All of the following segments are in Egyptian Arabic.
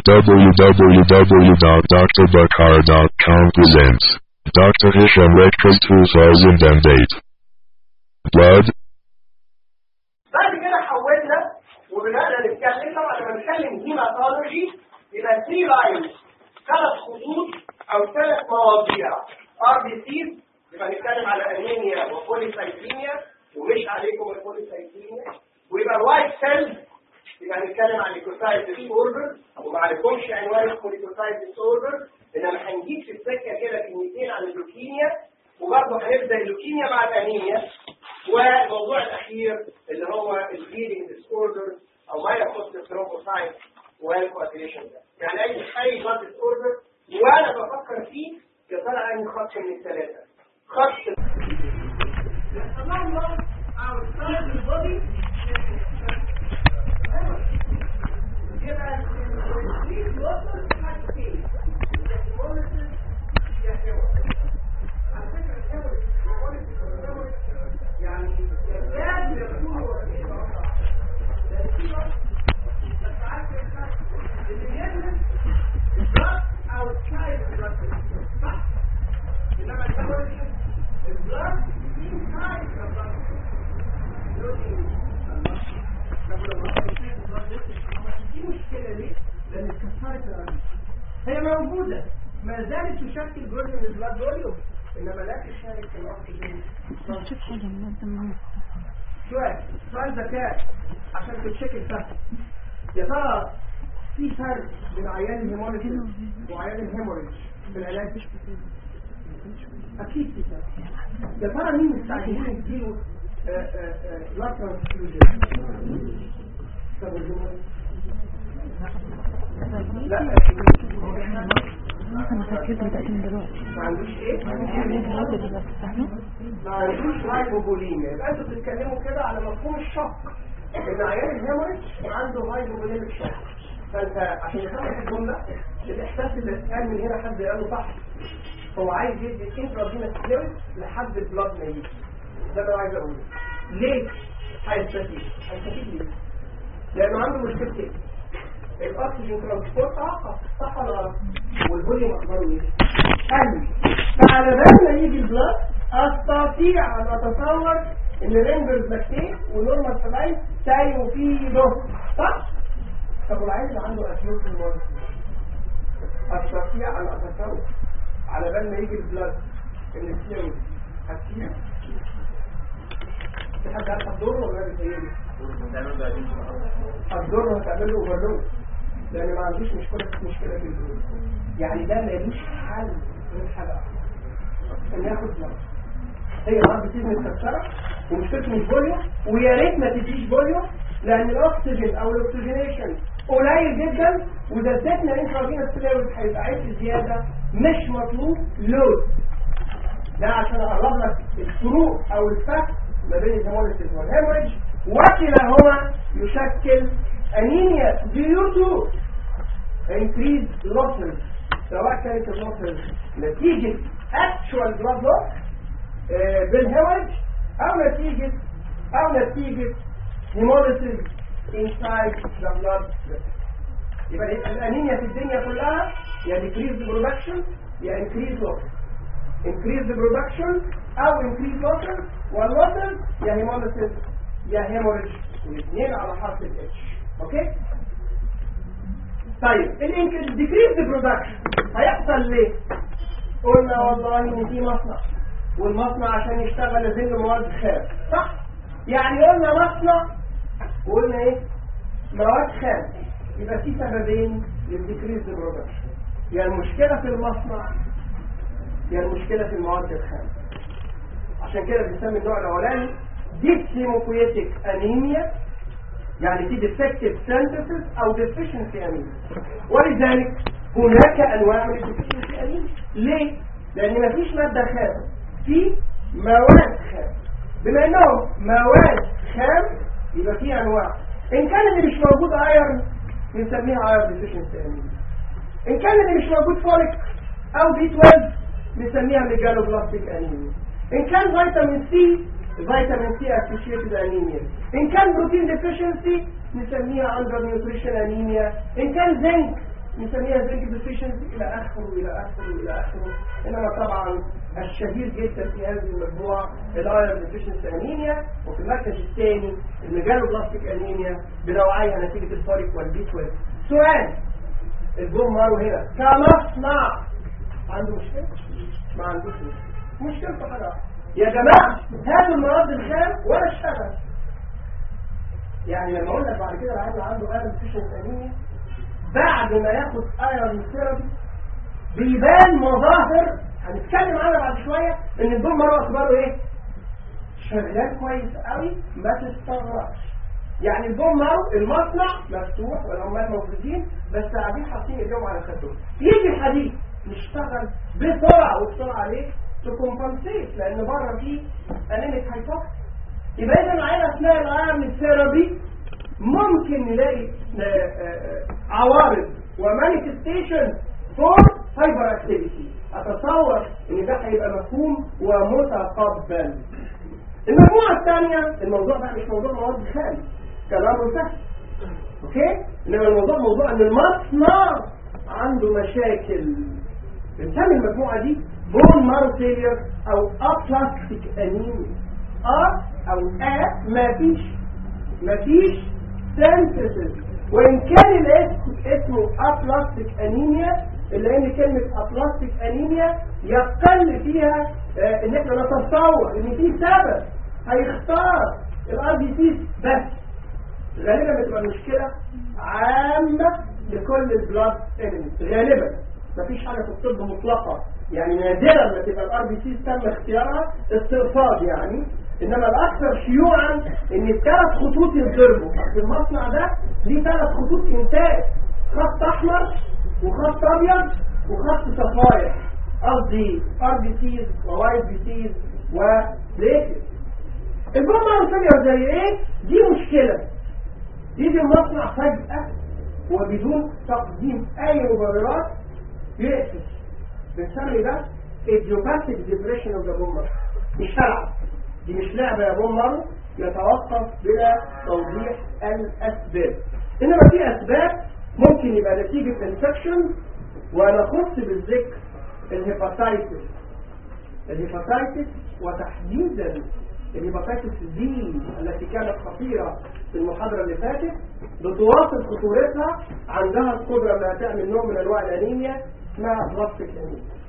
www.drbukhara.com presents Dr. Hisham Lecture 2008 Blood بعد كده حولنا وبدأنا نتكلم طبعا لما نتكلم هيماتولوجي يبقى 3 لاينز ثلاث خطوط او ثلاث مواضيع ار بي سيز يبقى نتكلم على انيميا وبوليسايتيميا ومش عليكم البوليسايتيميا ويبقى الوايت سيلز يبقى نتكلم عن الكوسايت ديس اوردر وما عليكمش عنوان الكوليكوسايت ديس اوردر انما هنجيب في السكه كده كلمتين عن اللوكيميا وبرضه هنبدا اللوكيميا مع الانيميا والموضوع الاخير اللي هو البليدنج ديس اوردر او ما يخص الثرومبوسايت والكوagulation ده يعني اي اي بلاد ديس اوردر وانا بفكر فيه يا ترى انهي خط من الثلاثه خط يتطلع outside the body يبقى التسليم وصل حاجتين الهيموليسيس يا هيموليسيس على فكره الهيموليسيس الهيموليسيس والهيموليسيس يعني يكاد يكون وسيله لان في وقت بس عارف اللي بيدرس البلاد outside the blood صح؟ انما الهيموليسيس البلاد inside the هي موجودة ما زالت تشكل جزء من البلاد فوليوم انما لا تشارك في الاكسجين شوف حاجة منظمة سؤال سؤال ذكاء عشان تتشكل سهل يا ترى في فرق بين عيان الهيموليسيس وعيان الهيموريج في العلاج اكيد في فرق يا ترى مين مستعجلين يديله بلاد ترانسفيوجن طب الهيموريج لا ممكن أفكر بدأت من دلوقتي ما عندوش ايه دلوقتي دلوقتي فاهمة؟ ما عندوش هايبوبوليميا يبقى انتوا بتتكلموا كده على مفهوم الشق ان عيان الهيموريج عنده هايبوبوليميك شق فانت عشان تفهم الجمله الاحساس اللي اتقال من هنا حد قاله صح هو عايز يدي انترافينس فلويد لحد البلاد ما يجي ده اللي انا عايز اقوله ليه هيستفيد هيستفيد ليه لانه عنده مشكلتين الاكسجين ترانسبورت تعقد صح ولا غلط والفوليوم اخباره ايه قل فعلى بال ما يجي البلاد استطيع ان اتصور ان رينجرز لاكتين ونورمال سلاين سايو فيه ضغط صح طب والعيل اللي عنده اسيوت في المرض استطيع ان اتصور على بال ما يجي البلاد ان الفلويد هتسيب في حد عارف هتضره ولا بيتهيألي؟ هتضره هتعمل له اوفرلود لان ما عندوش مشكله مشكله في الفلويد يعني ده مالوش حل غير حاجه واحده ان ياخد بلاد هي الارض تيجي متكسره ومشكلته مش فوليوم ويا ريت ما تديش فوليوم لان الاكسجين او الاكسجينيشن قليل جدا واذا اديتنا انترافينوس فلويد هيبقى عيش زياده مش مطلوب لود ده عشان اقرب لك الفروق او الفرق ما بين الهيموليسيس والهيموريج وكلاهما يشكل انيميا due to increased losses سواء كانت اللوسز نتيجة actual blood loss آه، بالهيموريج او نتيجة او نتيجة hemolysis inside the blood vessel. يبقى الانيميا في الدنيا كلها يا decrease the production يا increase loss increase the production او increase losses واللوسز يا hemolysis يا hemorrhage الاثنين على حرف الاتش اوكي طيب الديكريز برودكشن هيحصل ليه قلنا والله ان في مصنع والمصنع عشان يشتغل لازم له مواد خام صح يعني قلنا مصنع وقلنا ايه مواد خام يبقى في سببين للديكريز برودكشن يا المشكله في المصنع يا المشكله في المواد الخام عشان كده بنسمي النوع الاولاني ديكسيموكويتيك انيميا يعني في defective synthesis او deficiency anemia ولذلك هناك انواع من deficiency anemia ليه؟ لان مفيش مادة خام في مواد خام بما انهم مواد خام يبقى في انواع ان كان اللي مش موجود ايرن بنسميها ايرن deficiency anemia ان كان اللي مش موجود فوليك او بي 12 بنسميها ميجالوبلاستيك انيميا ان كان فيتامين سي فيتامين سي اسوشيتد انيميا ان كان بروتين ديفيشنسي نسميها اندر نيوتريشن انيميا ان كان زنك نسميها زنك ديفيشنسي الى اخره الى اخره الى اخره انما طبعا الشهير جدا في هذه المجموعه الايرون ديفيشنسي انيميا وفي المركز الثاني الميجالو بلاستيك انيميا بنوعيها نتيجه الفارق والبي 12 سؤال البوم مارو هنا كمصنع عنده مشكله؟ ما عندوش مشكله مشكلته حاجه واحدة. يا جماعه هاتوا المواد الخام ولا اشتغل يعني لما اقول لك بعد كده العيال عنده ايرون ديفيشنسي انيميا بعد ما ياخد ايرون ثيرابي بيبان مظاهر هنتكلم عنها بعد شويه ان الدول مره اخباره ايه شغال كويس قوي ما تستغربش يعني البوم مارو المصنع مفتوح والعمال موجودين بس قاعدين حاطين ايديهم على خدهم يجي الحديد يشتغل بسرعه وبسرعه عليه تكمبنسيت لان بره في انيميك هايبوكس يبقى اذا العيله اثناء الايرون ثيرابي ممكن نلاقي آه، آه، عوارض ومانيفستيشن فور هايبر اكتيفيتي اتصور ان ده هيبقى مفهوم ومتقبل المجموعه الثانيه الموضوع بقى مش موضوع مواد خام كلام سهل اوكي انما الموضوع موضوع ان المصنع عنده مشاكل بنسمي المجموعه دي بون مارو فيلير او ابلاستيك انيميا اه او ا مفيش مفيش سنتسز وان كان الاسم اسمه ابلاستيك انيميا الا ان كلمه ابلاستيك انيميا يقل فيها آه ان احنا نتصور ان في سبب هيختار الار بي سي بس غالبا بتبقى المشكله عامه لكل البلاد اليمنت غالبا مفيش حاجه في الطب مطلقه يعني نادرا ما تبقى الار بي سي تم اختيارها استئصال يعني انما الاكثر شيوعا ان الثلاث خطوط يضربوا في المصنع ده ليه ثلاث خطوط انتاج خط احمر وخط ابيض وخط صفايح قصدي ار بي سيز ووايت بي سيز وليكس البرومة الفيلير زي ايه دي مشكلة يجي المصنع فجأة وبدون تقديم اي مبررات يقفل بنسمي ده idiopathic depression of the bone مش هلعب دي مش لعبة يا بومر يتوقف بلا توضيح الأسباب إنما في أسباب ممكن يبقى نتيجة انفكشن ونخص بالذكر الهيباتايتس الهيباتايتس وتحديدا الهيباتايتس دي التي كانت خطيرة في المحاضرة اللي فاتت بتواصل خطورتها عندها القدرة انها تعمل نوع من انواع الانيميا اسمها بلاستيك انيميا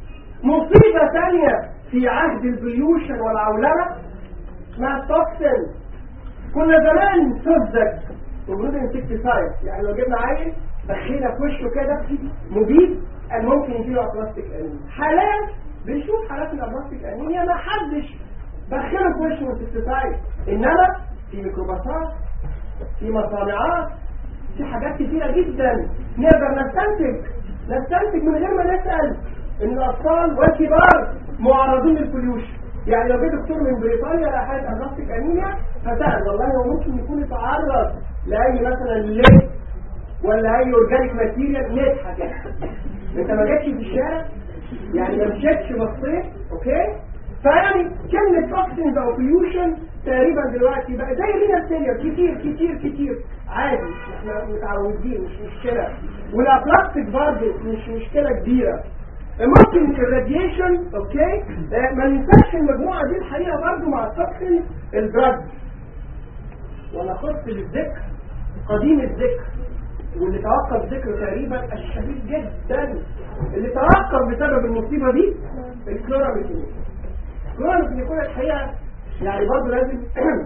مصيبة ثانية في عهد البيوشن والعولمة اسمها التوكسين كنا زمان سذج وجود انسكتيسايد يعني لو جبنا عيل دخينا في وشه كده مبيد كان ممكن يجيله ابلاستيك انيميا حالات بنشوف حالات الابلاستيك انيميا ما حدش دخله في وشه انسكتيسايد انما في ميكروباصات في مصانعات في حاجات كتيرة جدا نقدر نستنتج نستنتج من غير ما نسأل ان الاطفال والكبار معرضين للبوليوشن يعني لو جه دكتور من بريطانيا لقى حاله ابلاستيك انيميا فسأل والله هو ممكن يكون يتعرض لاي مثلا ليد ولا اي اورجانيك ماتيريال نضحك يعني انت ما جاتش في الشارع يعني ما مشيتش بصيت اوكي فيعني كلمة توكسينز او بوليوشن تقريبا دلوقتي بقى زي رينا سيلير كتير كتير كتير عادي احنا متعودين مش مشكلة والابلاستيك برضه مش مشكلة كبيرة ممكن الراديشن اوكي آه، ما ننساش المجموعة دي الحقيقة برضه مع التوكسين الدراج ولا خص بالذكر قديم الذكر واللي توقف ذكره تقريبا الشديد جدا اللي توقف بسبب المصيبة دي الكلوراميثينين الكلوراميثينين الحقيقة يعني برضه لازم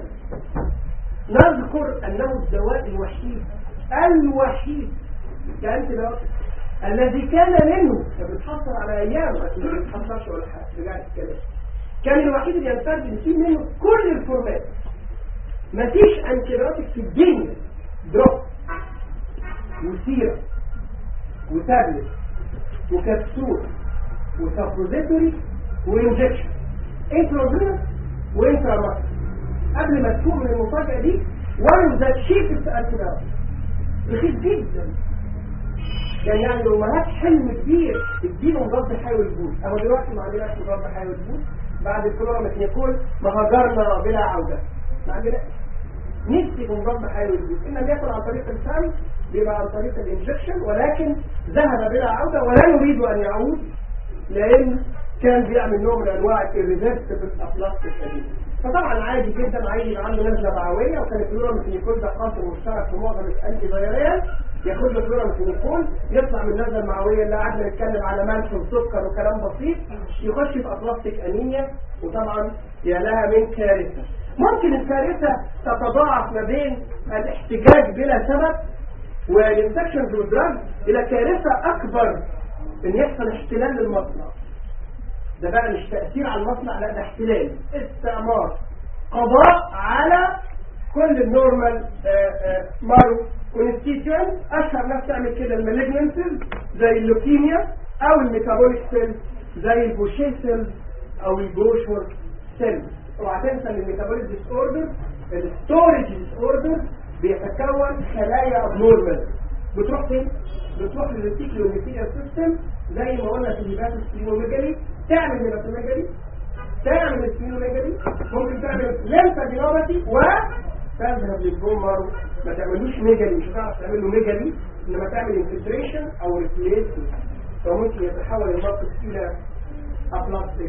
نذكر انه الدواء الوحيد الوحيد كأنت دواء الذي كان منه كان بيتحصل على ايام بس ما بيتحصلش ولا حاجه رجعت الكلام كان الوحيد اللي ينتج يشيل منه كل الفورمات مفيش انتيبيوتيك في الدنيا دروب وسيرة وتابلت وكبسول وسابوزيتوري وانجكشن انتروجينس وانتراماس قبل ما تفوق من المفاجأة دي one that cheapest antibiotic رخيص جدا يعني يعني لو مالكش حلم كبير اديله مضاد حيوي الجود اهو دلوقتي ما عندناش مضاد حيوي الجود بعد الكلوراميثينيكول ما هجرنا بلا عودة ما عندناش نفسي بنظام حيوي جديد إما بياكل عن طريق الفم بيبقى عن طريق الانجكشن ولكن ذهب بلا عودة ولا يريد أن يعود لأن كان بيعمل نوع من أنواع الريفرسبل أبلاستيك فطبعا عادي جدا عيل عنده نزله معويه وكان الكلورامفينيكول ده قاسم مشترك في معظم الانتي فيرال ياخد له كلورامفينيكول يطلع من النزله المعويه اللي قعدنا نتكلم على ملح وسكر وكلام بسيط يخش في ابلاستيك انيميا وطبعا يا لها من كارثه ممكن الكارثه تتضاعف ما بين الاحتجاج بلا سبب والانفكشنز والدراج الى كارثه اكبر ان يحصل احتلال للمصنع ده بقى مش تأثير على المصنع لا ده احتلال استعمار قضاء على كل النورمال مارو كونستيتيوانت اشهر ناس تعمل كده المالجنسز زي اللوكيميا او الميتابوليك سيلز زي البوشيه سيلز او الجوشور سيلز اوعى تنسى ان الميتابوليك ديس اوردر الستورج ديس اوردر بيتكون خلايا ابنورمال بتروح فين؟ بتروح للريتيكل والميتيريال سيستم زي ما قلنا في الهيبات السبلينوميجالي تعمل هيباتوميجالي تعمل سبلينوميجالي ممكن تعمل ليمفادينوباثي و تذهب للبومر ما تعملوش ميجالي مش هتعرف تعمل له ميجالي انما تعمل انفلتريشن او ريبليسمنت فممكن يتحول الموقف الى ابلاستيك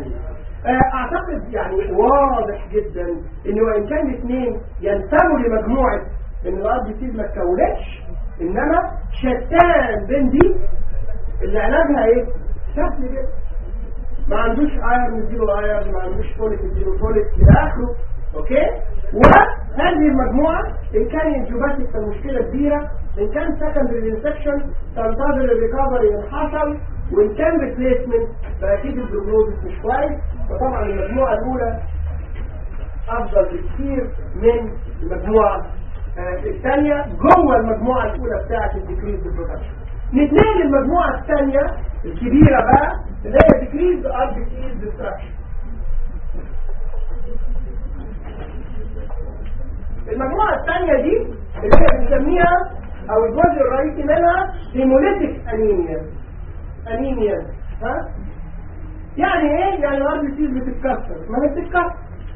اعتقد يعني واضح جدا ان وان كان الاثنين ينتموا لمجموعه ان الارض دي ما تكونتش انما شتان بين دي اللي علاجها ايه سهل جدا ما عندوش ايرن نديله ايرن ما عندوش فوليك نديله فوليك الى اخره اوكي وهذه المجموعه ان كان انجوباتيك فالمشكله كبيره ان كان سكندري انفكشن تنتظر الريكفري ان حصل وان كان ريبليسمنت فاكيد البروجنوزس مش كويس فطبعا المجموعه الاولى افضل بكثير من المجموعه الثانيه جوه المجموعه الاولى بتاعه الديكريز برودكشن نتنقل للمجموعه الثانيه الكبيره بقى اللي هي ديكريز ار ديكريز ديستراكشن المجموعه الثانيه دي اللي هي بنسميها او الجزء الرئيسي منها هيموليتيك انيميا انيميا ها يعني ايه يعني الار بي سيز بتتكسر ما هي بتتكسر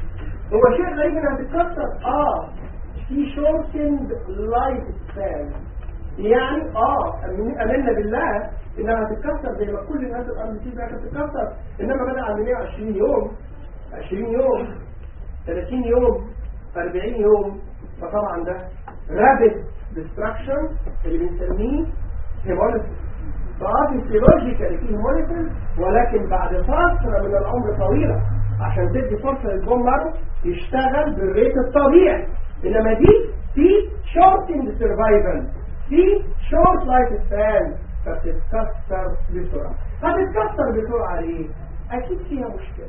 هو شيء غريب انها بتتكسر اه في شورتند لايف سبان يعني اه امنا بالله انها هتتكسر زي ما كل الناس الار بي سيز بتتكسر انما بدا على 120 يوم 20 يوم 30 يوم 40 يوم فطبعا ده رابid destruction اللي بنسميه هيموليسيس اه فيسيولوجيكالي في هيموليسيس ولكن بعد فتره من العمر طويله عشان تدي فرصه للبومر يشتغل بالريت الطبيعي انما دي في شورتنج سرفايفل في شورت لايف سبان فبتتكسر بسرعه هتتكسر بسرعه ليه؟ اكيد فيها مشكله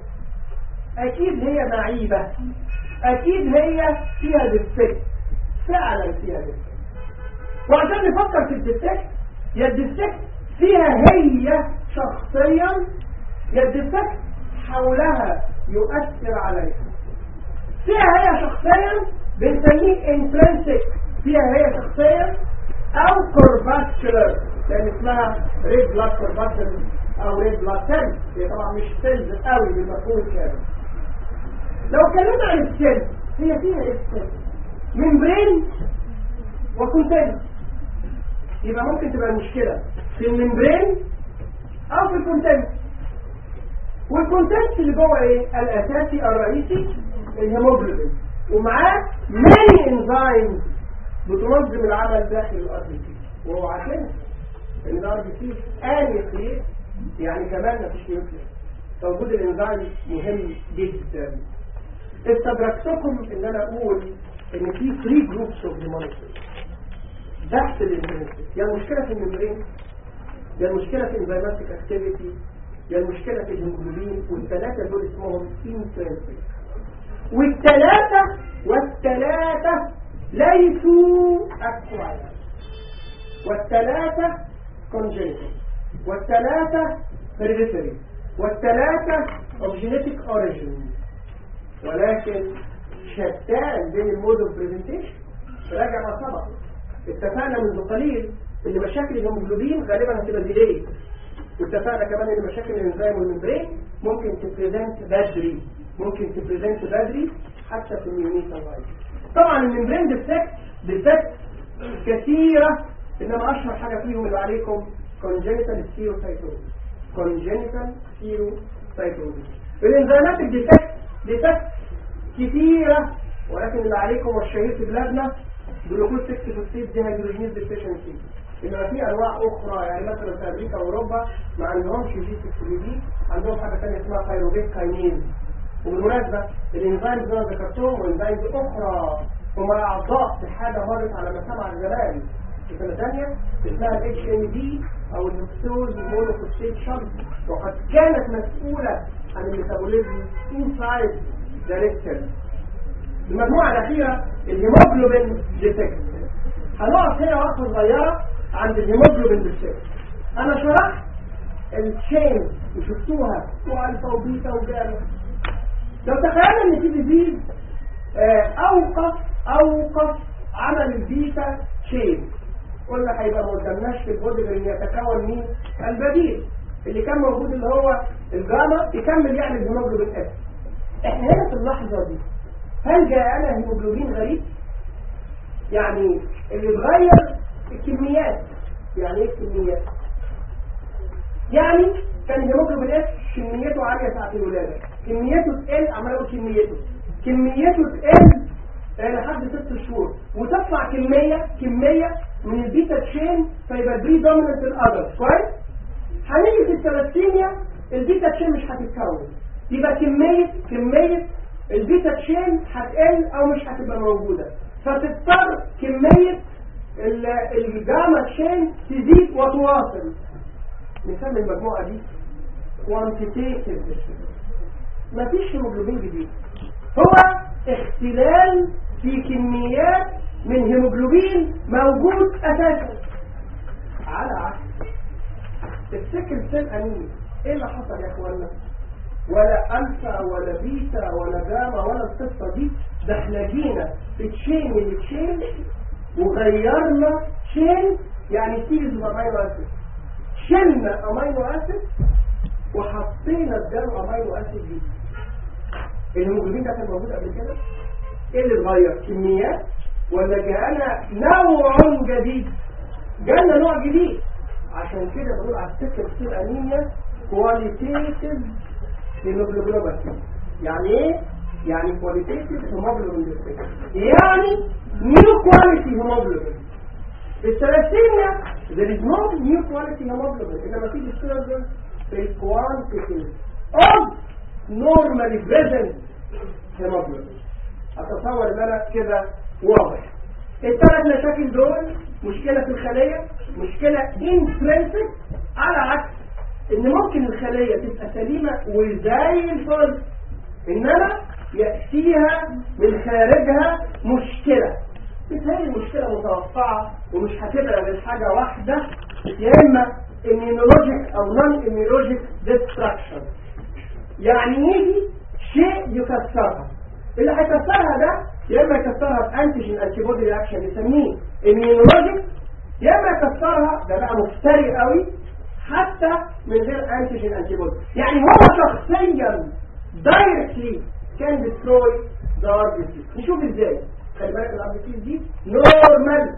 اكيد هي معيبه اكيد هي فيها ديفكت فعلا فيها ديفكت وعشان نفكر في الديفكت يا الديفكت فيها هي شخصيا يا الديفكت حولها يؤثر عليها فيها هي شخصيا بنسميه انترنسك فيها هي شخصيا او كورباسكولر لان اسمها ريد بلاد كورباسكولر او ريد بلاد سيلز هي طبعا مش سيلز قوي بالمفهوم الكامل لو اتكلمنا عن السيلز هي فيها ايه السيلز ممبرين وكونتينر يبقى ممكن تبقى المشكلة في الممبرين او في الكونتينر والكونتنت اللي جوه ايه الاساسي الرئيسي الهيموجلوبين ومعاه ماني انزيمز بتنظم العمل داخل الار بي سي وهو عشان ان الار بي سي انيقليت يعني كمان مفيش نيوكليس فوجود الانزيم مهم جدا استدركتكم ان انا اقول ان في 3 جروبس اوف هيموليسيس تحت الانترنسيس يا المشكله في الممبرين يا المشكله في انزيماتيك اكتيفيتي يا المشكله في الهيموجلوبين والثلاثه دول اسمهم انترنسيك والثلاثه والثلاثه ليسوا اكواير والثلاثه كونجنتال والثلاثه هيريديتري والثلاثه of genetic origin ولكن شتان بين المود اوف برزنتيشن راجع ما سبق اتفقنا منذ قليل ان مشاكل الهيموجلوبين غالبا هتبقى ديلي واتفقنا كمان ان مشاكل الانزيم والممبرين ممكن تبريزنت بدري ممكن تبريزنت بدري حتى في النيونيتال لايف طبعا الممبرين ديفكت ديفكت كثيرة انما اشهر حاجة فيهم اللي عليكم congenital stereocytosis congenital stereocytosis الانزيمات الديفكت ديفكت كثيرة ولكن اللي عليكم والشهير في بلادنا جلوكوز 6 فوسفيت دي هيدروجينيز ديفيشنسي انما في انواع اخرى يعني مثلا في امريكا واوروبا ما عندهمش جي 6 دي عندهم حاجه ثانيه اسمها ثايروبيك كاينيز وبالمناسبه الانزيمز اللي انا ذكرتهم وانزيمز اخرى هم اعضاء في حاجه مرت على مسامع زمان في سنه ثانيه اسمها الاتش ام دي او الهكسوز مونوفوسفيت شنط وقد كانت مسؤوله عن الميتابوليزم انسايد ذا ريكتل المجموعه الاخيره الهيموجلوبين ديتكت هنقف هنا وقفه صغيره عند الهيموجلوبين ديتكت انا شرحت التشين وشفتوها والفا وبيتا وجاما لو تخيلنا ان في ديزيز اوقف اوقف عمل البيتا تشين قلنا هيبقى ما قدامناش في البودي غير ان يتكون مين البديل اللي كان موجود اللي هو الجاما يكمل يعني الهيموجلوبين اس احنا هنا في اللحظه دي هل جاءنا هيموجلوبين غريب يعني اللي اتغير الكميات يعني ايه الكميات يعني كان الهيموجلوبين اس كميته عاليه ساعه الولاده كميته تقل عمال اقول كميته كميته تقل لحد ست شهور وتطلع كميه كميه من البيتا تشين فيبقى بري دوميننت الادر كويس هنيجي في الثلاثيميا البيتا تشين مش هتتكون يبقى كميه كميه البيتا تشين هتقل او مش هتبقى موجوده فتضطر كميه الجاما تشين تزيد وتواصل نسمي المجموعه دي كوانتيتيف مفيش هيموجلوبين جديد هو اختلال في كميات من هيموجلوبين موجود اساسا على عكس السكن سيل انيميا ايه اللي حصل يا اخوانا ولا الفا ولا بيتا ولا جاما ولا القصه دي ده احنا جينا في تشين من تشين وغيرنا تشين يعني سيريز امينو اسيد شلنا امينو اسيد وحطينا الدم امينو اسيد دي الهيموجلوبين ده كان موجود قبل كده ايه اللي اتغير كميات ولا جاءنا نوع جديد جاءنا نوع جديد عشان كده بنقول على السكر كتير انيميا كواليتيتيف هيموجلوبينوباثي يعني ايه يعني كواليتيتيف هيموجلوبين يعني نيو كواليتي هيموجلوبين الثلاثيميا there is no new quality hemoglobin انما في disturbance في الكوانتيتي of normally present hemoglobin اتصور ان انا كده واضح الثلاث مشاكل دول مشكلة في الخلية مشكلة intrinsic على عكس ان ممكن الخلية تبقى سليمة وزي الفل انما يأتيها من خارجها مشكلة بتهيألي المشكلة متوقعة ومش هتبقى غير حاجة واحدة يا اما immunologic او non immunologic destruction يعني يجي شيء يكسرها اللي هيكسرها ده يا اما يكسرها بانتيجين انتي بودي رياكشن يسميه immunologic يا اما يكسرها ده بقى مفتري قوي حتى من غير انتيجين انتي بودي يعني هو شخصيا دايركتلي كان ديستروي ذا ار بي سي نشوف ازاي خلي بالك الار بي سي دي نورمال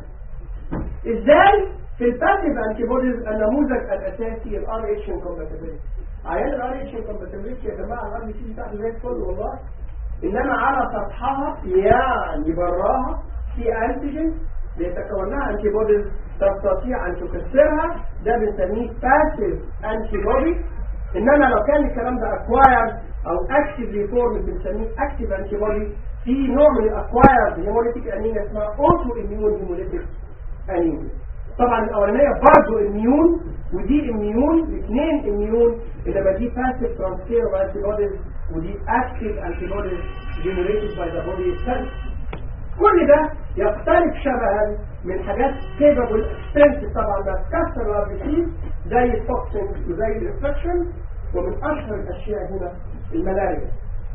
ازاي في الباسيف انتي بوديز النموذج الاساسي الار اتش انكومباتيبيلتي عيان الار اتش انكومباتيبيلتي يا جماعه الار بي سي بتاعته زي الفل والله انما على سطحها يعني براها في انتيجين بيتكون لها انتي بوديز تستطيع ان تكسرها ده بنسميه باسيف انتي بودي انما لو كان الكلام ده اكوايرد او اكتيفلي فورم بنسميه اكتيف انتي بودي في نوع من الاكوايرد هيموليتيك انيميا اسمها اوتو اميون هيموليتيك انيميا طبعا الاولانيه برضه اميون ودي اميون الاثنين اميون انما دي باسيف ترانسفير اوف انتي بوديز ودي اكتيف انتي بوديز جنريتد باي ذا بودي سيلز كل ده يختلف شبها من حاجات كيبل اكستنسيف طبعا ده تكسر الار زي التوكسين وزي الانفكشن ومن اشهر الاشياء هنا الملاريا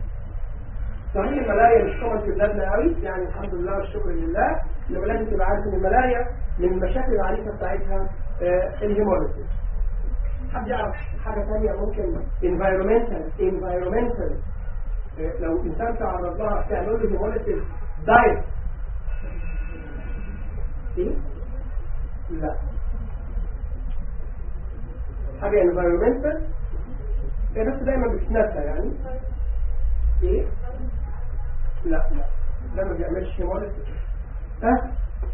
صحيح الملاريا مش كومن في بلادنا قوي يعني الحمد لله والشكر لله انما لازم تبقى عارف ان الملاريا من المشاكل العنيفه بتاعتها آه الهيموليسيس حد يعرف حاجه ثانيه ممكن environmental environmental آه لو انسان تعرض لها تعمل له هيموليسيس دايت ايه لا حاجة environmental هي بس دايما بتتنسى يعني ايه لا لا ده ما بيعملش هيموليسيس ها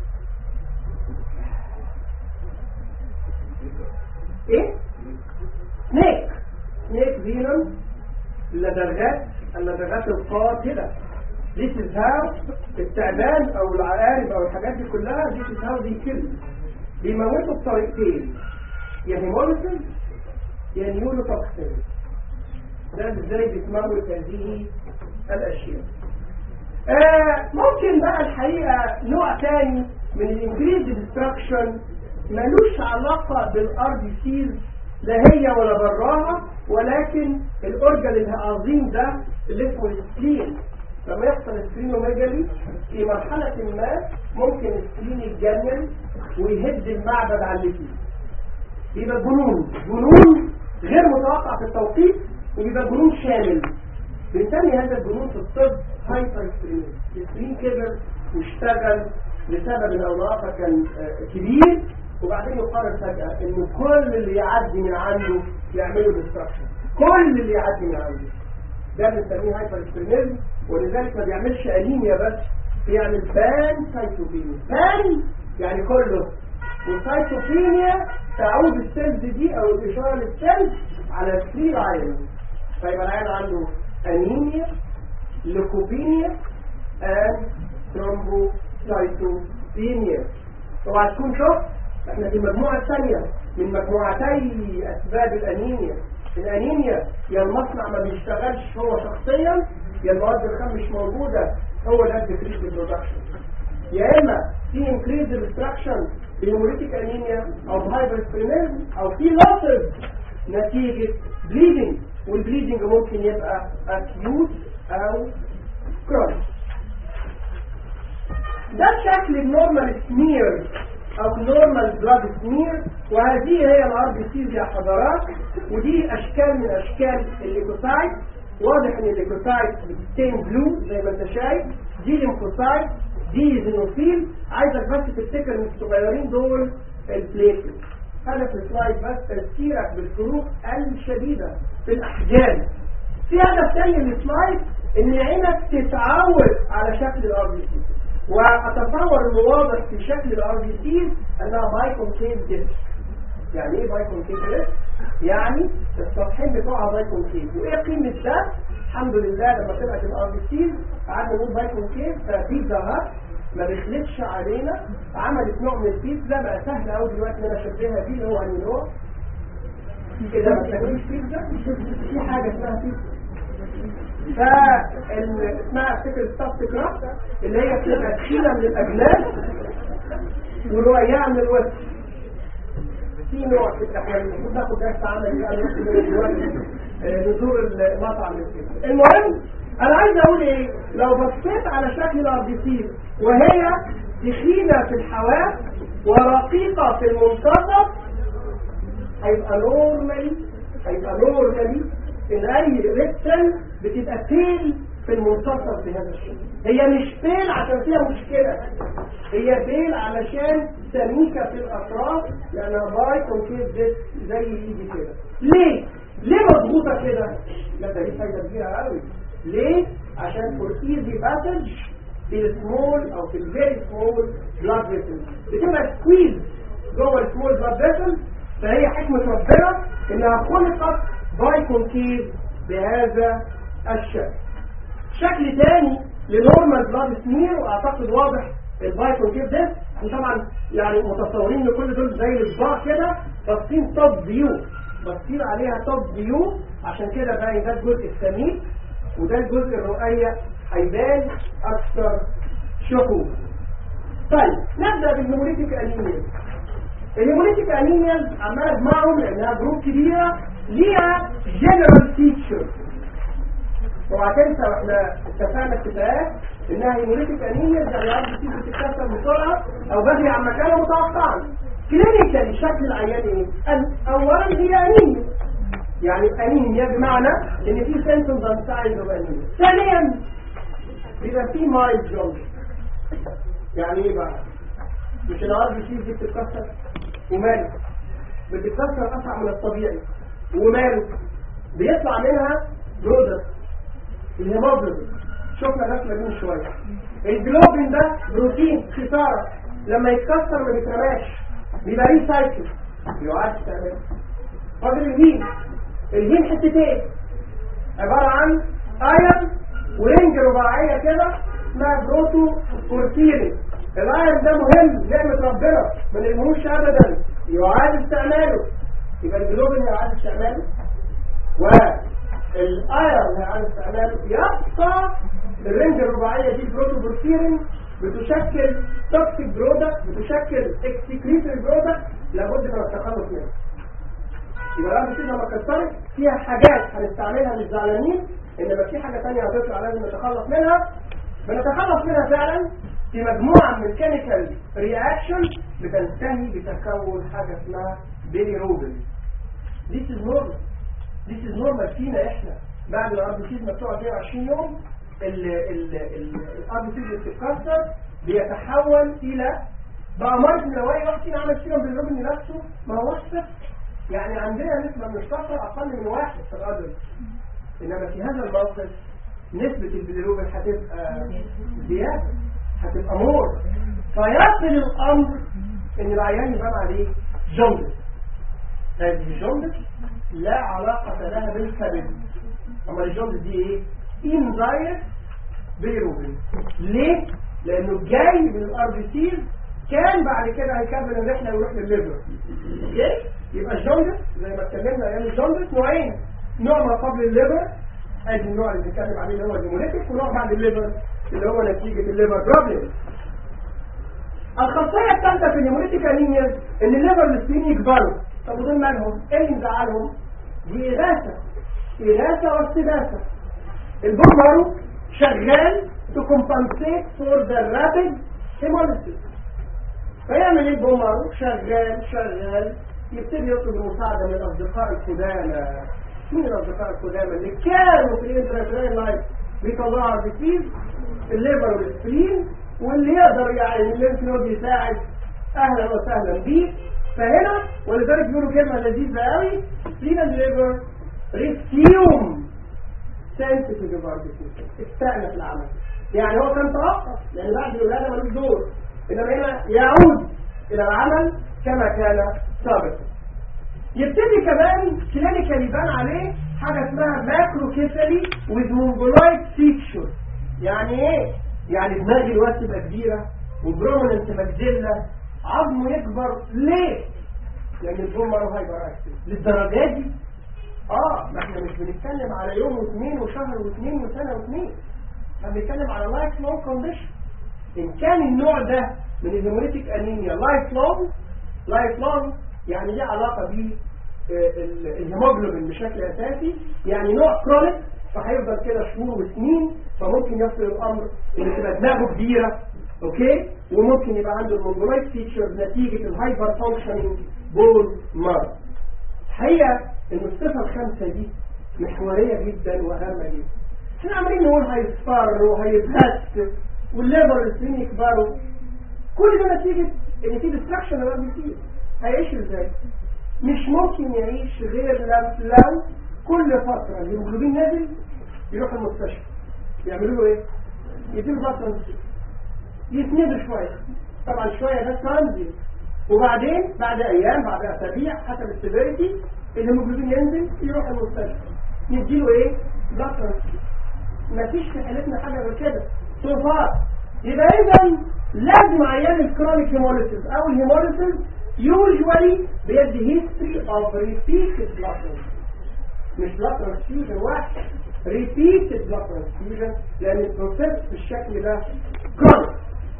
ايه سنيك سنيك فينوم اللدغات اللدغات القاتلة This is how التعبان او العقارب او الحاجات دي كلها This is how they kill بيموتوا بطريقتين يا هيموليسيس يا نيولوتوكسين ده ازاي بتموت هذه الاشياء آه ممكن بقى الحقيقة نوع تاني من الانكريز ديستراكشن ملوش علاقة بالار بي سيز لا هي ولا براها ولكن الاورجن العظيم ده اللي اسمه السكرين لما يحصل السكرينوميجالي في مرحلة ما ممكن السكرين يتجنن ويهد المعبد على اللي فيه بيبقى جنون جنون غير متوقع في التوقيت وبيبقى جنون شامل بنسمي هذا الجنون في الطب هايبر سكرين السكرين كبر واشتغل لسبب او لاخر كان آه، كبير وبعدين يقرر فجأة ان كل اللي يعدي من عنده يعمله ديستركشن كل اللي يعدي من عنده ده بنسميه هايبر سكرينيزم ولذلك ما بيعملش انيميا بس بيعمل بان سايتوبينيا بان يعني كله والسايتوبينيا تعود السيلز دي او الاشاره للسيلز على ثري لاينز فيبقى العيان عنده انيميا ليكوبينيا and ثرومبوسايتوبينيا طبعا تكون شفت احنا في المجموعة الثانية من مجموعتي اسباب الانيميا الانيميا يا المصنع ما بيشتغلش هو شخصيا يا المواد الخام مش موجودة هو ده الديكريز برودكشن يا اما في انكريز ديستراكشن بهيموليتيك انيميا او هايبرسبرينيزم او في لوسز نتيجة بليدنج والبليدنج ممكن يبقى اكيوت او كرونيك ده شكل النورمال سمير او نورمال بلاد سمير وهذه هي الار بي سيز يا حضرات ودي اشكال من اشكال الليكوسايت واضح ان الليكوسايت بتستين بلو زي ما انت شايف دي ليمفوسايت دي زينوفيل عايزك بس تفتكر ان الصغيرين دول البليتلت هدف السلايد بس تذكيرك بالفروق الشديدة في الاحجام في هدف تاني للسلايد ان عينك تتعود على شكل الار بي سي واتصور انه واضح في شكل الار بي سي انها بايكونكيف ديسك يعني ايه بايكونكيف ديسك يعني السطحين بتوعها بايكونكيف وايه قيمه ده الحمد لله لما طلعت الار بي سي قعدنا نقول بايكونكيف فبيتزا هات ما بيخلطش علينا عملت نوع من البيتزا بقى سهل قوي دلوقتي ان انا اشبهها بيه اللي هو انهي نوع كده ما تلاقيش بيتزا في حاجه اسمها بيتزا فال- اسمها افتكر الستاف كراft اللي هي بتبقى تخينه من الاجناس ورقيقه من الوسط في نوع كده احنا المفروض ناخد درس عملي بقى نروح دلوقتي آه، نزور المطعم الكبير. المهم انا عايز اقول ايه لو بصيت على شكل الارضيسيل وهي تخينه في الحواف ورقيقه في المنتصف هيبقى نورمالي هيبقى نورمالي ان اي ريكتل بتبقى تيل في المنتصف بهذا الشكل هي مش تيل عشان فيها مشكلة هي تيل علشان سميكة في الاطراف لانها باي كونكيف ديسك زي ايدي كده ليه؟ ليه مضغوطة كده؟ لا ده ليه فايدة كبيرة قوي ليه؟ عشان فور ايزي باسج في السمول او في الفيري سمول بلاد فيسل بتبقى سكويز جوه السمول بلاد فيسل فهي حكمة ربنا انها خلقت باي كونكيف بهذا الشكل شكل تاني لنورمال بلاد سمير واعتقد واضح الباي كونكيف ده احنا طبعا يعني متصورين ان كل دول زي الصباع كده باصين توب فيو باصين عليها توب فيو عشان كده باين ده الجزء السميك وده الجزء الرقيق هيبان اكثر شكوك طيب نبدا بالهيموليتيك انيميا الهيموليتيك انيميا عماله اجمعهم لانها جروب كبيره ليها جنرال فيتشر اوعى تنسى واحنا اتفقنا اتفاقات انها هيموليتيك انيميا يعني الارض كتير بتتكسر بسرعه او بجري عن مكانه متوقعا كلينيكالي شكل العيان ايه؟ أن- اولا هي انيميا يعني انيميا بمعنى ان في سيمتومز اند ساينز اوف انيميا ثانيا بيبقى في مايل جونج يعني ايه بقى؟ مش الار بي سي دي بتتكسر وماله بتتكسر اسرع من الطبيعي وماله بيطلع منها برودكت الهيموجلوبين شفنا الرسمه دي من شويه الجلوبين ده بروتين خساره لما يتكسر ما بيترماش بيبقى ليه سايكل يعاد استعماله فاضل الهيم الهيم حتتين عباره عن ايرون ورنج رباعيه كده اسمها بروتو كورتيري الايرون ده مهم نعمه ربنا ما نلموش ابدا يعاد استعماله يبقى الجلوبين يعاد استعماله والايرون يعاد استعماله يبقى الرنج الرباعيه دي بروتو كورتيري بتشكل توكسيك برودكت بتشكل اكسكريتري برودكت لابد من التخلص منها يبقى الارض كده لما اتكسرت فيها حاجات هنستعملها مش زعلانين انما في حاجه ثانيه هتطلع لازم نتخلص منها بنتخلص منها فعلا في مجموعه من الكيميكال رياكشن بتنتهي بتكون حاجه اسمها بيليروبين This is normal This is normal فينا احنا بعد الاربيسيز ما بتقعد 120 يوم الاربيسيز اللي بتتكسر بيتحول الى بقى مرض لو اي واحد فينا عمل سيرم بالروبين لنفسه ما هو صفر يعني عندنا نسبة من الصفر أقل من واحد في الأدل إنما في هذا الموقف نسبة البيليروبين هتبقى زيادة هتبقى مور فيصل الأمر إن العيان يبان عليه جندس هذه الجندس لا علاقة لها بالكبد أما الجندس دي إيه؟ إنزايت بيليروبين ليه؟ لأنه جاي من الار بي سيز كان بعد كده هيكمل الرحلة ويروح للليفر اوكي؟ يبقى الجوندس زي ما اتكلمنا ايام الجوندس نوعين نوع ما قبل الليفر ادي النوع اللي بنتكلم عليه اللي هو الهيموليتيك ونوع بعد الليفر اللي هو نتيجه الليفر بروبلم الخاصيه الثالثه في الهيموليتيك انيميا ان الليفر والسبين يكبروا طب ودول مالهم؟ ايه اللي مزعلهم؟ دي اغاثه اغاثه واستغاثه البومبارو شغال to compensate for the rapid hemolysis فيعمل ايه البومبارو؟ شغال شغال يبتدي يطلب المساعدة من الأصدقاء القدامى مين الأصدقاء القدامى اللي كانوا في الانتراترين لايف بيطلعوا الديسيز الليفر والسبرين واللي يقدر يعني الليمف نود يساعد أهلا وسهلا بيه فهنا ولذلك بيقولوا كلمة لذيذة قوي سبرين اند ليفر ريسيوم سنسيتيف بارتيكيشن استأنف العمل يعني هو كان توقف يعني بعد الولادة ملوش دور إنما هنا يعود إلى العمل كما كان سابقا يبتدي كمان كلينيكال يبان عليه حاجة اسمها ماكرو كيفالي with mongoloid feature يعني ايه؟ يعني دماغ الوقت تبقى كبيرة وبرومننت مجدلة عظمه يكبر ليه؟ لأن البومر هايبر اكتف للدرجة دي اه ما احنا مش بنتكلم على يوم واثنين وشهر واثنين وسنة واثنين احنا بنتكلم على لايف لونج كونديشن ان كان النوع ده من الهيموليتيك انيميا لايف لونج لايف لونج يعني ليه علاقة ب الهيموجلوبين بشكل اساسي يعني نوع كرونيك فهيفضل كده شهور وسنين فممكن يصل الامر ان تبقى دماغه كبيره اوكي وممكن يبقى عنده المونجولايت فيتشرز نتيجه الهايبر فانكشنينج بول مارد الحقيقه ان الصفه الخامسه دي محوريه جدا وهامه جدا احنا عمالين نقول هيصفر وهيبهت والليبر والسنين يكبروا كل ده نتيجه ان في ديستراكشن اللي بيصير هيعيش ازاي مش ممكن يعيش غير لو كل فترة الهيموجلوبين نازل يروح المستشفى يعملوا له ايه يديله بطن يسندوا شوية طبعا شوية ده ترانزيت وبعدين بعد ايام بعد اسابيع حسب السيفيريتي الهيموجلوبين ينزل يروح المستشفى يديله ايه بطن مفيش في حالتنا حاجة غير كده صفات يبقى اذا لازم عيان الكرونيك هيموليسيس او الهيموليسيس usually بيدي history of repeated blood transfusion مش blood transfusion واحد repeated blood transfusion لأن البروسيس بالشكل ده chronic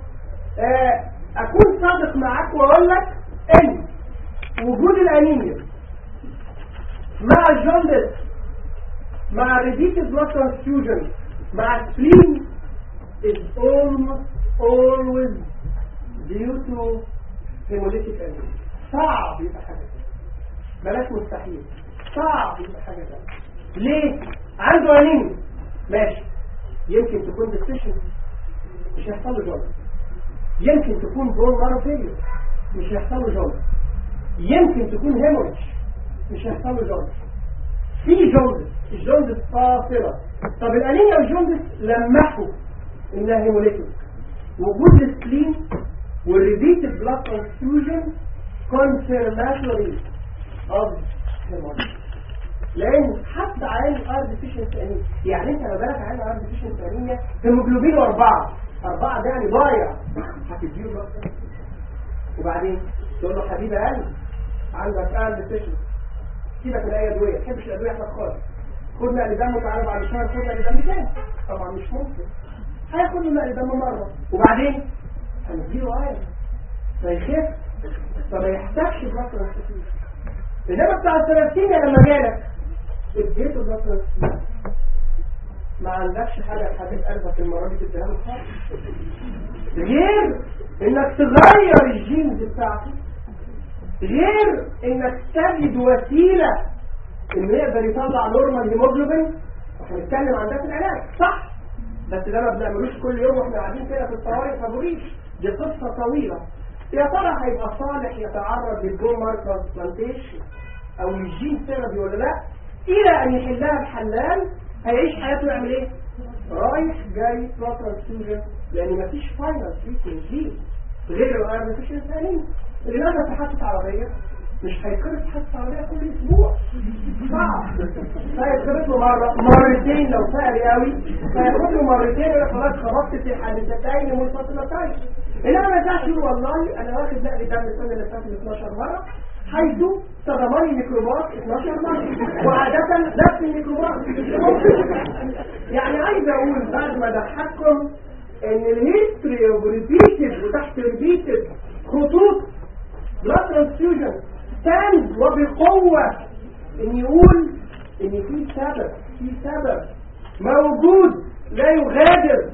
آه أكون صادق معاك وأقول لك إن وجود الأنيميا مع الجوندس مع repeated blood transfusion مع spleen is almost always due to هيموليتيك انيميا صعب يبقى حاجه كده بلاش مستحيل صعب يبقى حاجه كده ليه عنده انيميا ماشي يمكن تكون ديستيشن مش هيحصل له جلطه يمكن تكون بون مارو فيلير مش هيحصل له جوندس يمكن تكون هيموريج مش هيحصل له جوندس في جوندس الجوندس فاصلة طب الانيميا والجوندس لمحوا انها هيموليتيك وجود السليم والريبيتد بلاد ترانسفيوجن confirmatory of hemorrhage لان حتى عين الار ديفيشنسي انيميا يعني انت لو بالك عين الار ديفيشنسي انيميا هيموجلوبين اربعه اربعه ده يعني ضايع هتديله بقى وبعدين تقول له حبيبي قلبي عندك ار ديفيشنسي سيبك من اي ادويه ما تحبش الادويه احنا خالص خد نقل دم وتعالى بعد شهر خد نقل دم تاني طبعا مش ممكن هياخد له نقل دم مره وبعدين هنديله ايرون فيخف فما يحتاجش بلاد ترانسفيوجن انما بتاع الثلاثين لما جالك اديته بلاد ترانسفيوجن ما عندكش حاجه يا حبيب قلبك المره دي تديها له خالص غير انك تغير الجينز بتاعته غير انك تجد وسيله انه يقدر يطلع نورمال هيموجلوبين واحنا بنتكلم عن ده في العلاج صح بس ده ما بنعملوش كل يوم واحنا قاعدين كده في الطوارئ فبوريش دي قصه طويله يا ترى هيبقى صالح يتعرض للبون مارك ترانسبلانتيشن او للجين ثيرابي ولا لا الى ان يحلها الحلال هيعيش حياته يعمل ايه رايح جاي بلاد ترانسفيوجن لان مفيش فاينل تريتمنت جين غير الايرون ديفيشنسي انيميا اللي نازل في حادثه عربيه مش هيتخبط في حادثه عربيه كل اسبوع صعب هيتخبط له مره مرتين لو فقري قوي هياخد له مرتين يقول خلاص خبطت في حادثتين منفصلتين انما ما ينفعش يقول والله انا واخد نقل دم السنه اللي فاتت 12 مره حيث صدماني ميكروبات 12 مره وعاده نفس الميكروبات يعني عايز اقول بعد ما ضحككم ان الهيستوري اوف ريبيتد وتحت ريبيتد خطوط بلاد ترانسفيوجن ستاند وبقوه ان يقول ان في سبب في سبب موجود لا يغادر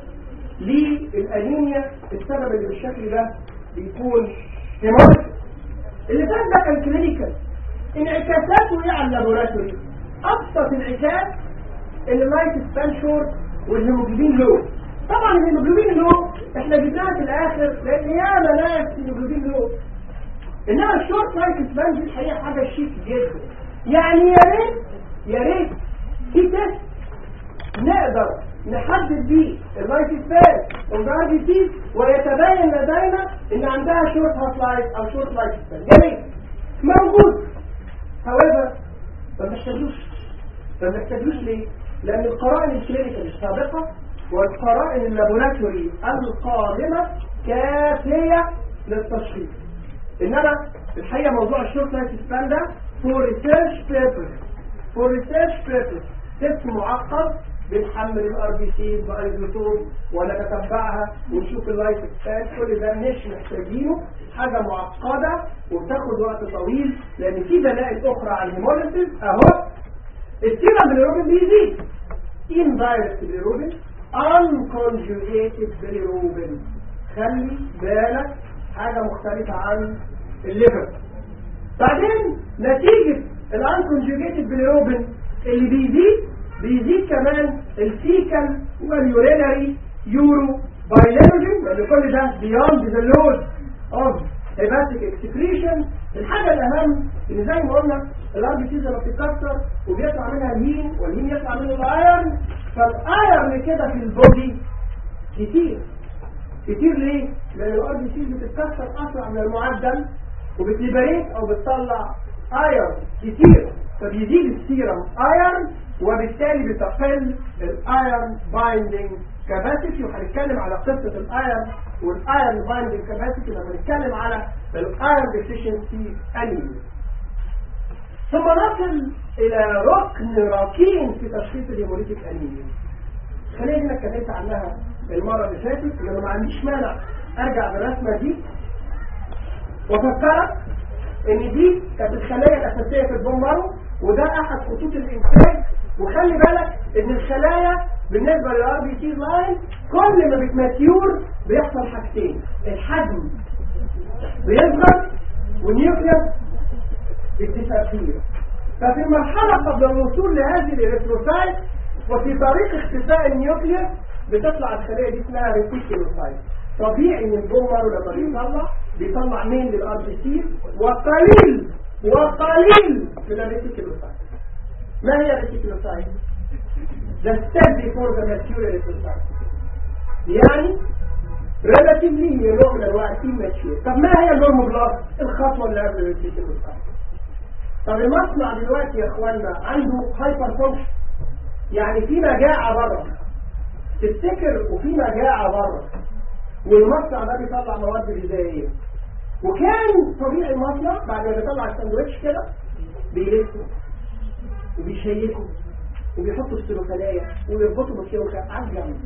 للانيميا السبب اللي بالشكل ده بيكون هيموريج اللي فات ده كان كلينيكال انعكاساته ايه على اللابوراتوري ابسط انعكاس اللايت سبان شورت والهيموجلوبين لو طبعا الهيموجلوبين لو احنا جبناها في الاخر لان ياما ناس هيموجلوبين لو انما الشورت لايت سبان دي الحقيقه حاجه شيك جدا يعني يا ريت يا ريت في تيست نقدر نحدد بيه اللايف سبان والجار دي سي ويتبين لدينا ان عندها شورت هاف لايف او شورت لايف سبان يا ريت موجود however ما بنحتاجوش ما بنحتاجوش ليه؟ لان القرائن الكلينيكال السابقه والقرائن اللابوراتوري القادمه كافيه للتشخيص انما الحقيقه موضوع الشورت لايف سبان ده فور ريسيرش بيربز فور ريسيرش بيربز تست معقد بنحمل الار بي سي بايزوتوب ونتتبعها ونشوف اللايف سبان كل ده مش محتاجينه حاجه معقده وبتاخد وقت طويل لان في دلائل اخرى على الهيموليسيس اهو السيرم بالروبين بيزيد indirect bilirubin unconjugated bilirubin خلي بالك حاجه مختلفه عن الليفر بعدين نتيجه الانكونجوجيتد bilirubin اللي بيزيد بيزيد كمان الفيكال واليورينري يورو بايليروجين لان كل ده beyond the load of hepatic excretion الحاجة الأهم إن زي ما قلنا الار بي سي لما بتتكسر وبيطلع منها الهين والهين يطلع منه الايرن فالايرن كده في البودي كتير كتير ليه؟ لأن الار بي سي بتتكسر أسرع من المعدل وبتليبريت أو بتطلع ايرن كتير فبيزيد السيرم ايرن وبالتالي بتقل الايرن بايندينج كاباسيتي وهنتكلم على قصة الايرن والايرن بايندينج كاباسيتي لما نتكلم على الايرن ديفيشنسي انيميا ثم نصل الى ركن ركين في تشخيص الهيموليتيك انيميا خلينا هنا اتكلمت عنها المرة اللي فاتت لما ما عنديش مانع ارجع بالرسمة دي وافكرك ان دي كانت الخلايا الاساسية في البومبارو وده احد خطوط الانتاج وخلي بالك ان الخلايا بالنسبة للار بي سي لاين كل ما بتماتيور بيحصل حاجتين الحجم بيصغر والنيوكليس بتتأثير ففي المرحلة قبل الوصول لهذه الإريثروسايت وفي طريق اختفاء النيوكليس بتطلع الخلايا دي اسمها ريتيكولوسايت طبيعي ان البومر لما بيطلع بيطلع مين للار بي سي وقليل وقليل من الريتيكولوسايت ما هي الريتيكولوسايت؟ The step before the mature erythrocyte يعني relatively هي نوع من انواع التيماتشور طب ما هي النورموبلاست الخطوه اللي قبل الريتيكولوسايت طب المصنع دلوقتي يا اخوانا عنده هايبر فانكشن يعني في مجاعه بره تفتكر وفي مجاعه بره والمصنع ده بيطلع مواد غذائيه وكان طبيعي المصنع بعد ما بيطلع الساندوتش كده بيلفه وبيشيكه وبيحطوا السلوكلايه ويربطوا بالشوكه على الجنب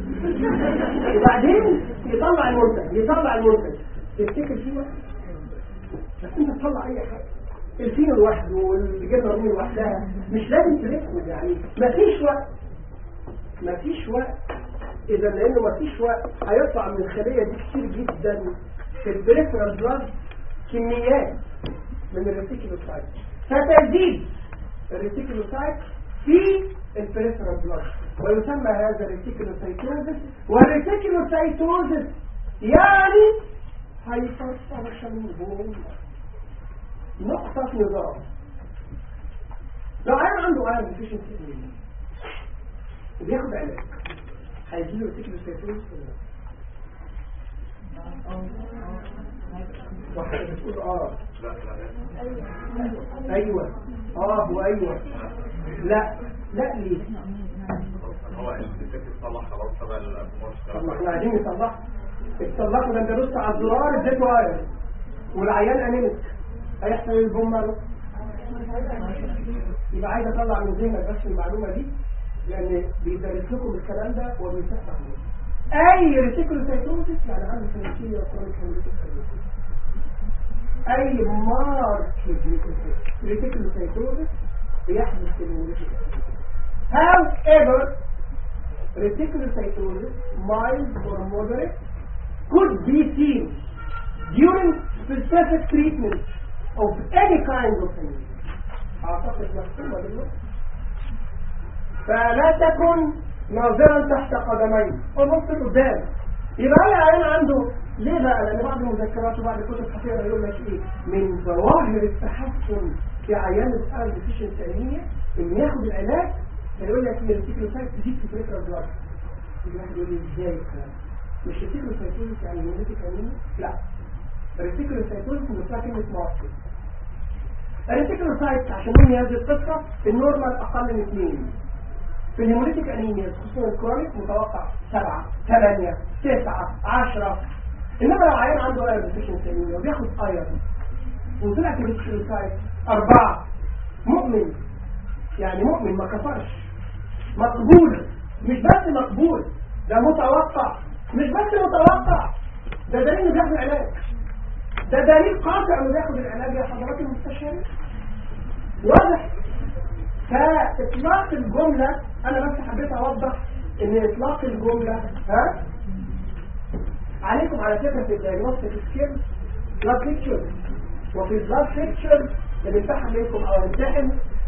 وبعدين يطلع المنتج يطلع المنتج تفتكر فيه وقت بس انت تطلع اي حاجه الفينو لوحده والجبنه الرومي لوحدها مش لازم تلفه يعني مفيش وقت مفيش وقت اذا لانه مفيش وقت هيطلع من الخليه دي كتير جدا في البريفرال بلاد كميات من الريتيكولوسايت فتزيد الريتيكولوسايت في البريفرال بلاد ويسمى هذا الريتيكولوسايتوزس والريتيكولوسايتوزس يعني هايبر فانكشن بوم نقطة نظام لو عيان عنده ايرون ديفيشنسي وبياخد علاج هيجيله ريتيكولوسايتوزس ولا لا؟ واحدة بتقول اه ايوه اه وايوه لا لا ليه هو الفكر صلح خلاص تبع طب ما احنا عايزين نصلح تصلحوا ده انت دوست على الزرار اديته ايرون والعيان انيمك هيحصل ايه البومه يبقى عايز اطلع من ذهنك بس المعلومه دي لان بيدرس لكم الكلام ده وبيفتح عليه اي ريتيكولوسايتوزس يعني عنده سنتية وكرونيك هيموليتيك اي مارك ريتيكولوسايتوزس بيحدث في الهيموليتيك however reticulocytosis mild or moderate could be seen during specific treatment of any kind of hemolytic اعتقد مفهومه دلوقتي فلا تكن ناظرا تحت قدمين ونص قدام يبقى انا عيان عنده ليه بقى لان بعض المذكرات وبعض الكتب الحقيقه يقول لك ايه من ظواهر التحسن في عيان الان ديفيشنسي انيميا ان ياخد العلاج فيقول لك ان الريتيكولوسايت تزيد في بريفرال بلاد يجي واحد يقول لي ازاي الكلام مش الريتيكولوسايتوزس يعني هيموليتيك انيميا لا الريتيكولوسايتوزس بنسميها كلمه ماركت الريتيكولوسايت عشان ننهي هذه القصه النورمال اقل من اثنين في الهيموليتيك انيميا خصوصا الكرونيك متوقع سبعة ثمانية تسعة عشرة انما لو عيان عنده ايرون ديفيشنسي انيميا وبياخد ايرون وطلعت الريتيكولوسايت أربعة مؤمن يعني مؤمن ما كفرش مقبول مش بس مقبول ده متوقع مش بس متوقع ده دليل انه بياخد علاج ده دليل قاطع انه بياخد العلاج يا حضرات المستشارين واضح فاطلاق الجملة انا بس حبيت اوضح ان اطلاق الجملة ها عليكم على فكرة في الديagnostic سكيل بلاد بيكتشر وفي البلاد بيكتشر اللي امتحن منكم او امتحن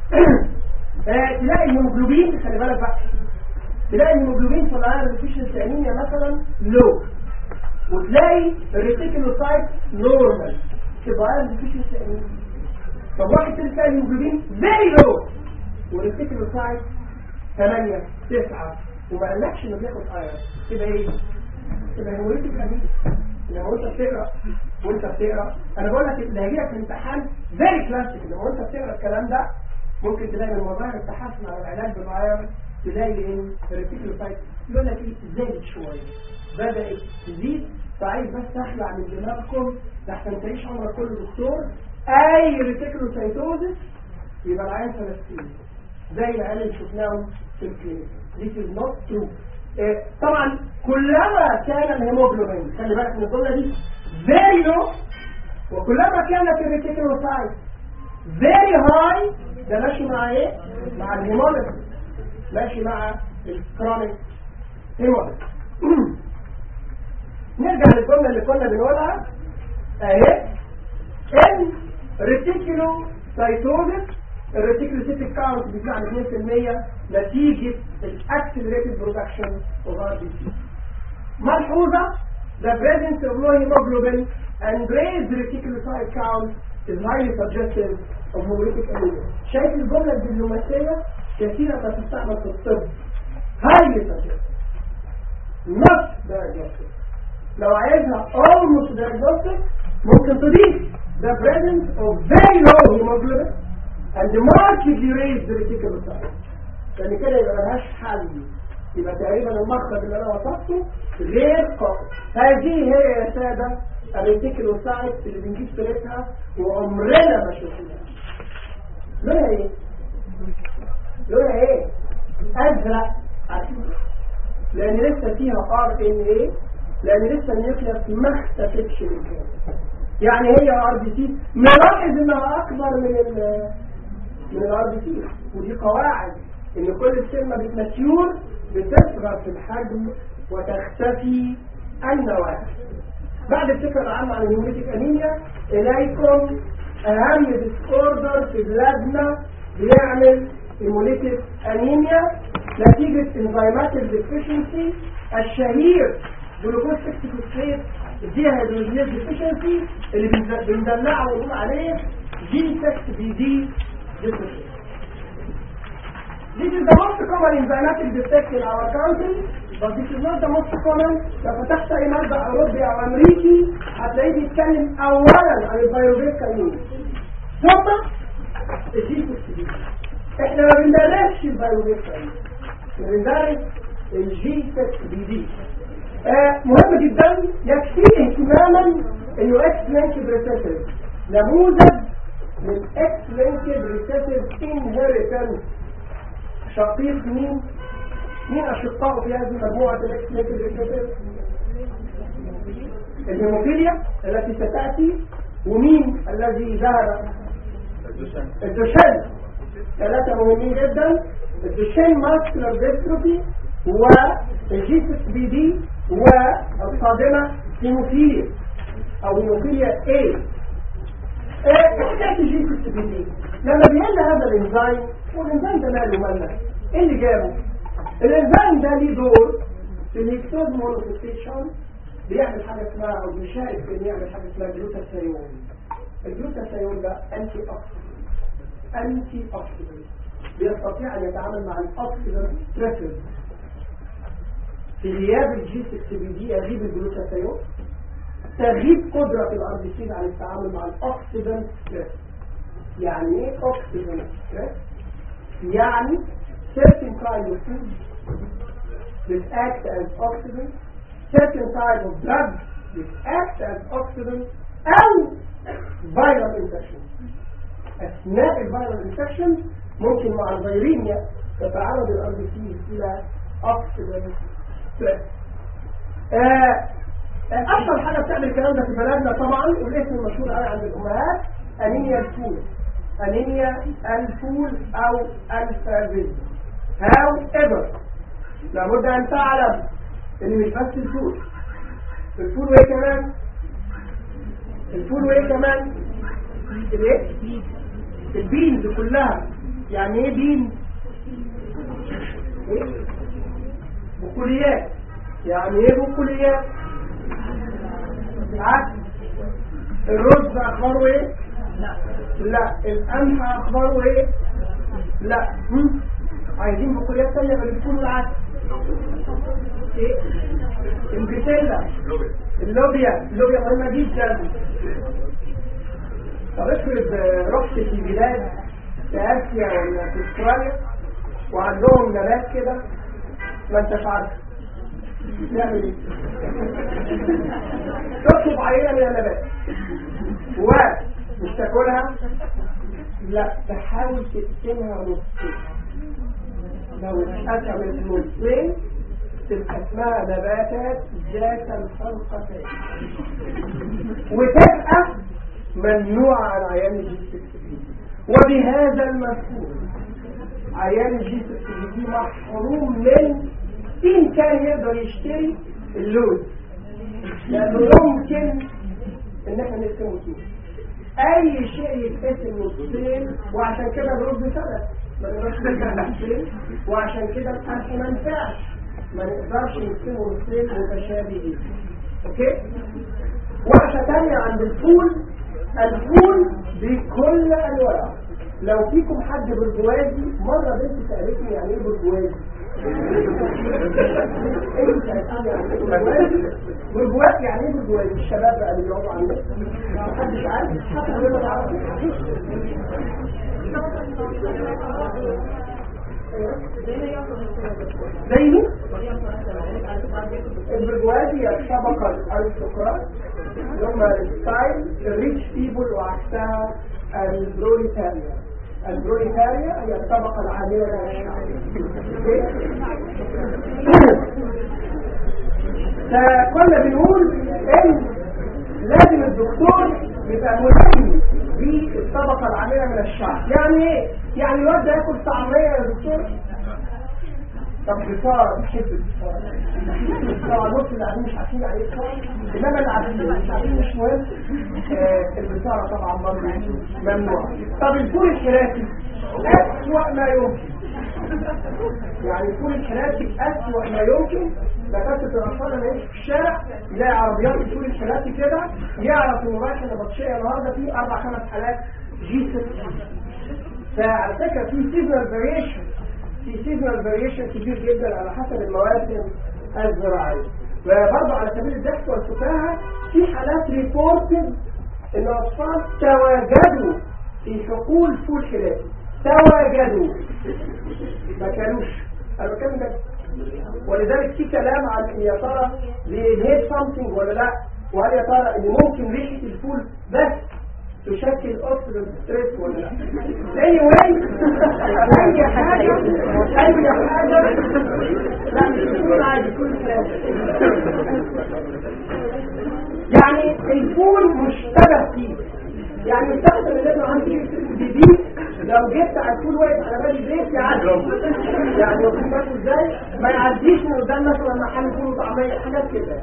آه، تلاقي الهيموجلوبين خلي بالك بقى تلاقي الهيموجلوبين في الايرون ديفيشنسي انيميا مثلا لو وتلاقي الريتيكولوسايت نورمال تبقى ايرون ديفيشنسي انيميا طب واحد تاني تلاقي الهيموجلوبين فيري لو والريتيكولوسايت 8 9 وما قالكش انه بياخد ايرون تبقى ايه؟ تبقى هيموليتيك انيميا لما انت بتقرا وانت بتقرا انا بقول لك اللي هيجيلك في امتحان فيري كلاسيك لما انت بتقرا الكلام ده ممكن تلاقي من مظاهر التحسن على العلاج بالايرون تلاقي ان الريتيكولوسايت يقول لك ايه زادت شويه بدات تزيد فعايز بس اخلع من دماغكم لحسن تعيش عمرك كله دكتور اي ريتيكولوسايتوزس يبقى العيان فلسطيني زي العيال اللي شفناهم في الكلينيك This is not true إيه، طبعا كلما كان الهيموجلوبين خلي بالك من الجمله دي very low وكلما كانت الريتيكولوسايت very high ده ماشي مع ايه؟ مع الهيموليز ماشي مع الكرونيك هيموليز نرجع للجمله اللي كنا بنقولها اهي ان ريتيكولوسايتوزس الريتيكولوسيتيك كاونت بيطلع عن 2% نتيجة الاكسلريتد برودكشن اوف ار بي سي ملحوظة the presence of low hemoglobin and raised reticulocyte count is highly suggestive of hemolytic anemia شايف الجملة الدبلوماسية كثيرا ما تستعمل في الطب highly suggestive not diagnostic لو عايزها almost diagnostic ممكن تضيف the presence of very low hemoglobin and markedly raised reticulocyte لان كده يبقى ملهاش حل يبقى تقريبا المخرج اللي انا وصفته غير قائم هذه هي يا ساده الريتيكولوسايت اللي بنجيب سيرتها وعمرنا ما شفناها لونها ايه؟ لونها ايه؟ ازرق عارفين لان لسه فيها ار ان ايه لان لسه النيوكليس ما اختفتش بالكامل يعني هي ار بي سي ملاحظ انها اكبر من ال من الار بي سي ودي قواعد ان كل السلمة بتماتيور بتصغر في الحجم وتختفي النواة بعد الفكرة العامة عن الهيموليتيك انيميا اليكم اهم ديسوردر في بلادنا بيعمل هيموليتيك انيميا نتيجة انزيمات الديفيشنسي الشهير جلوكوز 6 فوسفيت الديهيدروجينيز ديفيشنسي اللي بنز- بندلعه ونقول عليه جي 6 بي دي deficiency This is the most common enzymatic defect in our country, but this is not the most common. لو فتحت أي مرجع أوروبي أو أمريكي هتلاقيه بيتكلم أولا عن الفيروبيت كمين. ثم الجي احنا ما بندرسش الفيروبيت كمين. بندرس الجي 6 بي دي. آه مهم جدا يكفيه اهتماما انه اكس لينكد ريسيسيف نموذج من اكس لينكد ريسيسيف انهيرتنس شقيق مين مين اشقائه في هذه المجموعه الاكس لينكد ريسيسيف الهيموفيليا التي ستاتي ومين الذي ظهر الدوشن ثلاثة مهمين جدا الدوشن ماسكولار ديستروفي والجي 6 بي دي والصادمة هيموفيليا او هيموفيليا A حكاية الجي 6 بي دي لما بيقل هذا الانزيم والانزيم ده ماله مالنا ايه اللي جابه الانزيم ده ليه دور في الهيكتوز مونوفيستيشن بيعمل حاجة اسمها او بيشارك في انه يعمل حاجة اسمها جلوتاثيون الجلوتاثيون ده انتي اوكسيدنت انتي اوكسيدنت بيستطيع ان يتعامل مع الاوكسيدنت ستريسز في غياب الجي 6 بي دي يغيب الجلوتاثيون تغيب قدرة الار بي سي على التعامل مع الاوكسيدنت ستريس يعني ايه اوكسيدنت ستريس يعني certain kind of food that act as oxidant certain type of drugs that act as oxidant او viral infection اثناء الفيرال انفكشن ممكن مع الفيريميا تتعرض الار بي سي الى اوكسيدنت ستريس اشهر حاجه بتعمل الكلام ده في بلدنا طبعا والاسم المشهور قوي عند الامهات انيميا الفول انيميا الفول او الفازيل هاو ايفر لابد ان تعلم ان مش بس الفول الفول وايه كمان الفول وايه كمان الايه البينز كلها يعني ايه بين ايه بقوليات يعني ايه بقوليات عكس الرز اخباره ايه لا القمح اخباره ايه لا هم؟ عايزين بقوليات تانية غير الفول والعدس ايه البسلة اللوبيا اللوبيا مهمة جدا طب افرض رحت في بلاد في اسيا ولا في استراليا وعندهم نبات كده ما انتش عارف تعمل ايه تطلب عينه من النبات ومش تاكلها لا تحاول تقسمها نصين لو اتقسمت نصين تبقى اسمها نباتات ذات الخلقتين وتبقى ممنوعة عن عيان الجي 6 بي وبهذا المفهوم عيان الجي 6 بي محروم من إن كان يقدر يشتري اللوز لأنه يمكن إن احنا نقسمه فيه أي شيء يتقسم نصين وعشان كده الرز سبب ما نقدرش نرجع نصين وعشان كده القمح ما ينفعش ما نقدرش نقسمه نصين متشابهين اوكي وحشه ثانيه عند الفول الفول بكل انواعه لو فيكم حد برجوازي مره بنت سالتني يعني ايه برجوازي انت سالتني يعني ايه برجوازي برجوازي يعني ايه برجوازي الشباب بقى اللي بيقعدوا على النت محدش عارف حتى لو ما تعرفش زي مين؟ البرجوازي هي الطبقة الارستقراط اللي هم الستايل الريتش بيبول وعكسها البروليتاريا البروليتاريا هي الطبقة العاملة من الشعب فكنا بنقول ان لازم الدكتور يبقى ملم بالطبقة العاملة من الشعب يعني ايه؟ يعني الواد ده ياكل طعمية يا دكتور طب بصارة بحب البصارة طبعا نص اللي قاعدين مش عارفين يعني ايه بصارة انما اللي عارفين مش عارفين مش مهم آه، البصارة طبعا برضه ممنوع طب الفول الحراسي أسوأ ما يمكن يعني الفول الحراسي أسوأ ما يمكن دكاتره الاطفال لما يمشي في الشارع يلاقي عربيات الفول الحراسي كده يعرف انه رايح النبطشيه النهارده في اربع خمس حالات جي 6 فعلى فكره في سيزونال فاريشن في سيزونال فاريشن كبير جدا على حسب المواسم الزراعيه وبرضه على سبيل الضحك والفكاهه في حالات ريبورتد ان الاطفال تواجدوا في حقول فول حلال تواجدوا ما كانوش انا بتكلم ده ولذلك في كلام عن ان يا ترى للهيد سامثينج ولا لا وهل يا ترى ان ممكن ريحه الفول بس تشكل أسر ستريس ولا لا anyway أي حاجة أي حاجة لا مش الفول عادي كل كلام يعني الفول مشتبه فيه يعني الشخص اللي لازم عندي جديد لو جبت على الفول واقف على باب البيت يعدي يعني واخد بالك ازاي ما يعديش من قدام مثلا محل فول وطعميه حاجات كده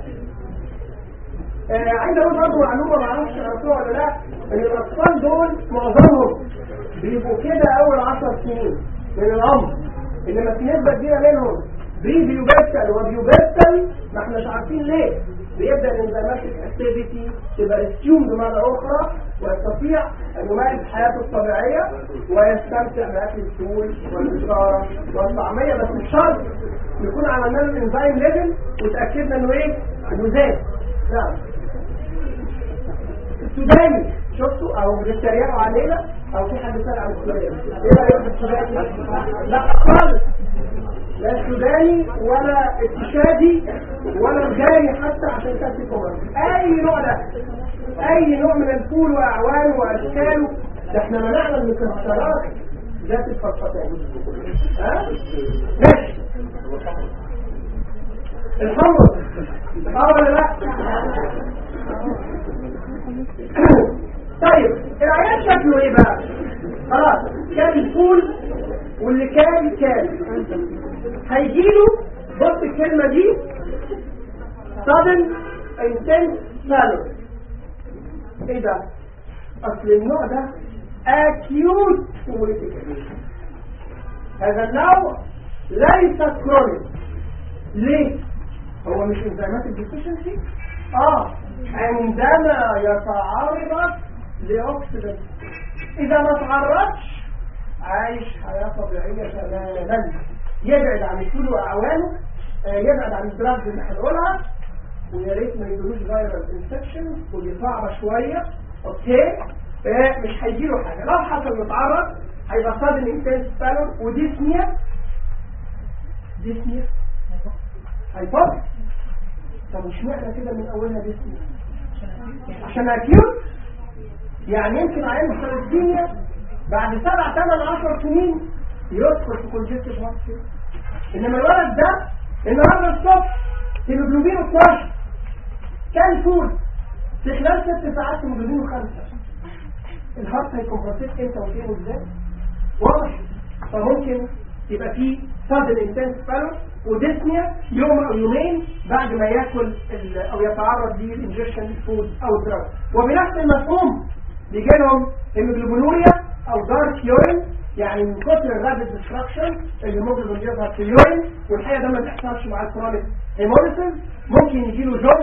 آه عايز اقول برضه معلومه ما اعرفش عرفتوها ولا لا ان الاطفال دول معظمهم بيبقوا كده اول 10 سنين من العمر انما في نسبه كبيره منهم بري بيوبستل وبيوبستل ما احناش عارفين ليه بيبدا الانزيماتيك اكتيفيتي تبقى ريسيومد مره اخرى ويستطيع ان يمارس حياته الطبيعيه ويستمتع باكل الفول والبشاره والطعميه بس مش شرط نكون عملنا له الانزيم ليفل وتاكدنا انه ايه؟ انه زاد نعم السوداني شفتوا او بيتريقوا علينا او في حد سأل عن السوداني ايه رايك في السوداني لا خالص لا السوداني ولا التشادي ولا الجاري حتى عشان كاس الكبرى اي نوع ده اي نوع من الفول واعوانه واشكاله ده احنا منعنا المكسرات ذات الفلسفات ها ماشي الحمص اه ولا لا طيب العيال شكله ايه بقى خلاص كان الفول واللي كان كان هيجيله بص الكلمة دي sudden intense pallor ايه ده اصل النوع ده acute hemolytic هذا النوع ليس كرونيك ليه هو مش انزيمات الديفيشنسي اه عندما يتعرض لاكسيدنت اذا ما تعرضش عايش حياة طبيعية تماما يبعد عن الفول واعوانه آه يبعد عن الدراجز اللي هنقولها ويا ريت ما يجيلوش فيرال انفكشن ودي صعبة شوية اوكي آه مش هيجيله حاجة لو حصل متعرض هيبقى صادم انتنس بالون وديسنيا ديسنيا هيفضل طب مش معنى كده من اولها ديسنيا عشان اكيوت يعني يمكن عين الثلاثينيا بعد سبع ثمان عشر سنين يدخل في كونجكتيف هارت انما الولد ده النهارده الصبح هيموجلوبينه 12 كان فول في خلال ست ساعات هيموجلوبينه خمسة الهارت هيكمبرسيت امتى وفين وازاي واضح فممكن يبقى فيه sudden intense pallor وديسنيا يوم او يومين بعد ما ياكل او يتعرض للانجكشن فود او دراج وبنفس المفهوم بيجي لهم هيموجلوبينوريا او دارك يورين يعني من كتر الرابid ديستراكشن الهيموجلوبين بيظهر في اليورين والحقيقه ده ما بيحصلش مع الكرونيك هيموليسيس ممكن يجي له جوردس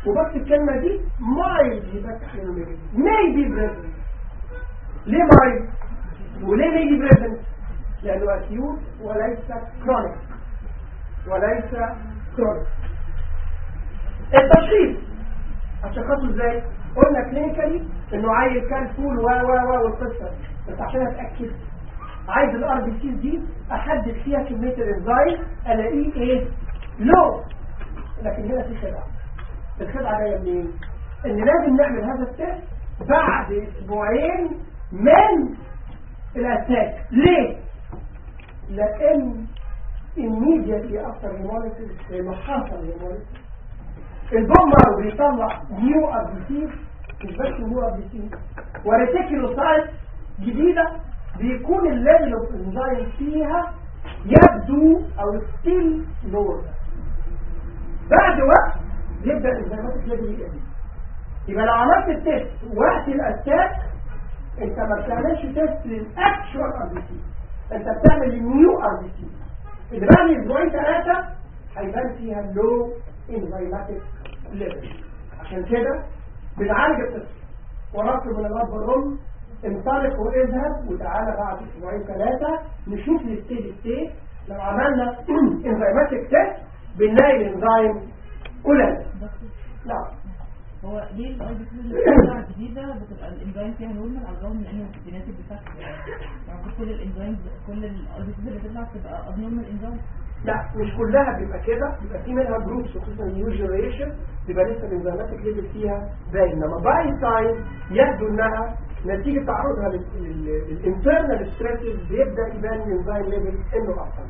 وبس الكلمة دي mild هيباتوميجالي may be present ليه mild وليه may be present لأنه acute وليس chronic وليس chronic التشخيص هتشخصه ازاي قلنا كلينيكالي انه عيل كان فول و و و والقصه بس عشان اتاكد عايز الار بي سي دي احدد فيها كميه الانزيم الاقيه ايه لو لكن هنا في خدعه الخدعه جايه منين ان لازم نعمل هذا التست بعد اسبوعين من الاتاك ليه لان immediately after hemolysis لانه حصل hemolysis البومر بيطلع نيو ار بي سي مش بس نيو ار بي سي وريتيكولوسايت جديده بيكون الليفل اوف انزايم فيها يبدو او ستيل لور بعد وقت يبدا الانزيماتيك ليفل يقل يبقى لو عملت التيست وقت الاتاك انت ما بتعملش تيست للاكشوال ار بي سي انت بتعمل النيو ار بي سي اللي بعد اسبوعين ثلاثه هيبان فيها اللو انزيماتيك ليفل عشان كده بنعالج الطفل ونطلب من الاب والام انطلق واذهب وتعالى بعد اسبوعين ثلاثه نشوف الستيج ستيج لو عملنا انزيماتيك تيست بنلاقي الانزيم قليل نعم هو ليه الاي بي سي اللي بتطلع جديده بتبقى الانزيم فيها نورمال على الرغم من ان الجيناتيك بتاعت يعني كل الانزيم كل الاي بي سي اللي بتطلع بتبقى ابنورمال انزيم لا مش كلها بيبقى كده بيبقى في منها جروبس خصوصا نيو جنريشن بيبقى لسه الانزيماتيك ليفل فيها باين انما باي تايم يبدو انها نتيجه تعرضها للانترنال ستريسز بيبدا يبان الانزيم ليفل انه احسن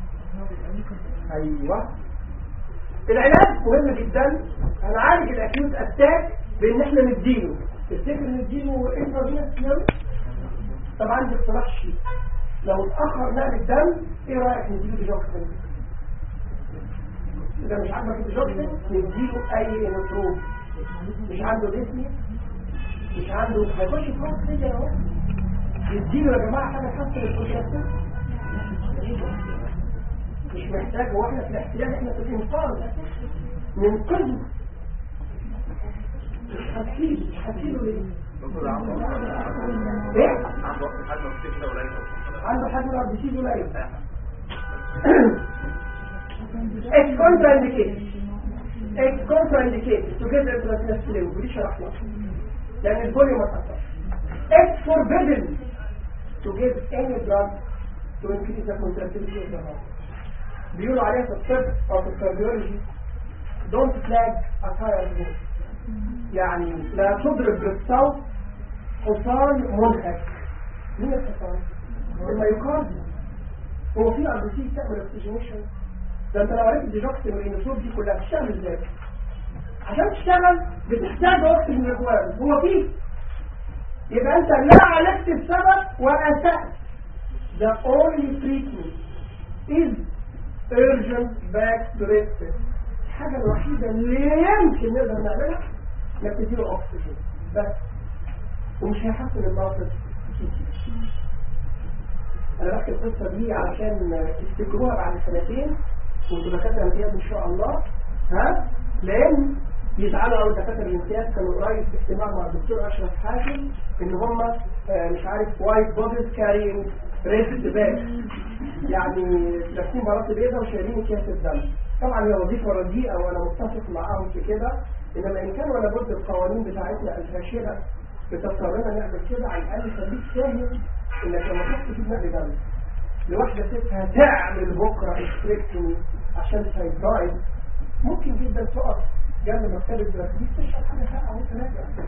ايوه العلاج مهم جدا هنعالج الاكيوت اتاك بان احنا نديله تفتكر نديله انترفينس طب عندي اقتراح شيء لو اتاخر نقل الدم ايه رايك نديله ديجوكسين اذا مش عاجبك الديجوكسين نديله اي انوتروب مش عنده ديسني مش عنده هيخش في وقت كده اهو نديله يا جماعه حاجه تحسن البروتين مش محتاج هو احنا في الاحتياج احنا في الانقاذ ننقذه مش هتسيبه مش هتسيبه ليه؟ دكتور عنده ايه؟ عنده وقت حجم السكتة قليل عنده حجم الارض بيسيبه قليل It's contraindicated. It's contraindicated to get intravenous fluid ودي شرحنا لأن الفوليوم ما تأثرش. It's forbidden to give any drug to increase the contractility of the heart. بيقولوا عليها في الطب أو في الكارديولوجي don't flag a fire dose. يعني لا تضرب بالصوت حصان منهك. مين الحصان؟ الميوكارديوم. هو في ار بي سي بتعمل اوكسجينيشن ده انت لو عرفت الديجوكسين والانسول دي كلها بتشتغل ازاي عشان تشتغل بتحتاج اكسجين ريكوايرمنت هو فيه يبقى انت لا عالجت السبب واسأت the only treatment is urgent back to rest الحاجة الوحيدة اللي يمكن نقدر نعملها انك تديله اكسجين بس ومش هيحسن الموقف كتير انا بحكي القصه دي علشان تفتكروها بعد سنتين وانتوا دكاتره امتياز ان شاء الله ها لان يزعلوا قوي دكاتره الامتياز كانوا قريب في اجتماع مع الدكتور اشرف حاتم ان هم آه، مش عارف وايت بوديز كارينج ريست باك يعني لابسين بلاط بيضاء وشايلين اكياس الدم طبعا هي وظيفه رديئه وانا متفق معاهم في كده انما ان كان ولا بد القوانين بتاعتنا الفاشله بتضطرنا نعمل كده على الاقل خليك فاهم انك لما تحط في نقل دم لواحدة ست هتعمل بكرة استريكتومي عشان تايبرايد ممكن جدا تقف جنب مكتبة الدراسية تشرب حاجة ساعة وانت راجع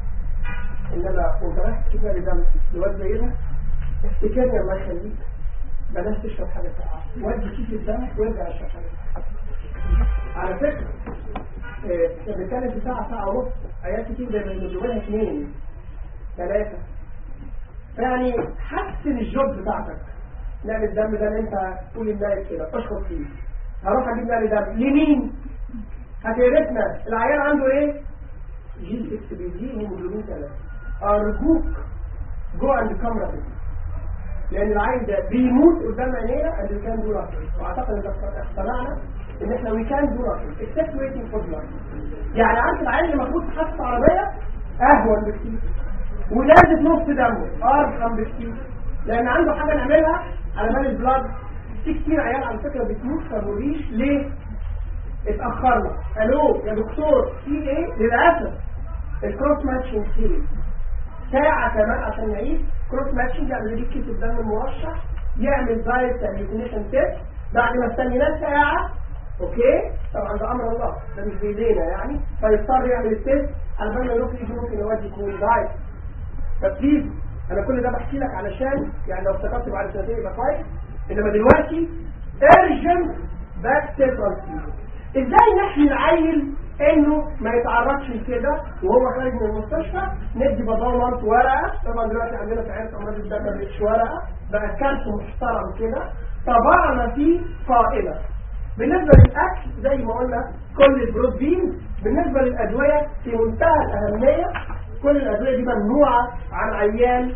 انما وانت رايح تجيب لي دم لواد زي ده افتكرني الله يخليك بلاش تشرب حاجة ساعة ودي كيس الدم وارجع اشرب حاجة ساعة على فكرة آه، بنتكلم في ساعة ساعة ونص آيات كتير زي ما بنجيبها اثنين ثلاثة يعني حسن الجوب بتاعتك نقل الدم ده اللي انت تقول النائب كده اشخص فيه هروح اجيب نقل دم لمين هتعرفنا العيان عنده ايه جي 6 بي دي هيموجلوبين 3 ارجوك جو عند الكاميرا دي لان العيل ده بيموت قدام عينينا اللي كان دول واعتقد ان اقتنعنا ان احنا وي كان دو nothing except waiting for blood يعني عارف العيل اللي المفروض في حادثه عربيه اهون بكتير ولازم نص دمه ارحم بكتير لان عنده حاجه نعملها على بال البلاد في كتير عيال على فكره بتموت في الريش ليه؟ اتاخرنا الو يا دكتور في ايه؟ للاسف الكروس ماتشنج سيريز ساعة كمان عشان نعيد كروس ماتشنج يعني يجيب كيس الدم المرشح يعمل دايركت اليوتينيشن تيست بعد ما استنيناه ساعة اوكي طبعا ده امر الله ده مش بايدينا يعني فيضطر يعمل التيست على بال ما يروح يجي ممكن يودي يكون دايركت فبليز انا كل ده بحكي لك علشان يعني لو افتكرت بعد سنتين يبقى كويس انما دلوقتي urgent back transfusion ازاي نحمي العيل انه ما يتعرضش لكده وهو خارج من المستشفى ندي بضامن ورقه طبعا دلوقتي عندنا في عيادة امراض الدم ما بقتش ورقه بقى كارت محترم كده طبعنا فيه قائمه بالنسبه للاكل زي ما قلنا كل البروتين بالنسبه للادويه في منتهى الاهميه كل الادويه دي ممنوعه عن عيان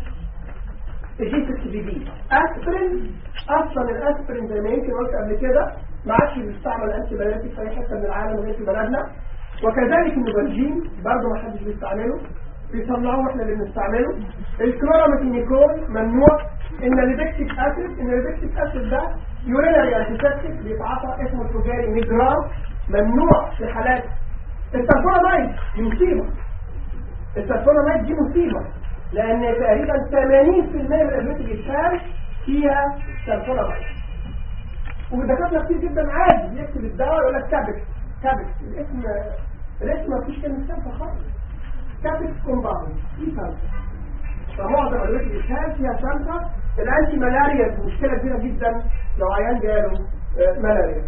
جي 6 بي دي اسبرين اصلا الاسبرين زي ما يمكن قلت قبل كده ما عادش بيستعمل انتي بايوتيك في اي حته من العالم غير في بلدنا وكذلك النوبالجين برضه ما حدش بيستعمله بيصنعوه احنا اللي بنستعمله الكلوراميثينيكول ممنوع ان الليبكتيك اسيد ان الليبكتيك اسيد ده يورينري انتيسبتيك بيتعاطى اسمه التجاري 100 جرام ممنوع في حالات السلفوناميد دي مصيبه السلفوناميد دي مصيبه لان تقريبا 80% من الادويه اللي بتشارك فيها سلفوناميد والدكاتره كتير جدا عادي يكتب الدواء يقول لك كابكس كابكس الاسم الاسم ما فيش كلمه سالفه خالص كابكس كومباوند دي سالفه فمعظم ادويه الاسهال فيها سالفه الانتي ملاريا مشكله كبيره جدا لو عيان جاله آه، ملاريا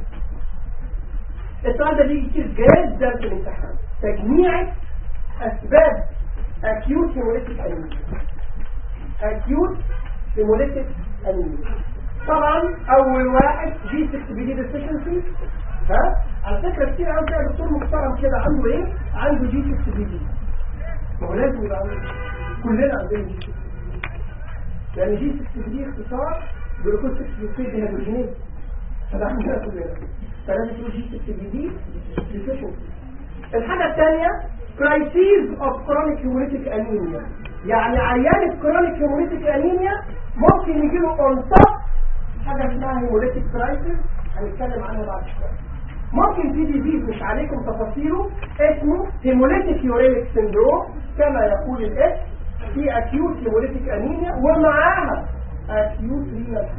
السؤال ده بيجي كتير جدا في الامتحان تجميع اسباب acute hemolytic anemia acute hemolytic anemia طبعا اول واحد جي 6 بي دي deficiency ها على فكره كتير قوي كده دكتور محترم كده عنده ايه عنده جي 6 بي دي ما هو لازم يبقى عنده كلنا عندنا جي 6 يعني جي 6 بي دي اختصار جلوكوز 6 فوسفيت ديهيدروجينيز فده عندنا كلنا فلازم تقول جي 6 بي دي deficiency الحاجه الثانيه كرايسيس اوف كرونيك هيموليتيك انيميا يعني عيان الكرونيك هيموليتيك انيميا ممكن يجي له اون توب حاجه اسمها هيموليتيك كرايسيس هنتكلم عنها بعد شويه ممكن في ديزيز مش عليكم تفاصيله اسمه هيموليتيك يورينيك سيندروم كما يقول الاسم في اكيوت هيموليتيك انيميا ومعاها اكيوت رينال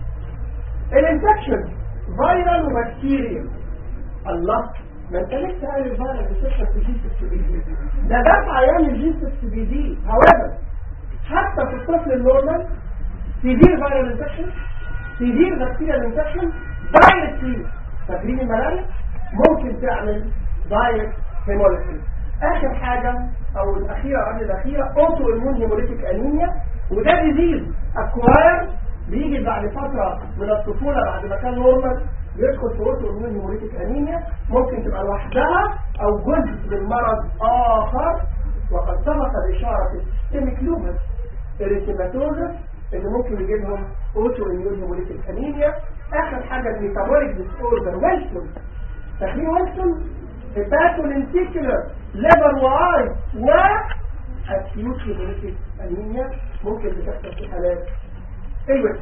الانفكشن فيرال وبكتيريا الله ما انت لسه قايل الفيرال انفكشن في جي 6 بي دي ده ده في عيان الجي 6 بي دي however حتى في الطفل النورمال سيفير فيرال انفكشن سيفير بكتيريال انفكشن دايركتلي فاكرين الملاريا ممكن تعمل دايركت هيموليسيس اخر حاجه او الاخيره قبل الاخيره اوتو امون هيموليتيك انيميا وده ديزيز اكواير بيجي بعد فتره من الطفوله بعد ما كان نورمال يدخل في اوتو امون هيموليتيك انيميا ممكن تبقى لوحدها او جزء من مرض اخر وقد سبق باشاره السيستميك لوبس الريتيماتوزس اللي ممكن يجي لهم اوتو اميون هيموليتيك انيميا اخر حاجه الميتابوليك ديس اوردر ويلسون فاكرين ويلسون هيباتولينتيكولر ليفر واي و اكيوت هيموليتيك انيميا ممكن بتحصل في حالات الويلسون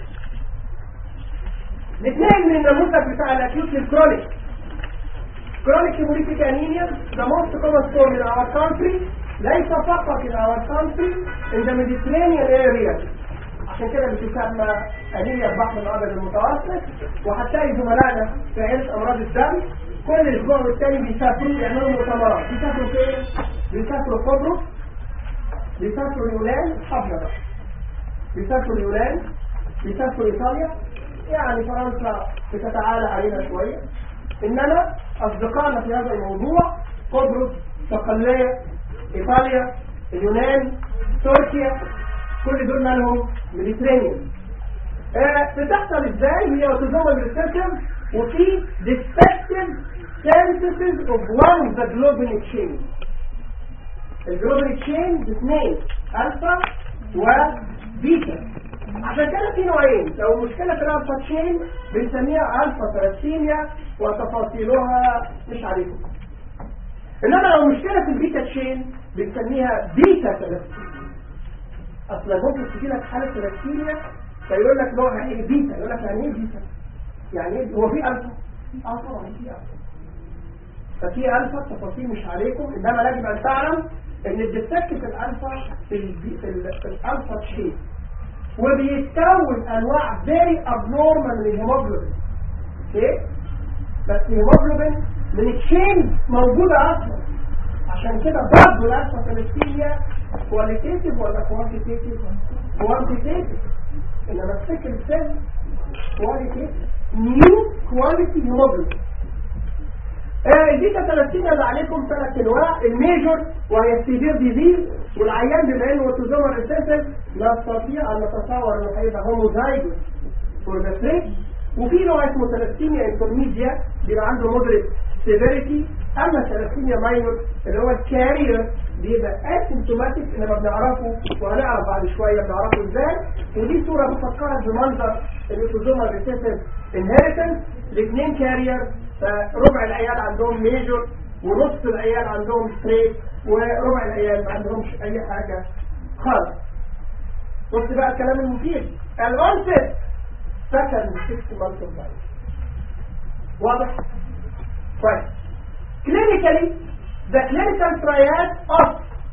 الاثنين من النموذج بتاع الاكيوت للكرونيك chronic hemolytic anemia the most common form in our country ليس فقط in our country in the Mediterranean area عشان كده بتسمى أنيميا البحر الأبيض المتوسط وهتلاقي زملائنا في عيادة أمراض الدم كل أسبوع والتاني بيسافروا يعملوا مؤتمرات بيسافروا فين؟ بيسافروا قبرص بيسافروا اليونان أصحابنا بقى بيسافروا اليونان بيسافروا إيطاليا يعني فرنسا بتتعالى علينا شوية إنما أصدقائنا في هذا الموضوع قبرص صقلية إيطاليا اليونان تركيا كل دول مالهم ميديترينيان آه بتحصل ازاي هي اوتوزومال ريسيشن وفي defective synthesis of one of the globin chain الجلوبين تشين باثنين الفا وبيتا عشان كده في نوعين لو المشكله في الالفا تشين بنسميها الفا ثلاثيميا وتفاصيلها مش عليكم انما لو المشكله في البيتا تشين بنسميها بيتا ثلاثيميا اصل ممكن تجي لك حاله ثلاثيميا فيقول لك نوعها ايه بيتا يقول لك يعني ايه بيتا يعني ايه هو في الفا اه طبعا في الفا ففي الفا التفاصيل مش عليكم انما يجب ان تعلم ان الديفكت في الالفا في, البي- في, ال- في الالفا تشين وبيتكون انواع very abnormal من الهيموجلوبين اوكي بس الهيموجلوبين من التشين موجوده اصلا عشان كده برضه الالفا ثلاثيميا كواليتيتيف ولا كوانتيتيف كوانتيتيف انما السكن سيل كواليتيف نيو كواليتي هيموجلوبين آه، البيتا 30 اللي عليكم ثلاث انواع الميجور وهي السيفير ديزيز والعيان بما انه اوتوزومال ريسيسيف نستطيع ان نتصور انه هيبقى هوموزايجوس فور ذا تريك وفي نوع اسمه ثلاثيميا انترميديا بيبقى عنده مودريت سيفيريتي اما ثلاثيميا ماينور اللي هو الكارير بيبقى اسيمتوماتيك انما بنعرفه وهنعرف بعد شويه بنعرفه ازاي ودي صوره بتفكرك بمنظر الاوتوزومال ريسيسيف انهيرتنس الاثنين كارير فربع العيال عندهم ميجور ونص العيال عندهم ستريت وربع العيال ما عندهمش اي حاجه خالص بص بقى الكلام المفيد الانست سكند 6 months of life واضح كويس clinically the clinical triad of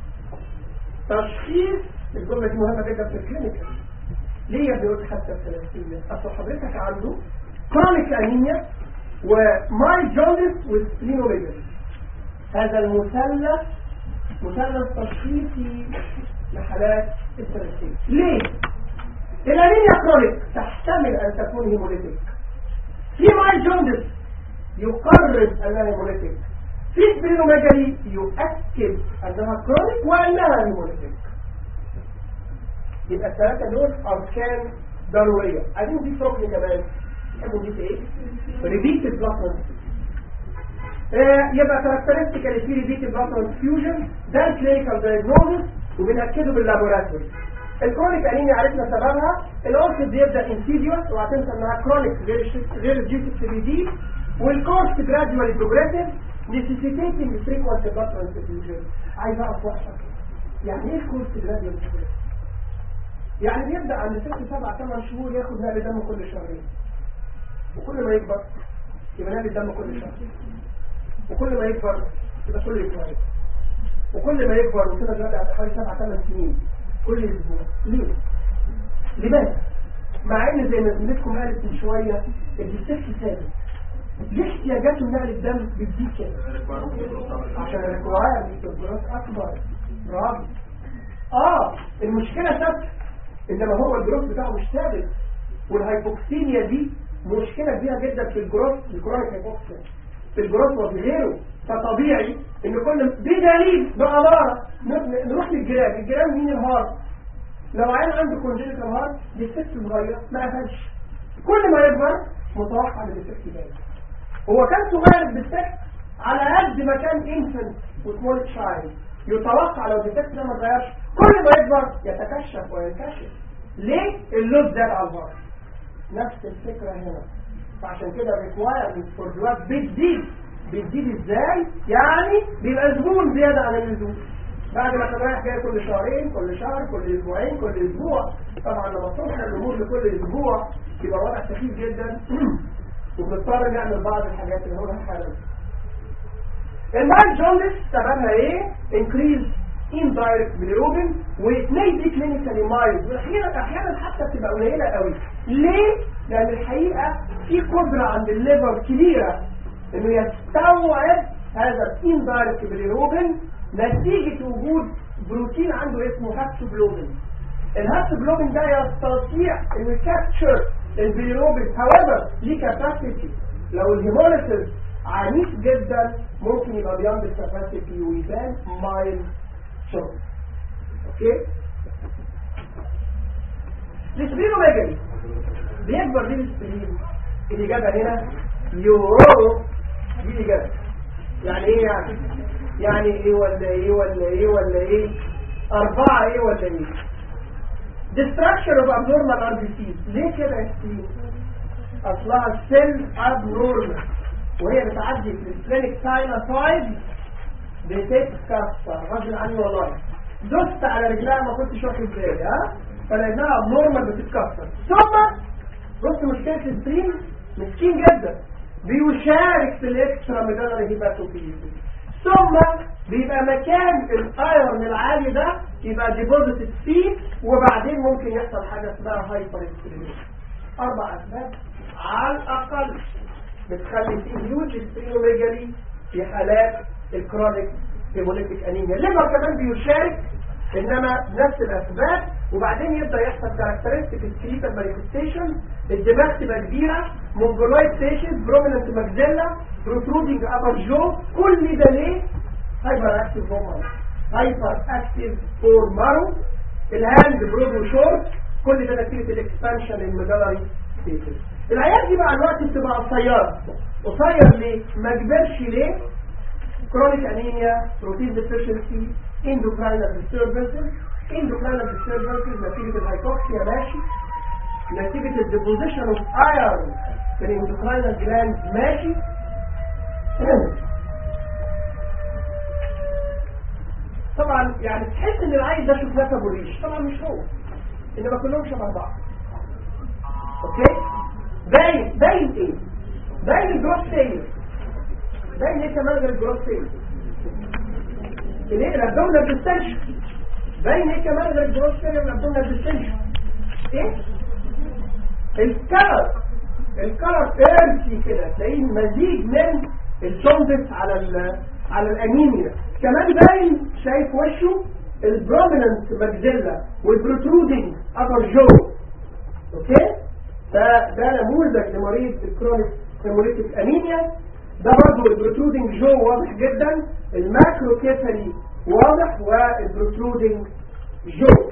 تشخيص الجمله دي مهمه جدا في الكلينيكال ليه يا ابني قلت حتى الثلاثين اصل حضرتك عنده كرونيك انيميا وماي جوندس والسلينوميجر هذا المثلث مثلث تشخيصي لحالات الثلاثين ليه؟ الانيميا كرونيك تحتمل ان تكون هيموليتيك في ماي جوندس يقرب انها هيموليتيك في سبلينوميجالي يؤكد انها كرونيك وانها هيموليتيك يبقى الثلاثه دول اركان ضروريه عايزين نضيف ركن كمان تحبوا نضيف ايه؟ ريبيتد بلاد يبقى كاركترستيكالي في ريبيتد بلاد ترانسفيوجن ده الكلينيكال دايجنوزس وبنأكده باللابوراتوري الكرونيك انيميا عرفنا سببها الاورث بيبدا انسيديوس وهتنسى انها كرونيك غير غير جيتك سي دي والكورس جراديوالي بروجريسيف نيسيسيتيتنج فريكوانت بلاد ترانسفيوجن عايز اقف وقفه يعني ايه الكورس جراديوالي بروجريسيف يعني بيبدا عند ست سبع ثمان شهور ياخد نقل دم كل شهرين وكل ما يكبر يبقى نقل دم كل شهر وكل ما يكبر يبقى كل اسبوعين وكل ما يكبر وكده دلوقتي على حوالي سبع ثمان سنين كل اسبوع ليه؟ لماذا؟ مع ان زي ما زميلتكم قالت من شويه الديستكت ثابت ليه احتياجاته نقل الدم بتزيد كده؟ عشان الريكوايرمنت الجراس اكبر برافو اه المشكله ثابته انما هو الجروث بتاعه مش ثابت والهايبوكسيميا دي مشكله كبيره جدا في الجروث الكرونيك هايبوكسيا في الجروث وفي غيره فطبيعي ان كل بدليل بأمارة ن- نروح للجيران الجيران مين الهارت لو عيل عنده كونجنتال هارت ديستكت صغير ما قفلش كل ما يكبر متوقع ان الديستكت جاي هو كان صغير الديستكت على قد ما كان انفنت وسمول تشايلد يتوقع لو الديستكت ده ما اتغيرش كل ما يكبر يتكشف وينكشف ليه اللود زاد على الهارت نفس الفكرة هنا فعشان كده الريكوايرمنت فور دراج بتزيد بتزيد ازاي يعني بيبقى زبون زيادة عن اللزوم بعد ما كان رايح جاي كل شهرين كل شهر كل اسبوعين كل اسبوع طبعا لما توصل الامور لكل اسبوع يبقى وضع سخيف جدا وبنضطر نعمل بعض الحاجات اللي هقولها حالا المايل جوندس سببها ايه؟ increase indirect bilirubin واثنين دي كلينيكالي مايل واحيانا احيانا حتى بتبقى قليله قوي ليه؟ لان الحقيقه في قدره عند الليفر كبيره انه يستوعب هذا الاندايركت bilirubin نتيجه وجود بروتين عنده اسمه هابسوجلوبين الهابسوجلوبين ده يستطيع انه يكابتشر البيليروبين however ليه كاباسيتي لو الهيموليسيس عنيف جدا ممكن يبقى بياند الكاباسيتي ويبان مايل شورت اوكي السبلينوميجالي بيكبر ليه السبلين الإجابة هنا يورو دي الإجابة يعني ايه يعني يعني ايه ولا ايه ولا ايه ولا ايه أربعة ايه ولا ايه destruction of abnormal RBCs ليه كده يا ستيف؟ اصلها سيل abnormal وهي بتعدي في الكلينيك ساينوسايد بتتكسر غصب عني والله دست على رجلها ما كنتش واخد بالي ها فلقيناها abnormal بتتكسر ثم بص مشكله السبرين مسكين جدا بيشارك في الاكسترا ميدالري هيباتوبيزي ثم بيبقى مكان الايرون العالي ده يبقى ديبوزيتد فيه وبعدين ممكن يحصل حاجه اسمها هايبر اربع اسباب على الاقل بتخلي فيه هيوج سبرينوميجالي في حالات الكرونيك هيموليتيك انيميا الليفر كمان بيشارك انما نفس الاسباب وبعدين يبدا يحصل كاركترستيك سكريتال مانيفستيشن الدماغ تبقى كبيره مونجولويد فيشز بروميننت ماجديلا بروترودنج ابر جو كل ده ليه هايبر اكتيف فور هايبر اكتيف فور مارو الهاند برودو شورت كل ده نتيجه الاكسبانشن الميدالري فيشز العيال دي مع الوقت بتبقى قصيره قصير ليه ما كبرش ليه chronic anemia protein deficiency endocrine disturbances endocrine disturbances نتيجة الهايبوكسيا ماشي نتيجة الديبوزيشن اوف ايرون في الاندوكراينال جلاند ماشي طبعا يعني تحس ان العيل ده شوف نفسه ريش طبعا مش هو انما كلهم شبه بعض اوكي باين باين ايه باين الجروس سيل باين ايه كمان غير الجروس سيل الايه الابدومينال ديستنشن باين ايه كمان غير الجروس سيل والابدومينال ديستنشن ايه الكلر الكلر ايرسي كده تلاقيه مزيج من الجوندس على ال على الانيميا كمان باين شايف وشه البروميننت ماجديلا والبروترودنج ابر جو اوكي فده نموذج لمريض الكرونيك هيموليتيك انيميا ده برضه البروترودنج جو واضح جدا الماكرو كيفالي واضح والبروترودنج جو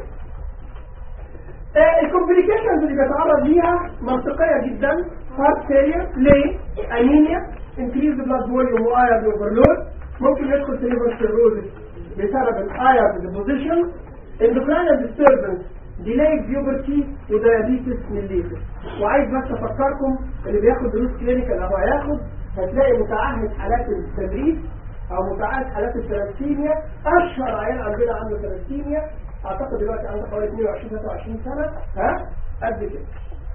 الكومبليكيشنز اللي بيتعرض ليها منطقيه جدا هارت فيلير ليه انيميا انكريز بلاد فوليوم وايرن اوفرلود ممكن يدخل في ليفر سيروزس بسبب الايرن ديبوزيشن اندوكراينال ديستربنس ديلاي بيوبرتي وديابيتس ميليتس وعايز بس افكركم اللي بياخد دروس كلينيكال او هياخد هتلاقي متعهد حالات التدريس او متعهد حالات الثلاثيميا اشهر عيان عندنا عنده ثلاثيميا اعتقد دلوقتي عنده حوالي 22 23 سنه ها قد كده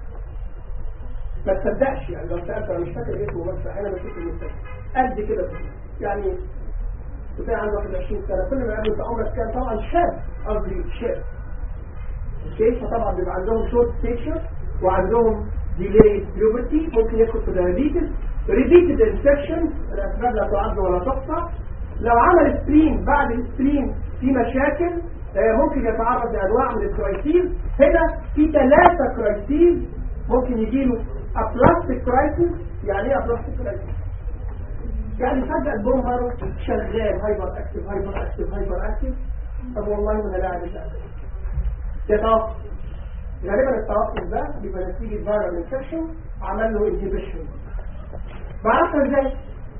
ما تصدقش يعني لو سالت انا مش فاكر اسمه بس انا بشوف المستشفى قد كده يعني بتاع عنده 21 سنه كل ما يقابل في عمرك كان طبعا شاب قصدي شاب اوكي فطبعا بيبقى عندهم شورت ستيشن وعندهم ديلي بيوبرتي ممكن يدخل في دايابيتس ريبيتد انفكشن الاسباب لا تعد ولا تحصى لو عمل سبرين بعد السبرين في مشاكل ممكن يتعرض لانواع من الكرايسيس هنا في ثلاثه كرايسيس ممكن يجي له ابلاستيك كرايسيس يعني ايه ابلاستيك كرايسيس يعني فجأة البومبر شغال هايبر اكتف هايبر اكتف هايبر اكتف طب والله ما انا لاعب يتوقف غالبا التوقف ده بيبقى نتيجة فيرال انفكشن عمل له انهبيشن بعرفها ازاي؟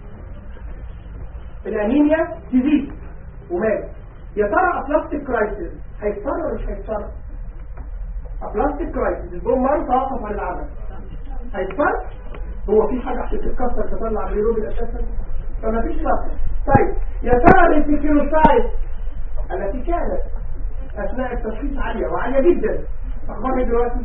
الانيميا تزيد ومال يا ترى ابلاستيك كرايسيس هيضطر ولا مش هيضطر؟ ابلاستيك كرايسيس البوم مارو توقف عن العمل هيضطر؟ هو في حاجة عشان تتكسر تطلع الهيروبين اساسا؟ فما فيش كسر طيب يا ترى الانتيكيلوسايت التي كانت اثناء التشخيص عالية وعالية جدا اخبارها دلوقتي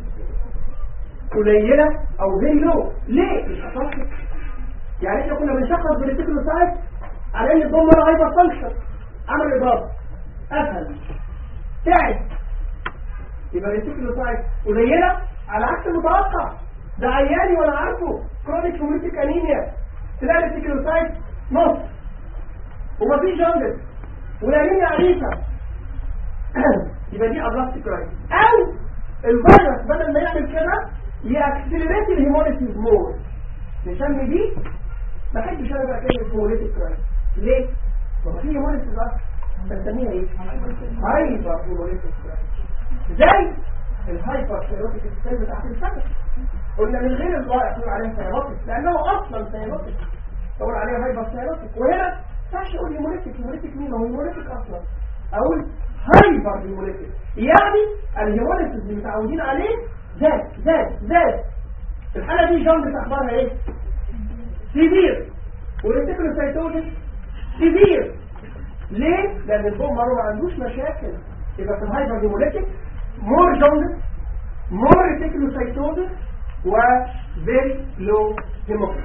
قليلة او فيري لو ليه مش هتوقف يعني احنا كنا بنشخص بالانتيكيلوسايت على ان البوم مارو هايبر فانكشن عمل اضافه اسهل تعب يبقى الانتيكيلوسايت قليلة على عكس المتوقع ده عياني وانا عارفه كرونيك هيموليتيك انيميا تلاقي الانتيكيلوسايت نص ومفيش جوندس والانيميا عنيفه يبقى دي ابلاستيك رايت او الفيروس بدل ما يعمل كده يأكسلريت الهيموليسيس مور نسمي دي ما حدش انا بقى كلمه هيموليتيك رايت ليه؟ ما في هيموليسيس اصلا بنسميها ايه؟ هايبر هيموليتيك رايت زي الهايبر ثيروتيك ستيل بتاعت الفكر قلنا من غير الضائع تقول عليها ثيروتيك لانه اصلا ثيروتيك تقول عليها هايبر ثيروتيك وهنا ما ينفعش اقول هيموليتيك هيموليتيك مين هو هيموليتيك اصلا اقول هايبر هيموليتيك يعني الهيموليتيز اللي متعودين عليه زاد زاد زاد في الحالة دي جنب اخبارها ايه سيفير والريتيكولوسايتوزيس سيفير ليه؟ لأن البوم مرة ما عندوش مشاكل يبقى في الهايبر هيموليتيك مور جوندس مور ريتيكولوسايتوزيس و فيري لو هيموجلوبين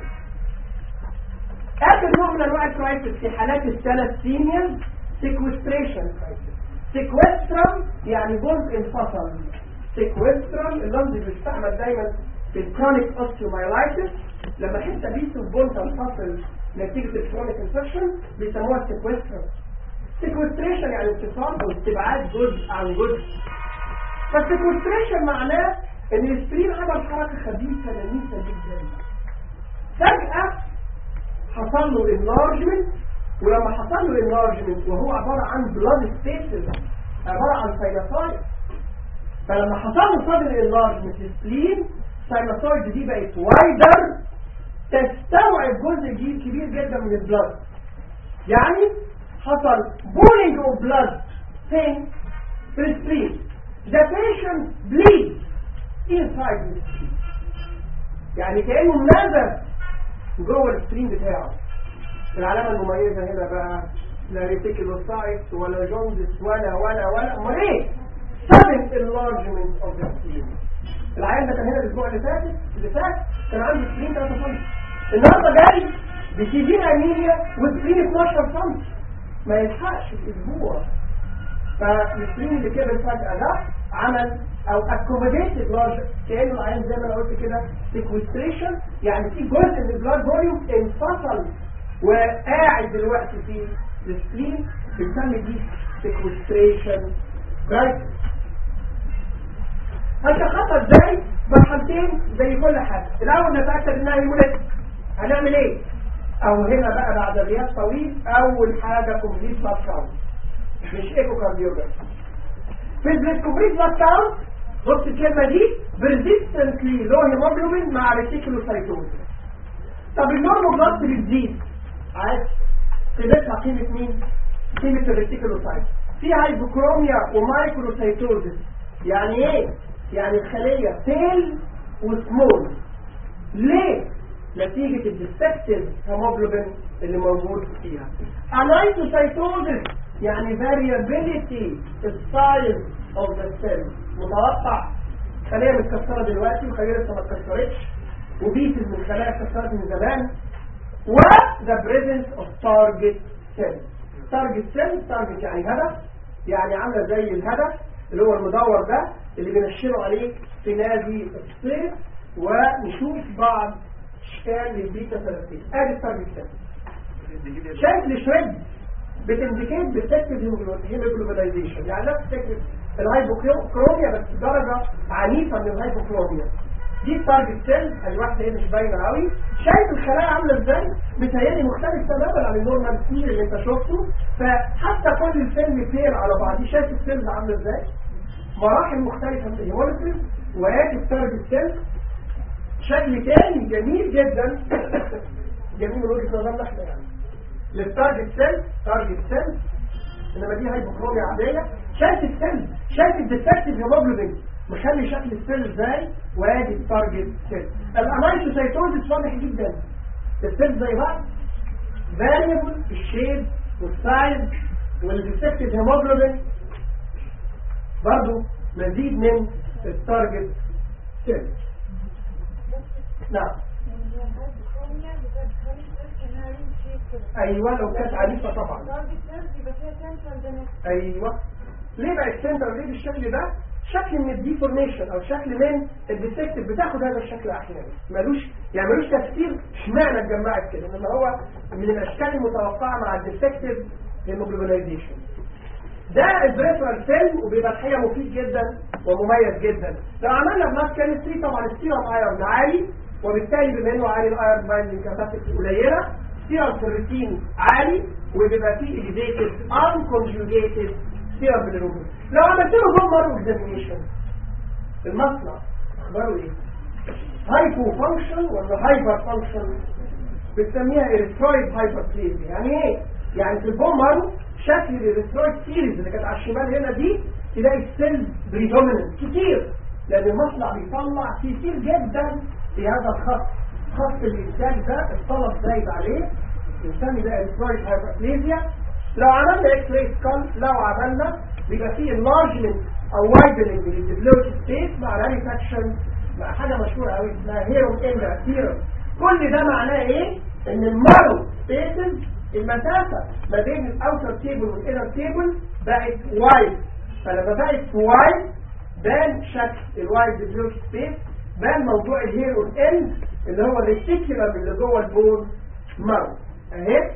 آخر نوع من أنواع الكرايسيس في حالات الثلاثيميا سيكوستريشن سيكوسترم يعني جزء انفصل سيكوسترم اللفظ اللي بيستعمل دايما في الكرونيك اوستيومايلايتس لما حته بيس البون تنفصل نتيجه الكرونيك انفكشن بيسموها سيكوسترم سيكوستريشن يعني انفصال او استبعاد جزء عن جزء فالسيكوستريشن معناه ان السبرين عمل حركه خبيثه لميسه جدا فجاه حصل له انلارجمنت ولما حصل له انلارجمنت وهو عباره عن بلاد ستيسز عباره عن ساينوسايد فلما حصل له صدر انلارجمنت السبلين الساينوسايد دي بقت وايدر تستوعب جزء جي- كبير جدا من البلاد يعني حصل بولينج اوف بلاد فين في السبلين the patient bleeds inside the spleen يعني كأنه نزل جوه السبلين بتاعه العلامة المميزة هنا بقى لا ريتيكولوسايتس ولا جوندس ولا ولا ولا امال ايه sudden enlargement of the spleen العيان ده كان هنا الاسبوع اللي فات اللي فات كان عنده سبلين 3 سم النهارده جاي بتيجين انيميا وسبلين 12 سم ما يلحقش الاسبوع فالسبلين اللي كبر فجأة ده عمل او accommodated large كأنه العيان زي ما انا قلت كده sequestration يعني في جزء من البلاد فوليوم انفصل وقاعد دلوقتي في السبلين بنسمي دي sequestration crisis هنشخصها ازاي مرحلتين زي كل حاجة الاول نتأكد انها هيموليتك هنعمل ايه او هنا بقى بعد غياب طويل اول حاجة كومبليت بلاد كاونت مش ايكو كارديوجرافي في الكومبليت بلاد كاونت بص الكلمة دي persistently لو هيموجلوبين مع ريتيكولوسايتوز طب النورمال بلاد بتزيد عايز قيمتها قيمة مين؟ قيمة الريتيكولوسايت في هايبوكروميا ومايكروسايتوزس يعني ايه؟ يعني الخلية تيل وسمول ليه؟ نتيجة الديستكتيف هيموجلوبين اللي موجود فيها انايتوسايتوزس يعني variability السايز of the cell متوقع خلية متكسرة دلوقتي وخلية لسه ما اتكسرتش وبيسز من خلايا اتكسرت من زمان و the presence of target cell target cell target يعني هدف يعني عاملة زي الهدف اللي هو المدور ده اللي بنشره عليه في نادي الصيف ونشوف بعض اشكال للبيتا ثلاثين ادي التارجت سيل شايف الشريد بتنديكيت بالتكتيف هيموجلوبينايزيشن يعني نفس فكره الهايبوكروميا بس درجه عنيفه من الهايبوكروميا دي التارجت سيل الواحده هي مش باينه قوي شايف الخلايا عامله ازاي بتهيألي مختلف تماما عن النورمال سيل اللي انت شفته فحتى كل الفيلم بير على بعضيه شايف السيلز عامله ازاي مراحل مختلفه من الهيموليسيس وادي التارجت سيل شكل تاني جميل جدا جميل من وجهه نظرنا احنا يعني للتارجت سيل تارجت سيل انما دي هايبوكروميا عاديه شايف السيل شايف الديفكتيف هيموجلوبين مخلي شكل السيل ازاي وادي التارجت سيل الامايتوسايتوزيس واضح جدا السيل زي بعض فاريبل الشيب والسايز والديفكتيف هيموجلوبين برضو مزيد من التارجت سيل نعم ايوه لو كانت عنيفه طبعا ايوه ليه بقى السنتر ليه بالشكل ده شكل من الديفورميشن او شكل من الديتكتيف بتاخد هذا الشكل احيانا ملوش يعني ملوش تفسير اشمعنى اتجمعت كده انما هو من الاشكال المتوقعه مع الديتكتيف هيموجلوبينايزيشن ده البريفرال سيل وبيبقى الحقيقه مفيد جدا ومميز جدا لو عملنا بلاد كيمستري طبعا السيرم ايرون عالي وبالتالي بما انه عالي الايرون بايندنج كاباسيتي قليله سيرم فيرتين عالي وبيبقى فيه اليفيتد unconjugated سيرم بالروبين لو عملت له بوم مارو اكزامينيشن المصنع اخباره ايه هايبو فانكشن ولا هايبر فانكشن بتسميها اريثرويد هايبربليزيا يعني ايه يعني في البوم مارو شكل الريسترويد سيريز اللي كانت على الشمال هنا دي تلاقي السيل بريدوميننت كتير لان المصنع بيطلع كتير جدا في هذا الخط خط الانتاج ده الطلب زايد عليه يسمي ده الريسترويد هايبربليزيا لو عملنا اكس راي سكال لو عملنا بيبقى فيه enlargement او widening للديبلويد سبيس مع رانيفاكشن مع حاجه مشهوره قوي اسمها هيرو ان ثيرم كل ده معناه ايه؟ ان المارو سبيسز المسافة ما بين الاوتر تيبل والانر تيبل بقت وايد فلما بقت وايد بان شكل الوايد ديبلوك سبيس بان موضوع الهير والان اللي هو الريتيكولم اللي جوه البون مارو اهي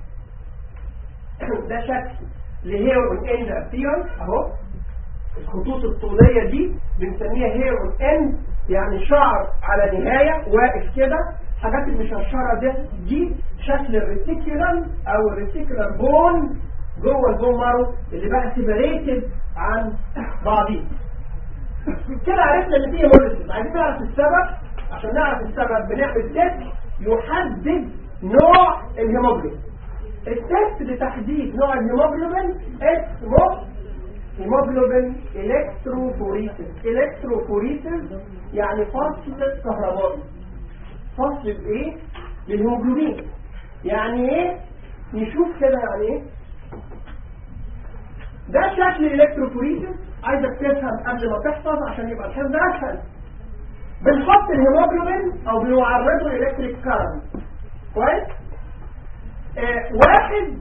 ده شكل لهير والان ثيرم اهو الخطوط الطولية دي بنسميها هير والان يعني شعر على نهاية واقف كده حاجات المشرشرة ده دي شكل الريتيكولم او الريتيكولر بون جوه البون مارو اللي بقى سيبريتد عن بعضيه كده عرفنا ان فيه هيموليسيس عايزين نعرف السبب عشان نعرف السبب بنعمل تيست يحدد نوع الهيموجلوبين التيست لتحديد نوع الهيموجلوبين اسمه هيموجلوبين الكتروفوريسيس الكتروفوريسيس يعني فصل كهربائي فصل بايه بالهيموجلوبين يعني ايه نشوف كده يعني ايه ده شكل الالكتروفوريسيس عايزك تفهم قبل ما تحفظ عشان يبقى الحفظ اسهل بنحط الهيموجلوبين او بنعرضه الكتريك كارنت كويس آه واحد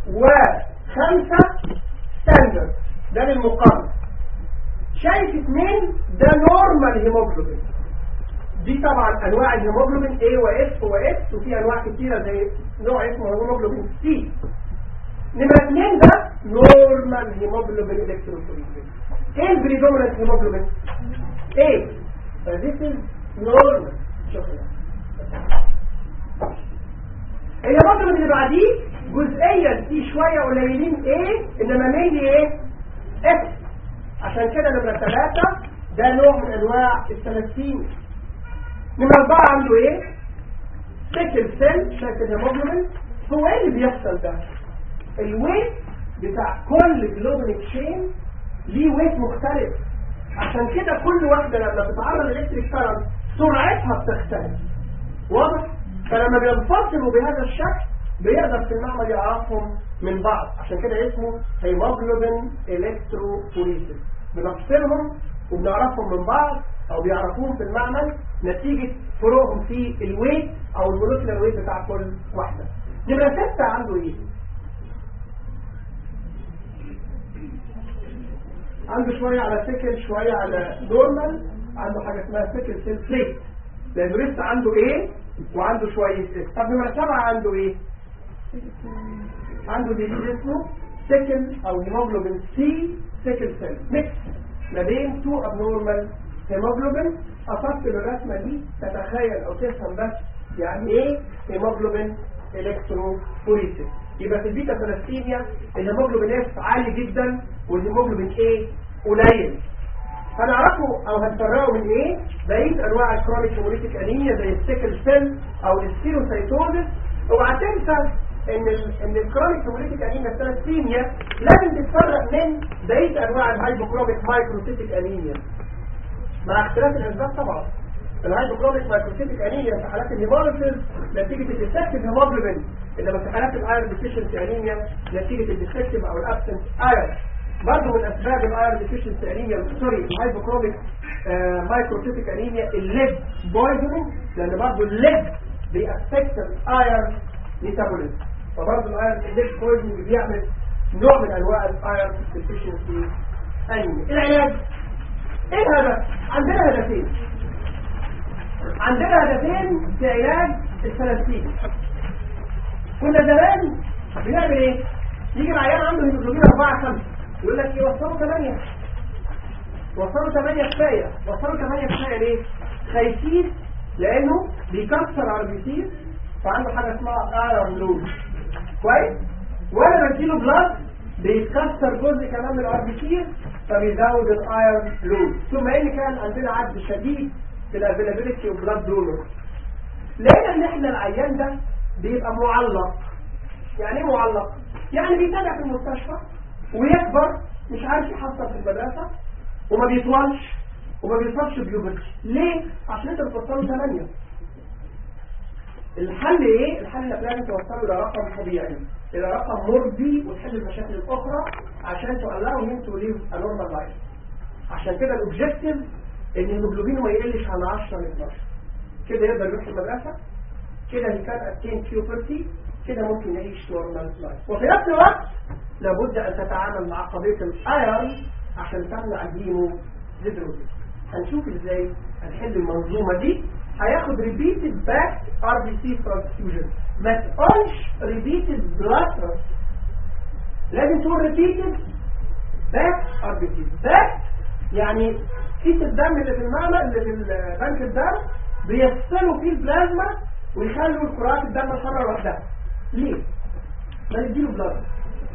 وخمسة ستاندرد ده للمقارنة شايف اثنين ده نورمال هيموجلوبين دي طبعا انواع الهيموجلوبين A و F و X وفي انواع كتيرة زي نوع اسمه هيموجلوبين C نمرة اثنين ده نورمال هيموجلوبين الكتروفوريسيس ايه البريدومينانت هيموجلوبين A فذيس از نورمال شوف الهيموجلوبين اللي بعديه جزئيا في شوية قليلين A انما ميلي ايه X عشان كده نمرة ثلاثة ده نوع من انواع الثلاثين نمرة أربعة عنده إيه؟ سيكل سيل شايف الهيموجلوبين هو إيه اللي بيحصل ده؟ الويت بتاع كل جلوبين تشين ليه ويت مختلف عشان كده كل واحدة لما بتتعرض للإلكتريك كارنت سرعتها بتختلف واضح؟ فلما بينفصلوا بهذا الشكل بيقدر في المعمل يعرفهم من بعض عشان كده اسمه هيموجلوبين الكتروفوريسيس بنفصلهم وبنعرفهم من بعض او بيعرفوهم في المعمل نتيجة فروقهم في الويت او المولكيولر ويت بتاع كل واحدة نمرة ستة عنده ايه عنده شوية على سيكل شوية على نورمال عنده حاجة اسمها سيكل سيل بليت لانه لسه عنده ايه وعنده شوية ايه طب نمرة سبعة عنده ايه عنده ديزيز اسمه سيكل او هيموجلوبين سي سيكل سيل ميكس ما بين تو ابنورمال هيموجلوبين أفصل الرسمة دي تتخيل أو تفهم بس يعني إيه هيموجلوبين إلكتروفوريسيس يبقى في البيتا ثلاثيميا الهيموجلوبين اف عالي جدا والهيموجلوبين ايه قليل هنعرفه او هنفرقه من ايه بقيه انواع الكرونيك هيموليتيك انيميا زي السيكل سيل او السيروسايتوزس اوعى تنسى ان ال ان الكرونيك هيموليتيك انيميا الثلاثيميا لازم تتفرق من بقيه انواع الهايبوكروميك مايكروسيتيك انيميا مع اختلاف الاسباب طبعا الهايدروكروميك مايكروسيتيك انيميا في حالات الهيموليسيس نتيجه الديفكتيف هيموجلوبين انما في حالات الايرون ديفيشنسي انيميا نتيجه الديفكتيف او الابسنت ايرون برضه من اسباب الايرون ديفيشنسي انيميا سوري الهايدروكروميك مايكروسيتيك انيميا الليد بويزنينج لان برضه الليد بيأفكت الايرون ميتابوليزم فبرضه الايرون الليد بويزنينج بيعمل نوع من انواع الايرون ديفيشنسي انيميا العلاج ايه الهدف عندنا هدفين عندنا هدفين في علاج الثلاثين كنا زمان بنعمل ايه يجي العيان عنده هيموجلوبين 4 5 يقول لك ايه وصلوا 8 وصلوا 8 كفايه وصلوا 8 كفايه ليه خايفين لانه بيكسر على البيتير فعنده حاجه اسمها ايرون لود كويس وانا بديله بلاد بيتكسر جزء كمان من الار بي سي فبيزود الايرون لود ثم ان كان عندنا عجز شديد في الافيلابيلتي اوف بلاد دونر لقينا ان احنا العيان ده بيبقى معلق يعني ايه معلق يعني بيتابع في المستشفى ويكبر مش عارف يحصل في المدرسة وما بيطولش وما بيوصلش بيوبرتي ليه؟ عشان انت بتوصله 8 الحل ايه؟ الحل انك لازم توصله الى رقم طبيعي الى رقم مرضي وتحل المشاكل الاخرى عشان تقلعه him to live a normal life عشان كده الاوبجيكتيف ان الهيموجلوبين ما يقلش عن 10 ل 12 كده يقدر يروح المدرسه كده هي كان اتين بيوبرتي كده ممكن يعيش نورمال لايف وفي نفس الوقت لابد ان تتعامل مع قضيه الايرون عشان تمنع الهيمو هيدروجين هنشوف ازاي هنحل المنظومه دي هياخد repeated back RBC transfusion ما تقولش repeated blood transfusion لازم تقول repeated back RBC back يعني كيس الدم اللي في المعمل اللي في بنك الدم بيفصلوا فيه البلازما ويخلوا الكرات الدم الحمراء لوحدها ليه؟ ما نديله بلازما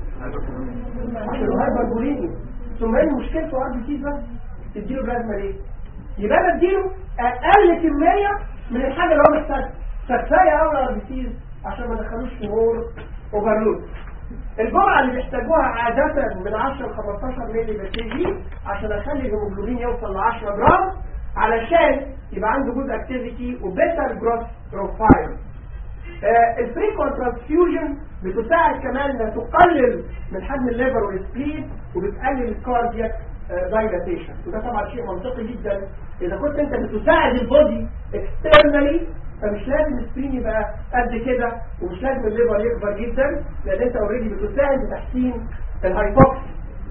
عشان الهايبر بوليميا ثم ايه مشكلته ار بي سي بس تديله بلازما ليه؟ يبقى انا اديله اقل كميه من الحاجه اللي هو محتاجها فكفايه قوي ار بي سي عشان ما ندخلوش في مور اوفرلود الجرعه اللي بيحتاجوها عاده من 10 ل 15 مللي بر كي جي عشان اخلي الهيموجلوبين يوصل ل 10 جرام علشان يبقى عنده جود اكتيفيتي وبيتر جروث بروفايل الفريكوال ترانسفيوجن بتساعد كمان انها تقلل من حجم الليفر والسبلين وبتقلل الكاردياك دايلاتيشن وده طبعا شيء منطقي جدا اذا كنت انت بتساعد البودي اكسترنالي فمش لازم السبلين يبقى قد كده ومش لازم الليفر يكبر جدا لان انت اوريدي بتساعد بتحسين الهايبوكسي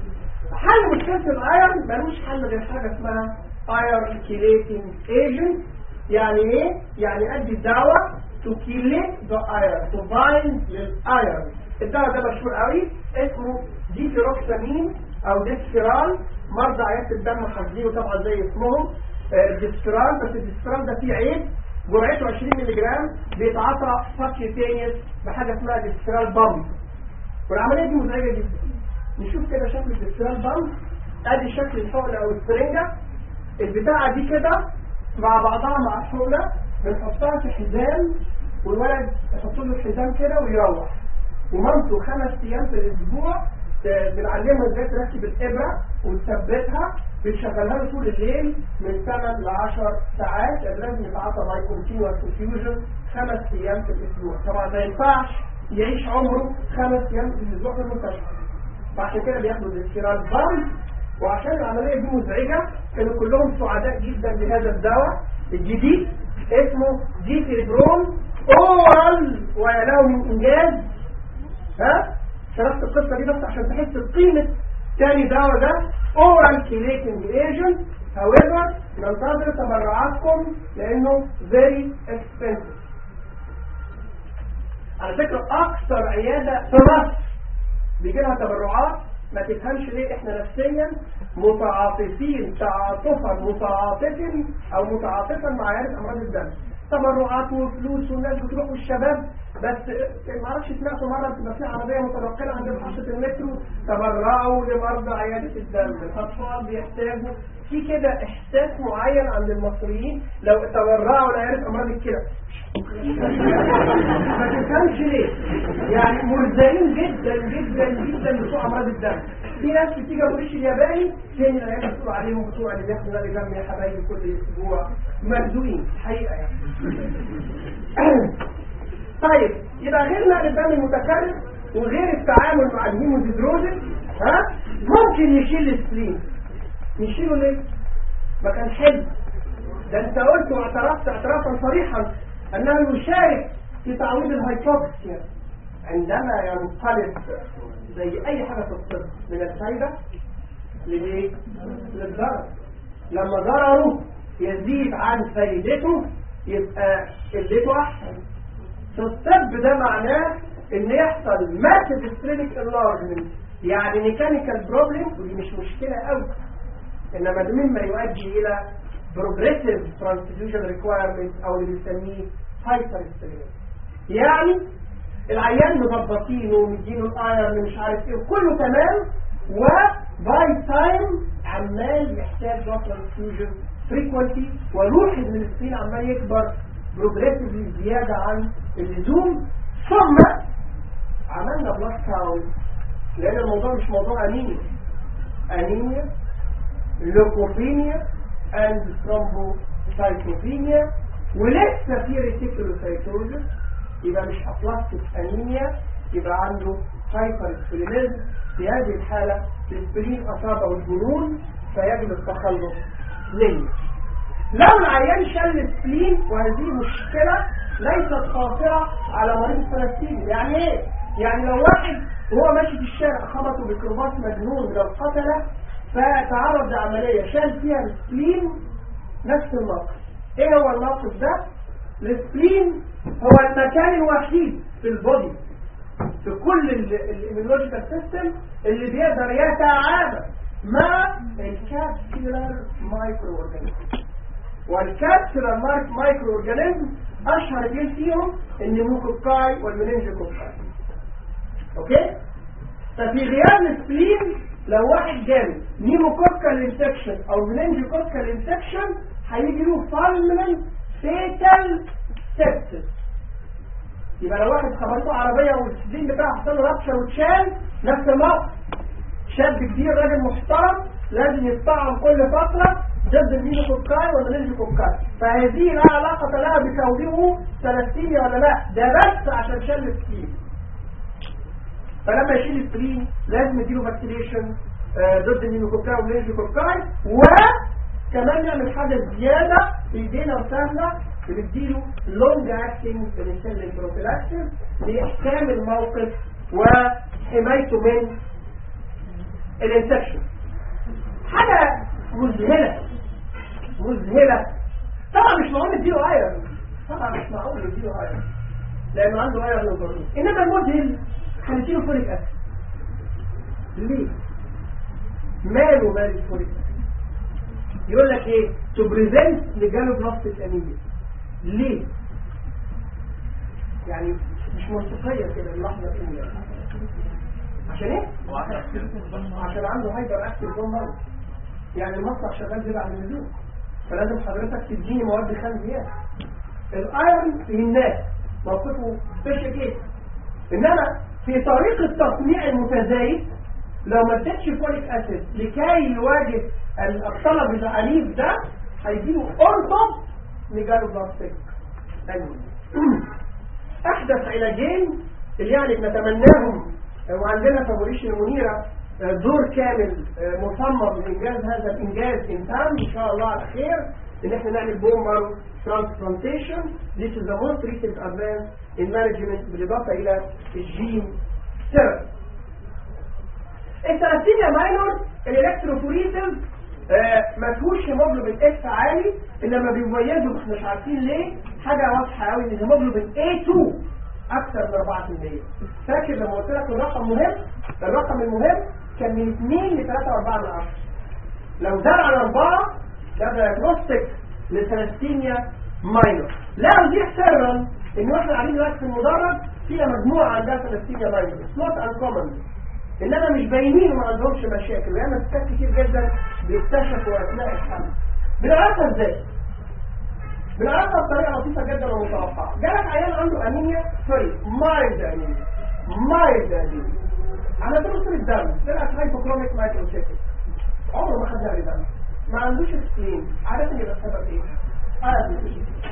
حل مشكله الايرن ملوش حل غير حاجه اسمها ايرن كيليتنج ايجنت يعني ايه؟ يعني ادي الدواء to كيليت the iron to bind للايرن الدواء ده مشهور قوي اسمه ديفيروكسامين او ديسفيرال مرضى عيادة الدم حافظينه طبعا زي اسمهم آه، ديسفيرال بس الديسفيرال ده فيه عيب جرعته 20 مللي جرام بيتعاطى سبكيوتينيوس بحاجه اسمها ديسفيرال بامب والعمليه دي مزعجه جدا نشوف كده شكل الديسفيرال بامب ادي شكل الحقنه او السرنجه البتاعه دي كده مع بعضها مع الحقنه بنحطها في حزام والولد يحط له الحزام كده ويروح ومامته خمس ايام في الاسبوع ت- بنعلمها ازاي تركب الابره وتثبتها بنشغلها له طول الليل من 8 ل 10 ساعات لأن لازم يتعاطى باي كونتينوس انفيوجن خمس ايام في الاسبوع طبعا ما ينفعش يعيش عمره خمس ايام في الاسبوع في المستشفى فعشان كده بياخدوا الاستيراد بامب وعشان العمليه دي مزعجه كانوا كلهم سعداء جدا بهذا الدواء الجديد اسمه ديفيبرون اورال وله من انجاز ها شرحت القصه دي بس عشان تحس بقيمه تاني دواء ده اورال كيليتنج ايجنت however ننتظر تبرعاتكم لانه very expensive على فكره اكثر عياده في مصر بيجي لها تبرعات ما تفهمش ليه احنا نفسيا متعاطفين تعاطفا متعاطفا او متعاطفا مع عيادة امراض الدم تبرعات وفلوس والناس بتروح والشباب بس ما اعرفش سمعتوا مره بتبقى في عربيه متنقله عند محطه المترو تبرعوا لمرضى عياده الدم الاطفال بيحتاجوا في كده احساس معين عند المصريين لو تبرعوا لعياده امراض الكلى ما تفهمش ليه يعني مرزقين جدا جدا جدا بتوع امراض الدم في ناس بتيجي ابوريش الياباني تاني العيال بتقول عليهم بتوع اللي بياخدوا نادي دم يا حبايبي كل اسبوع مرزوقين حقيقه يعني طيب يبقى غير نقل الدم المتكرر وغير التعامل مع الهيموديدروزن ها ممكن يشيل السليم يشيله ليه؟ ما كان حلو ده انت قلت واعترفت اعترافا صريحا انه يشارك في تعويض الهايبوكسيا عندما ينقلب زي اي حاجه في الطب من الفايده للايه؟ للضرر لما ضرره يزيد عن فايدته يبقى قلته احسن في الطب ده معناه ان يحصل ماسيف ستريميك انلارجمنت يعني ميكانيكال بروبلم ودي مش مشكله قوي انما ده مما يؤدي الى progressive transfusion requirement او اللي بنسميه hyperstreaming يعني العيان مظبطينه ومدينه الايرن مش عارف ايه وكله تمام وباي تايم عمال يحتاج blood transfusion frequency وروح من السين عمال يكبر progressively زيادة عن اللزوم ثم عملنا بلاد كاونت لان الموضوع مش موضوع انيميا انيميا لوكوبينيا اند ثرومبوسايتوبينيا ولسه في ريتيكولوسايتوزس يبقى مش ابلاستيك انيميا يبقى عنده هايبر سبلينيزم في هذه الحالة الاسبرين أصابه الجنون فيجب التخلص منه لو العيان شل السليم وهذه مشكلة ليست خاطرة على مريض الفلسطيني يعني ايه؟ يعني لو واحد وهو ماشي في الشارع خبطه بكرباس مجنون من القتلة فتعرض لعملية شال فيها السليم نفس الموقف ايه هو الموقف ده؟ السليم هو المكان الوحيد في البودي في كل الاميولوجيكال سيستم اللي بيقدر يتعامل مع الكابسولار مايكرو اورجانيزم والكابسولار مايكرو اورجانيزم اشهر اثنين فيهم النيموكوكاي والمننجوكوكاي اوكي ففي غياب السبلين لو واحد جاله نيموكوكال انفكشن او مننجوكوكال انفكشن هيجي له فالمنت فيتال سيبسس يبقى لو واحد خبطته عربية والسدين بتاعه حصل له رابشة واتشال نفس الموقف شاب كبير راجل محترم لازم يتطعم كل فترة ضد المينوكوكاي ولا النيجوكوكاي فهذه لا علاقة لها بكونه ثلاثيني ولا لا ده بس عشان شل السكين فلما يشيل السكين لازم يديله فاكسينيشن ضد المينوكوكاي والنيجوكوكاي وكمان نعمل حاجة زيادة في ايدينا وسهلة بنديله لونج اكتنج بنسلم بروفيلاكسس لاحكام الموقف وحمايته من الانفكشن حاجة مذهلة مذهلة طبعا مش معقول نديله ايرون طبعا مش معقول نديله ايرون لانه عنده ايرون وضروري انما المذهل هنديله فوليك اسيد ليه؟ ماله مال الفوليك اسيد يقول لك ايه تو بريزنت لجاله بلاستيك انيميا ليه يعني مش منطقية كده اللحظة دي عشان ايه عشان عنده هايبر اكتيف بومبر يعني المصنع شغال زيادة عن اللزوم فلازم حضرتك تديني مواد خام زيادة الايرون للناس موقفه سبيشال كيس انما في طريقة تصنيع المتزايد لو ما اديتش فوليك اسيد لكي يواجه الطلب العنيف ده هيديله اورطب لجاله بلاستيك احدث علاجين اللي يعني نتمناهم وعندنا فابوريشن منيرة دور كامل مصمم لإنجاز هذا الإنجاز إنتام إن شاء الله على خير إن إحنا نعمل بومر transplantation This is the most recent advance in management بالإضافة إلى الجين ثيرابي الثلاثينيا ماينور الالكتروفوريسز ما فيهوش هيموجلوبين اف عالي انما بيميزوا احنا مش عارفين ليه حاجه واضحه قوي ان الهيموجلوبين A2 اكثر من 4% فاكر لما قلت لك الرقم مهم الرقم المهم كان من 2 ل 3.4 من 10 لو زاد على 4 ده دايجنوستيك للثلاثينيا ماينور لا ودي سرا ان احنا قاعدين دلوقتي في المدرج فيها مجموعه عندها ثلاثينيا ماينور نوت انكومن انما مش باينين وما عندهمش مشاكل وياما ستات كتير جدا بيكتشفوا اثناء الحمل بنعرفها ازاي بنعرفها بطريقه لطيفه جدا ومتوقعه جالك عيان عنده انيميا سوري مايلد انيميا مايلد انيميا على طول الدم طلعت هايبوكروميك مايكروسيكل عمره ما خد دوري دم ما عندوش سكرين عادة يبقى السبب ايه؟ عادة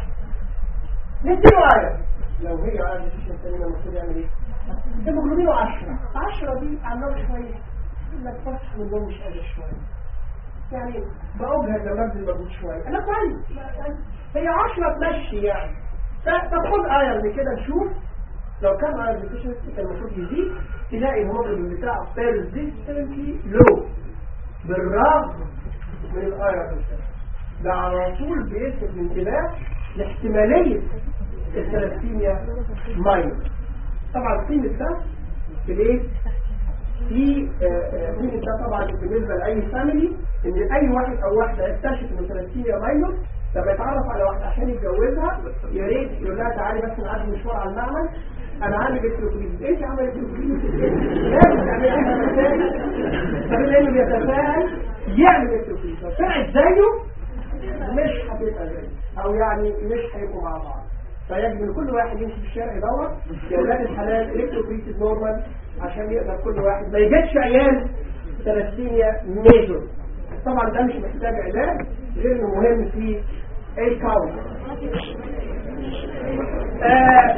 نديله عادة لو هي عادة الشيشة السليمة المفروض يعمل ايه؟ هيموجلوبينه 10 10 دي عمال شوية يقول لك فتح من جوه مش قادر شوية يعني بأجهد لما ابذل مجهود شوية انا كويس هي 10 تمشي يعني طب خد ايرن كده نشوف لو كان ايرن ديفيشنسي كان المفروض يزيد تلاقي الهيموجلوبين بتاعه بيرزيستنتلي لو بالرغم من الايرن ده على طول بيلفت الانتباه لاحتمالية الثلاثيميا ماينور طبعا قيمة ده في الايه؟ في قيمة ده طبعا بالنسبة لأي فاميلي ان اي واحد او واحدة يكتشف ان ثلاثيميا ماينور لما يتعرف على واحدة عشان يتجوزها يا ريت يقول لها تعالي بس نعدي مشوار على المعمل انا عامل الكلوكليز ايش عمل الكلوكليز لازم تعمل احنا مسائل فبما انه بيتفاعل يعمل الكلوكليز لو طلعت زيه مش هتبقى زيه او يعني مش هيبقوا مع بعض فيجب ان كل واحد يمشي في الشارع يدور يا اولاد الحلال الكتروبريتد نورمال عشان يقدر كل واحد ما يجدش عيال ثلاثينيا ميجور طبعا ده مش محتاج علاج غير انه مهم في الكاونت آه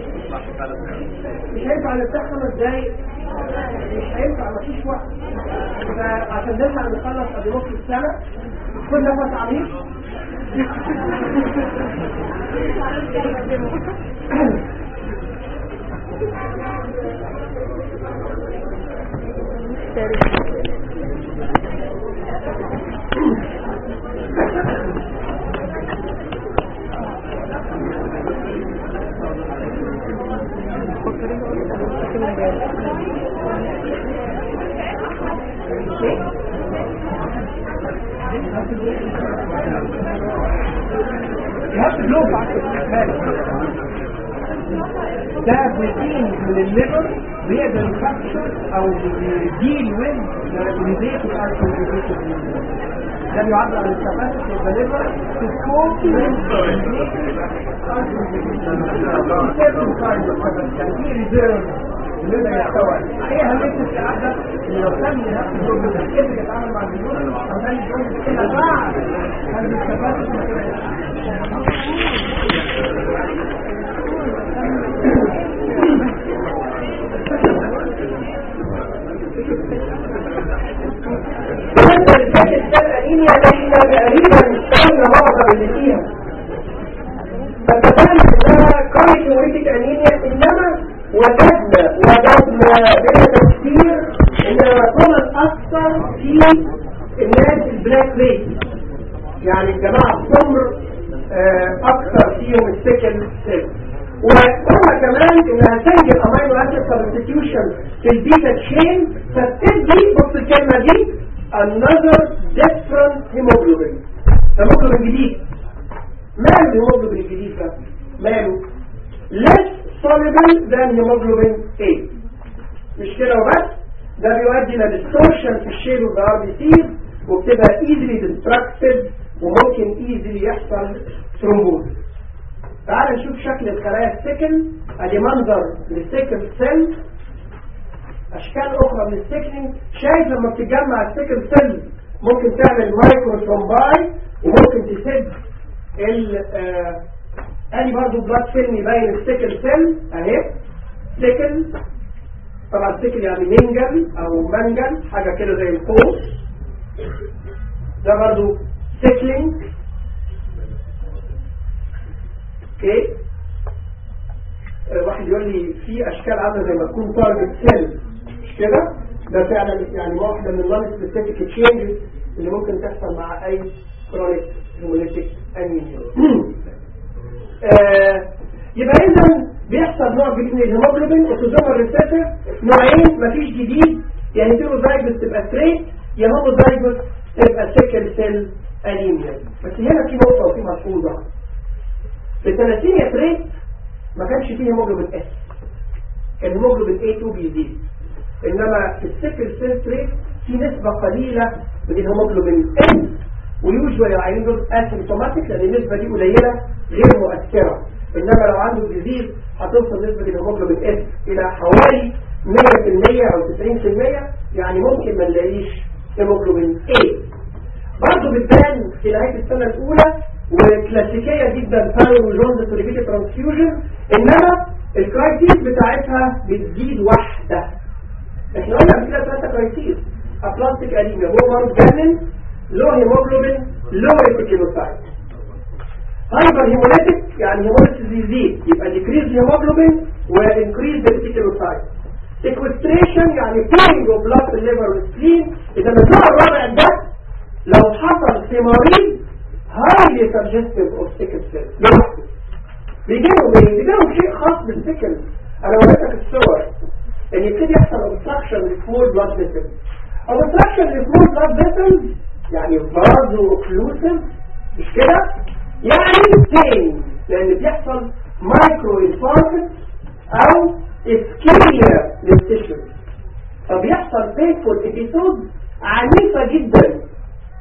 مش هينفع نفتح خمس دقايق مش هينفع مفيش وقت فعشان نلحق نخلص قبل نص السنة كل نفس عميق You have to blow back the ده بروتين من الليفر بيقدر يكابتشر او يديل ويز ريليتد اركونجيشن ده بيعبر عن الكاباسيتي اوف ذا ليفر تو كوب يعني ريزيرف الليفر يحتوي ايه اهميه السعاده ان لو كان نفس الدور ده قدر يتعامل مع الجنون عشان يكون كده بعد هذه الكاباسيتي بالنسبة للفات السنة احنا تقريبا استخدمنا معظم اللي فيها فاتفقنا انها كانت هيموريتك انيميا انما وجدنا وجدنا بلا تفسير انها كانت اكثر في الناس البلاك ريس يعني الجماعة السمر آه، اكثر فيهم السكن سيل وقلنا كمان انها تنجل امينو اسيد سبستيوشن في البيتا تشين فبتدي بص الكلمه دي another different hemoglobin hemoglobin جديد ماله الهيموجلوبين الجديد ده ماله less soluble than hemoglobin A مش كده وبس ده بيؤدي الى distortion في الشيل والار بي سي وبتبقى easily destructed وممكن easily يحصل ثرومبوز تعال نشوف شكل الخلايا السكن ادي منظر للسكن سيل اشكال اخرى من السكنينج شايف لما بتتجمع السكن سيل ممكن تعمل مايكرو ثرومباي وممكن تسد ال آه ادي برضه بلاد فيلم يبين السكن سيل اهي سكن طبعا سكن يعني منجل او منجل حاجه كده زي القوس ده برضه سيكلينج اوكي آه، واحد يقول لي في اشكال عامله زي ما تكون تارجت سيل مش كده ده فعلا يعني واحده من النون سبيسيفيك تشينجز اللي ممكن تحصل مع اي كرونيك هيموليتيك انيميا يبقى اذا بيحصل نوع جديد من الهيموجلوبين اوتوزومال ريسيسيف نوعين مفيش جديد يعني هيتيروزايجوس تبقى ستريت يا هوموزايجوس تبقى سيكل سيل انيميا بس هنا في نقطه وفي ملحوظه في الثلاثينيا تريت ما كانش فيه هيموجلوبين اس كان هيموجلوبين A2 بيزيد انما في السكر سيل تريت في نسبة قليلة من الهيموجلوبين N ويوجوال العيان دول اسيمتوماتيك لان النسبة دي قليلة غير مؤثرة انما لو عنده ديزيز هتوصل نسبة الهيموجلوبين S الى حوالي 100% او 90% يعني ممكن ما نلاقيش هيموجلوبين A برضه بتبان في نهاية السنة الأولى وكلاسيكية جدا فاير وجونز تريبيتي ترانسفيوجن إنما الكرايتيز بتاعتها بتزيد واحدة احنا قلنا قبل كده ثلاثة كرايتيز أبلاستيك أنيميا هو مرض جنن لو هيموجلوبين لو ريتيكينوسايت هايبر هيموليتيك يعني هيموليتيز يزيد يبقى ديكريز هيموجلوبين وانكريز ريتيكينوسايت سيكوستريشن يعني بيرنج اوف بلاد في الليفر والسلين اذا النوع الرابع ده لو حصل في مريض highly suggestive of sickle cell لوحده بيجيلهم ايه؟ بيجيلهم شيء خاص بالسكل انا وريتك الصور ان يبتدي يحصل obstruction لسمول بلاد فيسلز obstruction لسمول بلاد فيسلز يعني فازو اوكلوسيف مش كده؟ يعني pain لان بيحصل مايكرو انفاركت او اسكيميا للتشو فبيحصل painful episodes عنيفة جدا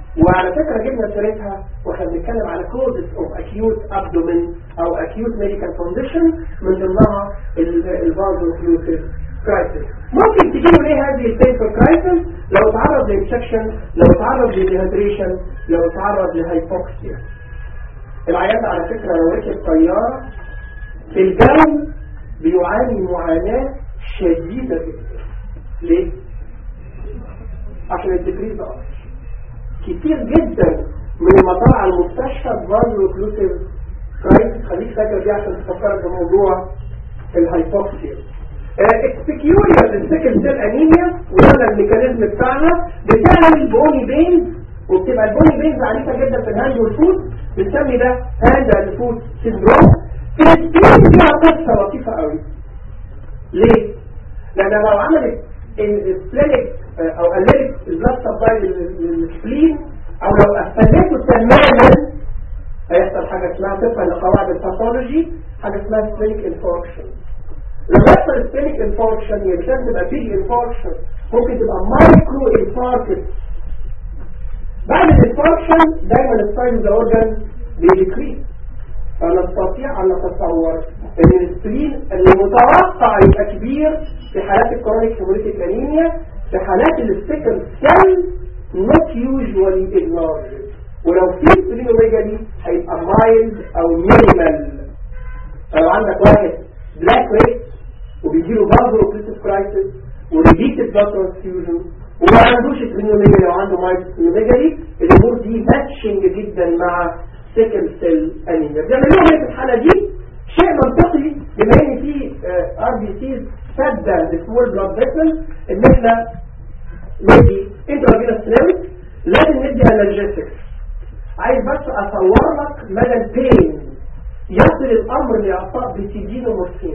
وعلى فكرة جبنا سيرتها واحنا بنتكلم على causes of acute abdomen او acute medical condition من ضمنها الفازوكلوسيس crisis ممكن تجيله ليه هذه البينفول crisis لو تعرض لانفكشن لو تعرض لديهيدريشن لو تعرض لهايبوكسيا العيان على فكرة لو ركب طيارة في الجو بيعاني معاناة شديدة جدا ليه؟ عشان الدكريز ده أصلا كتير جدا من المطار على المستشفى بفازو اوكلوسيف كرايس خليك فاكر دي عشان تفكرك بموضوع الهايبوكسيا اكسبيكيوريا السكن سيل انيميا وده الميكانيزم بتاعنا بتعمل بوني بينز وبتبقى البوني بينز عنيفه جدا في الهاند والفوت بنسمي ده هاند اند فوت سيندروم السبين فيها قصه لطيفه قوي ليه؟ لان لو عملت السبلينك او قللت البلاد سبلاي للسبلين او لو قفلته تماما هيحصل حاجه اسمها طبقا لقواعد الباثولوجي حاجه اسمها سبلينك انفوركشن لما يحصل سبلينك انفوركشن هي مش لازم تبقى بيج انفوركشن ممكن تبقى مايكرو انفاركت بعد الانفوركشن دايما الساين ذا اورجان بيديكريس فنستطيع ان نتصور ان السبلين اللي متوقع يبقى كبير في حالات الكرونيك هيموليتيك انيميا في حالات السكند سيل not usually ignored ولو في سبلينوميجالي هيبقى mild او minimal لو عندك واحد بلاك ريت وبيجيله برضه اوبريتيف كرايسيس وريبيتد بلاد ترانسفيوجن وما عندوش سبلينوميجالي لو عنده مايلد سبلينوميجالي الامور دي ماتشنج جدا مع سكند سيل انيميا بيعمل لهم ايه في الحاله دي شيء منطقي بما ان في ار بي سيز سادة لسمول بلاد فيسل ان احنا ندي انترافينوس سيراميك لازم ندي انالجيسكس عايز بس اصور لك مدى البين يصل الامر لاعطاء بيسيدين ومورفين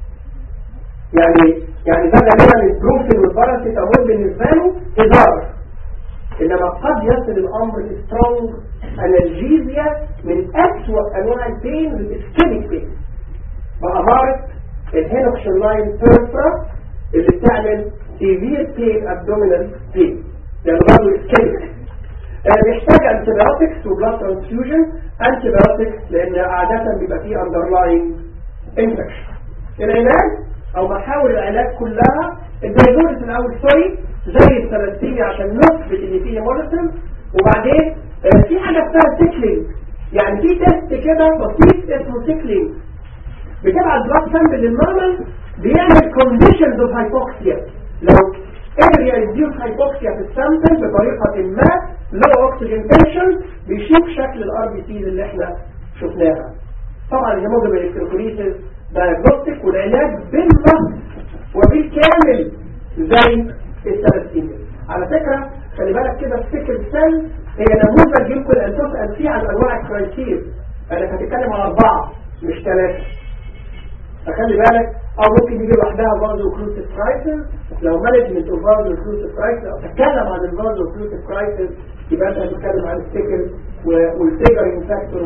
يعني يعني ده غالبا البروفين والباراسيتامول بالنسبه له هزار انما قد يصل الامر لسترونج انالجيزيا من اسوأ انواع البين الاسكيميك بين بأمارة الهينوكشن لاين بيرفرا اللي بتعمل سيفير بين ابدومينال بين لانه برضه اسكيميك بيحتاج انتبيوتكس وبلاد ترانسفيوجن انتبيوتكس لان عادة بيبقى فيه اندرلاين انفكشن العلاج او محاور العلاج كلها الدايجنوز الاول سوري زي الثلاثيني عشان نثبت ان فيه مولسم وبعدين آه، في حاجه اسمها سيكلينج يعني في تيست كده بسيط اسمه سيكلينج بتبعت بلاد سامبل للنورمال بيعمل كونديشنز اوف هايبوكسيا لو قدر يديوس هايبوكسيا في السامبل بطريقه ما لو اوكسجين تنشن بيشوف شكل الار بي سيز اللي احنا شفناها طبعا الهيموجلوبين الكتروفوريسيس دايجنوستيك والعلاج بالنص وبالكامل زي الثلاثينيا على فكرة خلي بالك كده السكر سيل هي نموذج يمكن ان تسأل فيه عن انواع الكرايسير انا هتتكلم على اربعة مش ثلاثة فخلي بالك او ممكن يجي لوحدها فازو اوكلوسيف كرايسيس لو مانجمنت اوف فازو اوكلوسيف كرايسيس او تتكلم عن الفازو اوكلوسيف كرايسيس يبقى انت هتتكلم عن السكر والتيجرنج فاكتور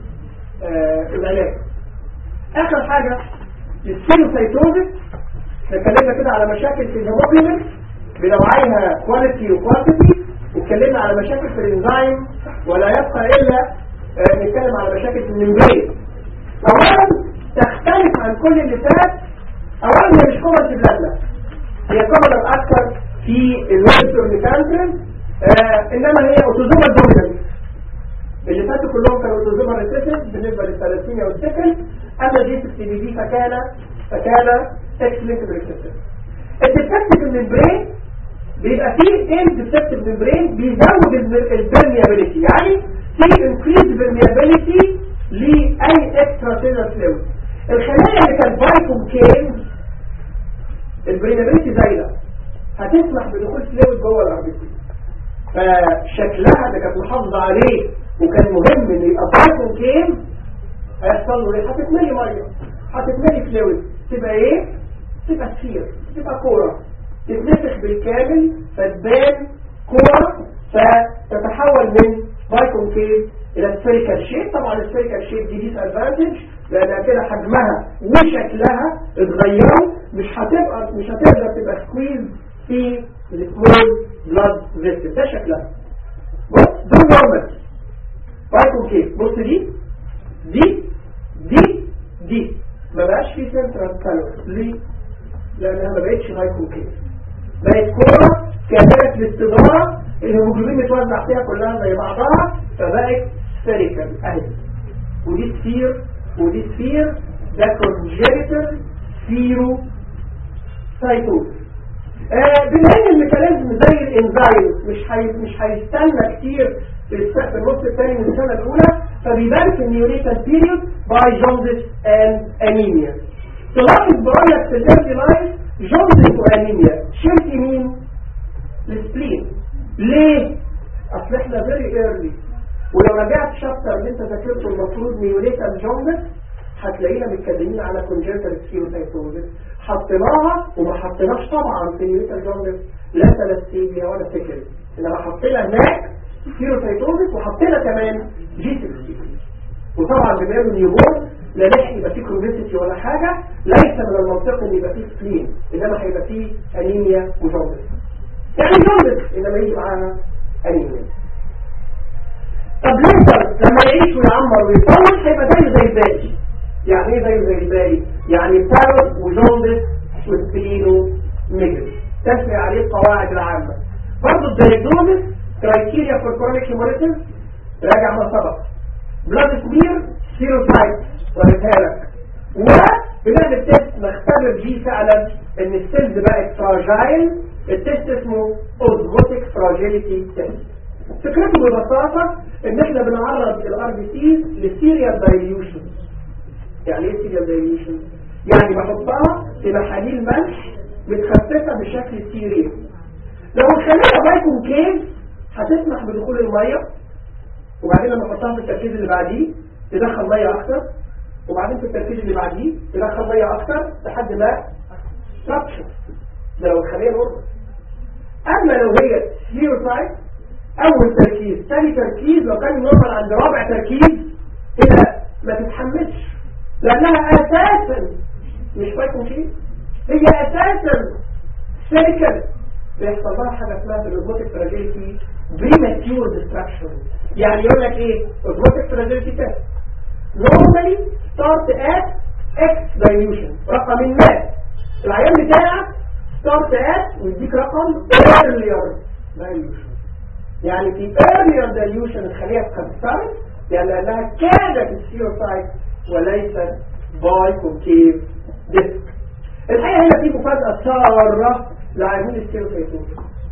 والعلاج اخر حاجة السيروسايتوزيس اتكلمنا كده على مشاكل في الهيموجلوبين بنوعيها كواليتي وكوانتيتي واتكلمنا على مشاكل في الانزيم ولا يبقى الا آه، نتكلم على مشاكل في الممبرين اولا تختلف عن كل اللي فات اولا هي مش كومن في بلادنا هي كومن اكثر في الويسترن كانترز آه انما هي اوتوزومال دومينانت اللي فاتوا كلهم كانوا اوتوزومال ريسيسيف بالنسبه للثلاثينيا والسكن اما دي في السي دي فكان فكان اكسلنت ريسيسيف الديفكتيف الممبرين بيبقى فيه ايه الديفكتيف ممبرين بيزود البرميابيليتي يعني في انكريز برميابيليتي لاي اكسترا سيلر فلويد الخلايا اللي كانت بايكوم كين البرميابيليتي زايده هتسمح بدخول فلويد جوه الاربيتي فشكلها اللي كانت محافظه عليه وكان مهم ان يبقى بايكوم كين هيحصل له ايه هتتملي ميه هتتملي فلويد تبقى ايه تبقى سفير تبقى كوره تتنفخ بالكامل فتبان كوره فتتحول من بايكونكيف الى سفيريكال شيب طبعا السفيريكال شيب دي ديس ادفانتج لانها كده حجمها وشكلها اتغيروا مش هتبقى مش هتقدر تبقى سكويز في السمول بلاد فيسل ده شكلها بص دول نورمال بايكون كيف بص دي دي دي دي ما بقاش في سنترال كالوري ليه؟ لانها ما بقتش بايكون كيف بقت كوره كامله الاستداره الهيموجلوبين متوزع فيها كلها زي بعضها فبقت سفيريكال اهي ودي سفير ودي سفير ده كونجينيتال سيرو سايتوز آه بما ان الميكانيزم زي الانزايم مش حي... مش هيستنى كتير في الس- في النص الثاني من السنه الاولى فبيبان في النيوريتال بيريود باي جوندس اند انيميا تلاحظ بقول لك في الايرلي لايف جوندس وانيميا شلت مين؟ السبلين ليه؟ اصل احنا فيري ايرلي ولو رجعت شابتر اللي انت ذاكرته المفروض نيوريتال جوندس هتلاقينا متكلمين على كونجنتال سكيروتايتوزس حطيناها وما حطيناش طبعا في نيوريتال جوندس لا ثلاثيميا ولا سكري انما حطينا هناك سكيروتايتوزس وحطينا كمان جي وطبعا بما انه نيوبورن لا لحق يبقى فيه كروبيسيتي ولا حاجه ليس من المنطق ان يبقى فيه سبلين انما هيبقى فيه انيميا وجوندس يعني جوندس انما يجي معاها انيميا طب ليزر لما يعيش ويعمر ويطول هيبقى زيه زي الباقي يعني ايه زيه زي الباقي يعني بارد وجوندس وسبلينو ميجل تسري عليه القواعد العامة برضه الدايجنوزس كرايتيريا فور كرونيك هيموريتس راجع ما سبق بلاد سمير سيروتايب وريتها لك وبنعمل تيست نختبر فيه فعلا ان السيلز بقت فراجايل التيست اسمه اوزموتيك فراجيليتي تيست فكرته ببساطة ان احنا بنعرض الار بي سيز لسيريال دايليوشن يعني ايه سيريال دايليوشن يعني بحطها في محاليل ملح متخففة بشكل سيريال لو الخلية بايكون كيف هتسمح بدخول المية وبعدين لما احطها في التركيز اللي بعديه تدخل مية اكتر وبعدين في التركيز اللي بعديه تدخل مية اكتر لحد ما ستراكشر ده لو الخلية نورمال اما لو هي سيروتايب اول تركيز ثاني تركيز لو كان نورمال عند رابع تركيز هنا ما تتحملش لانها اساسا مش فاكم شيء هي اساسا سيركل بيحصل لها حاجه اسمها في الروبوتك فراجيلتي بريماتيور ديستراكشن يعني يقول لك ايه الروبوتك فراجيلتي تيست normally start at x dilution رقم ما العيان بتاعك start at ويديك رقم earlier dilution يعني في earlier dilution الخلية اتكسرت يعني لأنها كادت السيروسايت وليست باي كونكيف ديسك الحقيقة هنا في مفاجأة سارة لعيون السيروسايتوز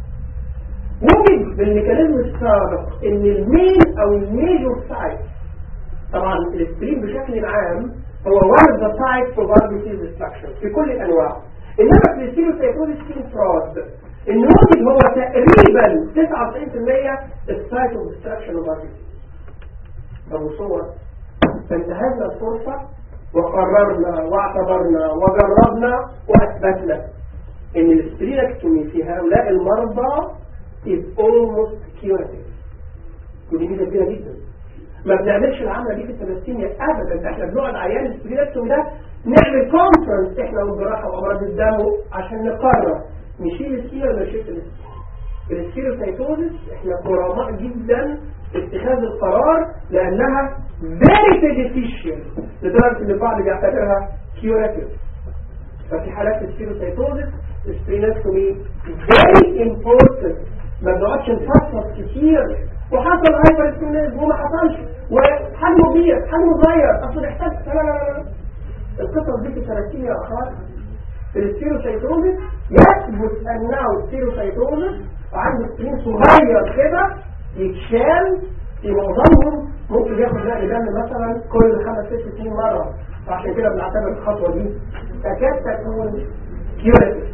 وجد بالميكانيزم السابق ان المين او الميجور سايت طبعا الاستريم بشكل عام هو one of the sites of RBC destruction في كل الانواع انما في السيروسايتوز في انفراد الناتج هو تقريبا 99% السايت اوف ديستراكشن اوف ار طب صور فانتهزنا الفرصه وقررنا واعتبرنا وجربنا واثبتنا ان السبرينكتومي في هؤلاء المرضى is almost curative ودي ميزه كبيره جدا ما بنعملش العمله دي في الثلاثينيا ابدا احنا بنقعد عيان السبرينكتومي ده نعمل كونفرنس احنا والجراحه وامراض الدم عشان نقرر نشيل السيرة ولا نشيل السيروسايتوزس احنا كرماء جدا في اتخاذ القرار لانها very beneficial لدرجة ان البعض بيعتبرها curative ففي حالات السيروسايتوزس السبرينكتومي very important ما بنقعدش نفصل كتير وحصل هايبر سبرينكتومي وما حصلش وحجمه كبير حجمه صغير اصل يحتاج لا لا لا لا القصص دي في 30 يا اخوات السيروسايتوزس يثبت انه السيروسايتوزس عنده سكرين صغير كده يتشال في معظمهم ممكن ياخد نقل دم مثلا كل خمس ست سنين مره فعشان كده بنعتبر الخطوه دي تكاد تكون كيوريتيف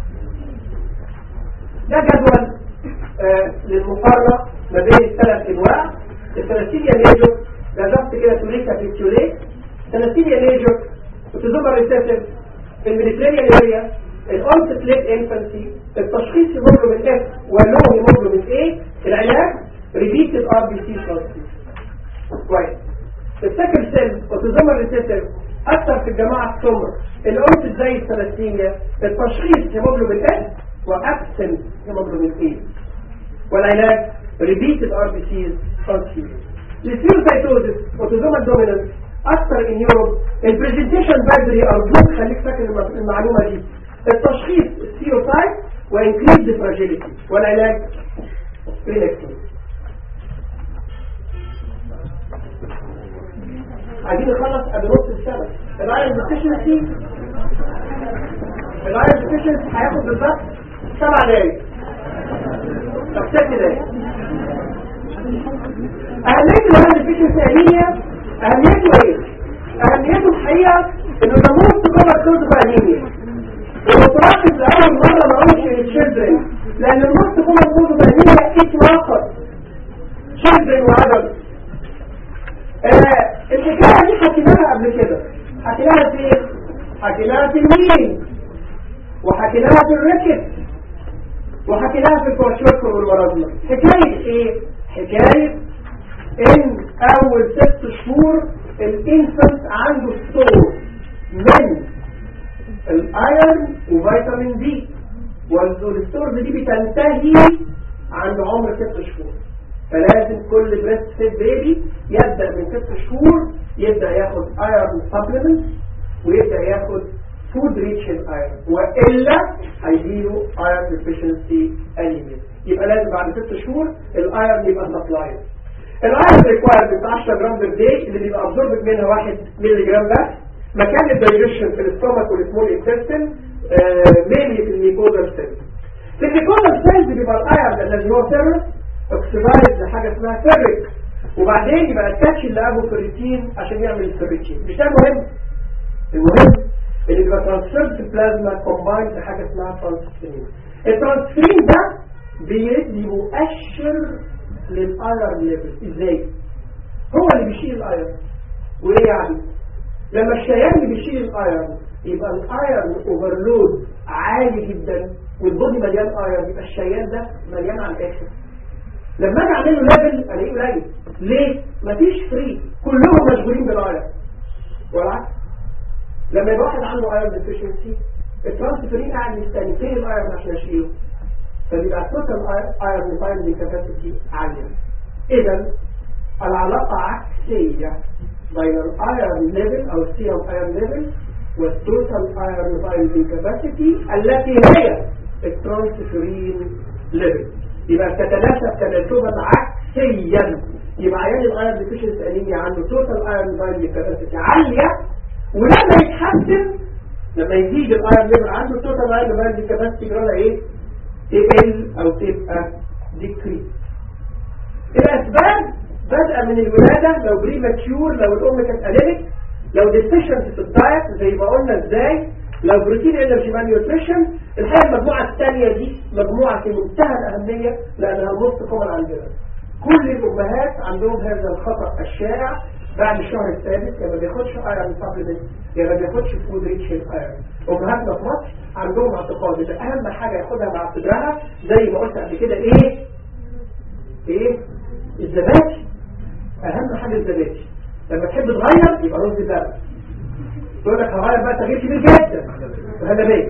ده جدول آه للمقارنه ما بين الثلاث انواع الثلاثينيا ليجو ده ضغط كده توريكا في التيوليك الثلاثينيا ليجو وتزوم ريسيسيف الميديترينيان اريا الانست ليت انفانسي التشخيص هيموجلوبين اف واللو هيموجلوبين ايه العلاج ريبيتد ار بي سي كويس السكند سيل اوتوزوم ريسيسيف اكثر في الجماعه السمر الانست زي الثلاثينيا التشخيص هيموجلوبين اف وابسنت هيموجلوبين ايه والعلاج repeated RBCs transfusion السيروسايتوزس اوتوزومال دومينانس اكثر ان يوروب البرزنتيشن بدري ارجوك خليك فاكر الم- المعلومه دي التشخيص السيروسايت وانكريز فراجيليتي والعلاج ريلاكسين عايزين نخلص قبل نص السنه الايرون ديفيشنسي الايرون ديفيشنسي هياخد بالظبط سبع دقايق طب ست دقايق أهمية الهاند ديفيشنسي أنيميا أهميته إيه؟ أهميته الحقيقة إنه ده موست كومن كوز اوف أنيميا ومتركز لأول مرة ما قلتش للشيلدرن لأن الموست كومن كوز اوف أنيميا إطلاقا شيلدرن وعدم آه الحكاية دي حكيناها قبل كده حكيناها في إيه؟ حكيناها في المين وحكيناها في الركب وحكيناها في الكواشوكو والورازمة حكاية ايه؟ حكاية ان اول ست شهور الانفنت عنده ستور من الايرن وفيتامين دي والستورز دي بتنتهي عند عمر ست شهور فلازم كل بريست فيد بيبي يبدأ من ست شهور يبدأ ياخد ايرن سبلمنت ويبدأ ياخد فود ريتش الايرن والا هيجيله ايرن ديفيشنسي انيميا يبقى لازم بعد ست شهور الايرن يبقى سبلاي الايرن ريكوايرمنت 10 جرام بير داي اللي بيبقى ابزوربد منها 1 مللي جرام بس مكان الدايجيشن في الاستومك والسمول انتستين مينلي في الميكوزال سيلز في الميكوزال سيلز بيبقى الايرن الذي هو فيرس اوكسيدايز لحاجه اسمها فيريك وبعدين يبقى الكاتش اللي ابو فيريتين عشان يعمل الفيريتين مش ده المهم المهم اللي بيبقى ترانسفيرد في البلازما كومبايند لحاجه اسمها ترانسفيرين الترانسفيرين ده بيدي مؤشر للايرن ليفل ازاي هو اللي بيشيل الايرن وايه يعني لما الشيان اللي بيشيل الايرن يبقى الايرن اوفرلود عالي جدا والبودي مليان ايرن يبقى الشيان ده مليان على الاخر لما اجي اعمل له ليفل الاقيه قليل ليه مفيش فري كلهم مشغولين بالايرن والعكس لما يبقى واحد عنده ايرون ديفيشنسي الترانسفيرين قاعد مستني فين الايرون عشان اشيله فبيبقى التوتال ايرون بايندنج كاباسيتي عاليه اذا العلاقه عكسيه بين الايرون ليفل او السيرم ايرون ليفل والتوتال ايرون بايندنج كاباسيتي التي هي الترانسفيرين ليفل يبقى تتناسب تناسبا عكسيا يبقى عيان الايرون ديفيشنسي انيميا عنده توتال ايرون بايندنج كاباسيتي عاليه ولما يتحسن لما يزيد الايرون ليفل عنده التوتال ايرون بايندنج كاباسيتي جرالها ايه تقل او تبقى ديكريس الاسباب بدأ من الولادة لو بري ماتيور لو الام كانت انيميك لو ديفيشنت في الدايت زي ما قلنا ازاي لو بروتين انرجي مالنيوتريشن الحقيقه المجموعه الثانيه دي مجموعه في منتهى الاهميه لانها نص كومن عندنا كل الامهات عندهم هذا الخطا الشائع بعد الشهر السادس يا ما بياخدش ايرون سبلمنت يا ما بياخدش فود ريتش ايرون امهاتنا في مصر عندهم اعتقاد ان اهم حاجه ياخدها مع صدرها زي ما قلت قبل كده ايه ايه الزبادي اهم حاجه الزبادي لما تحب تغير يبقى رز بلبن تقول لك هغير بقى تغيير كبير جدا وهذا بيت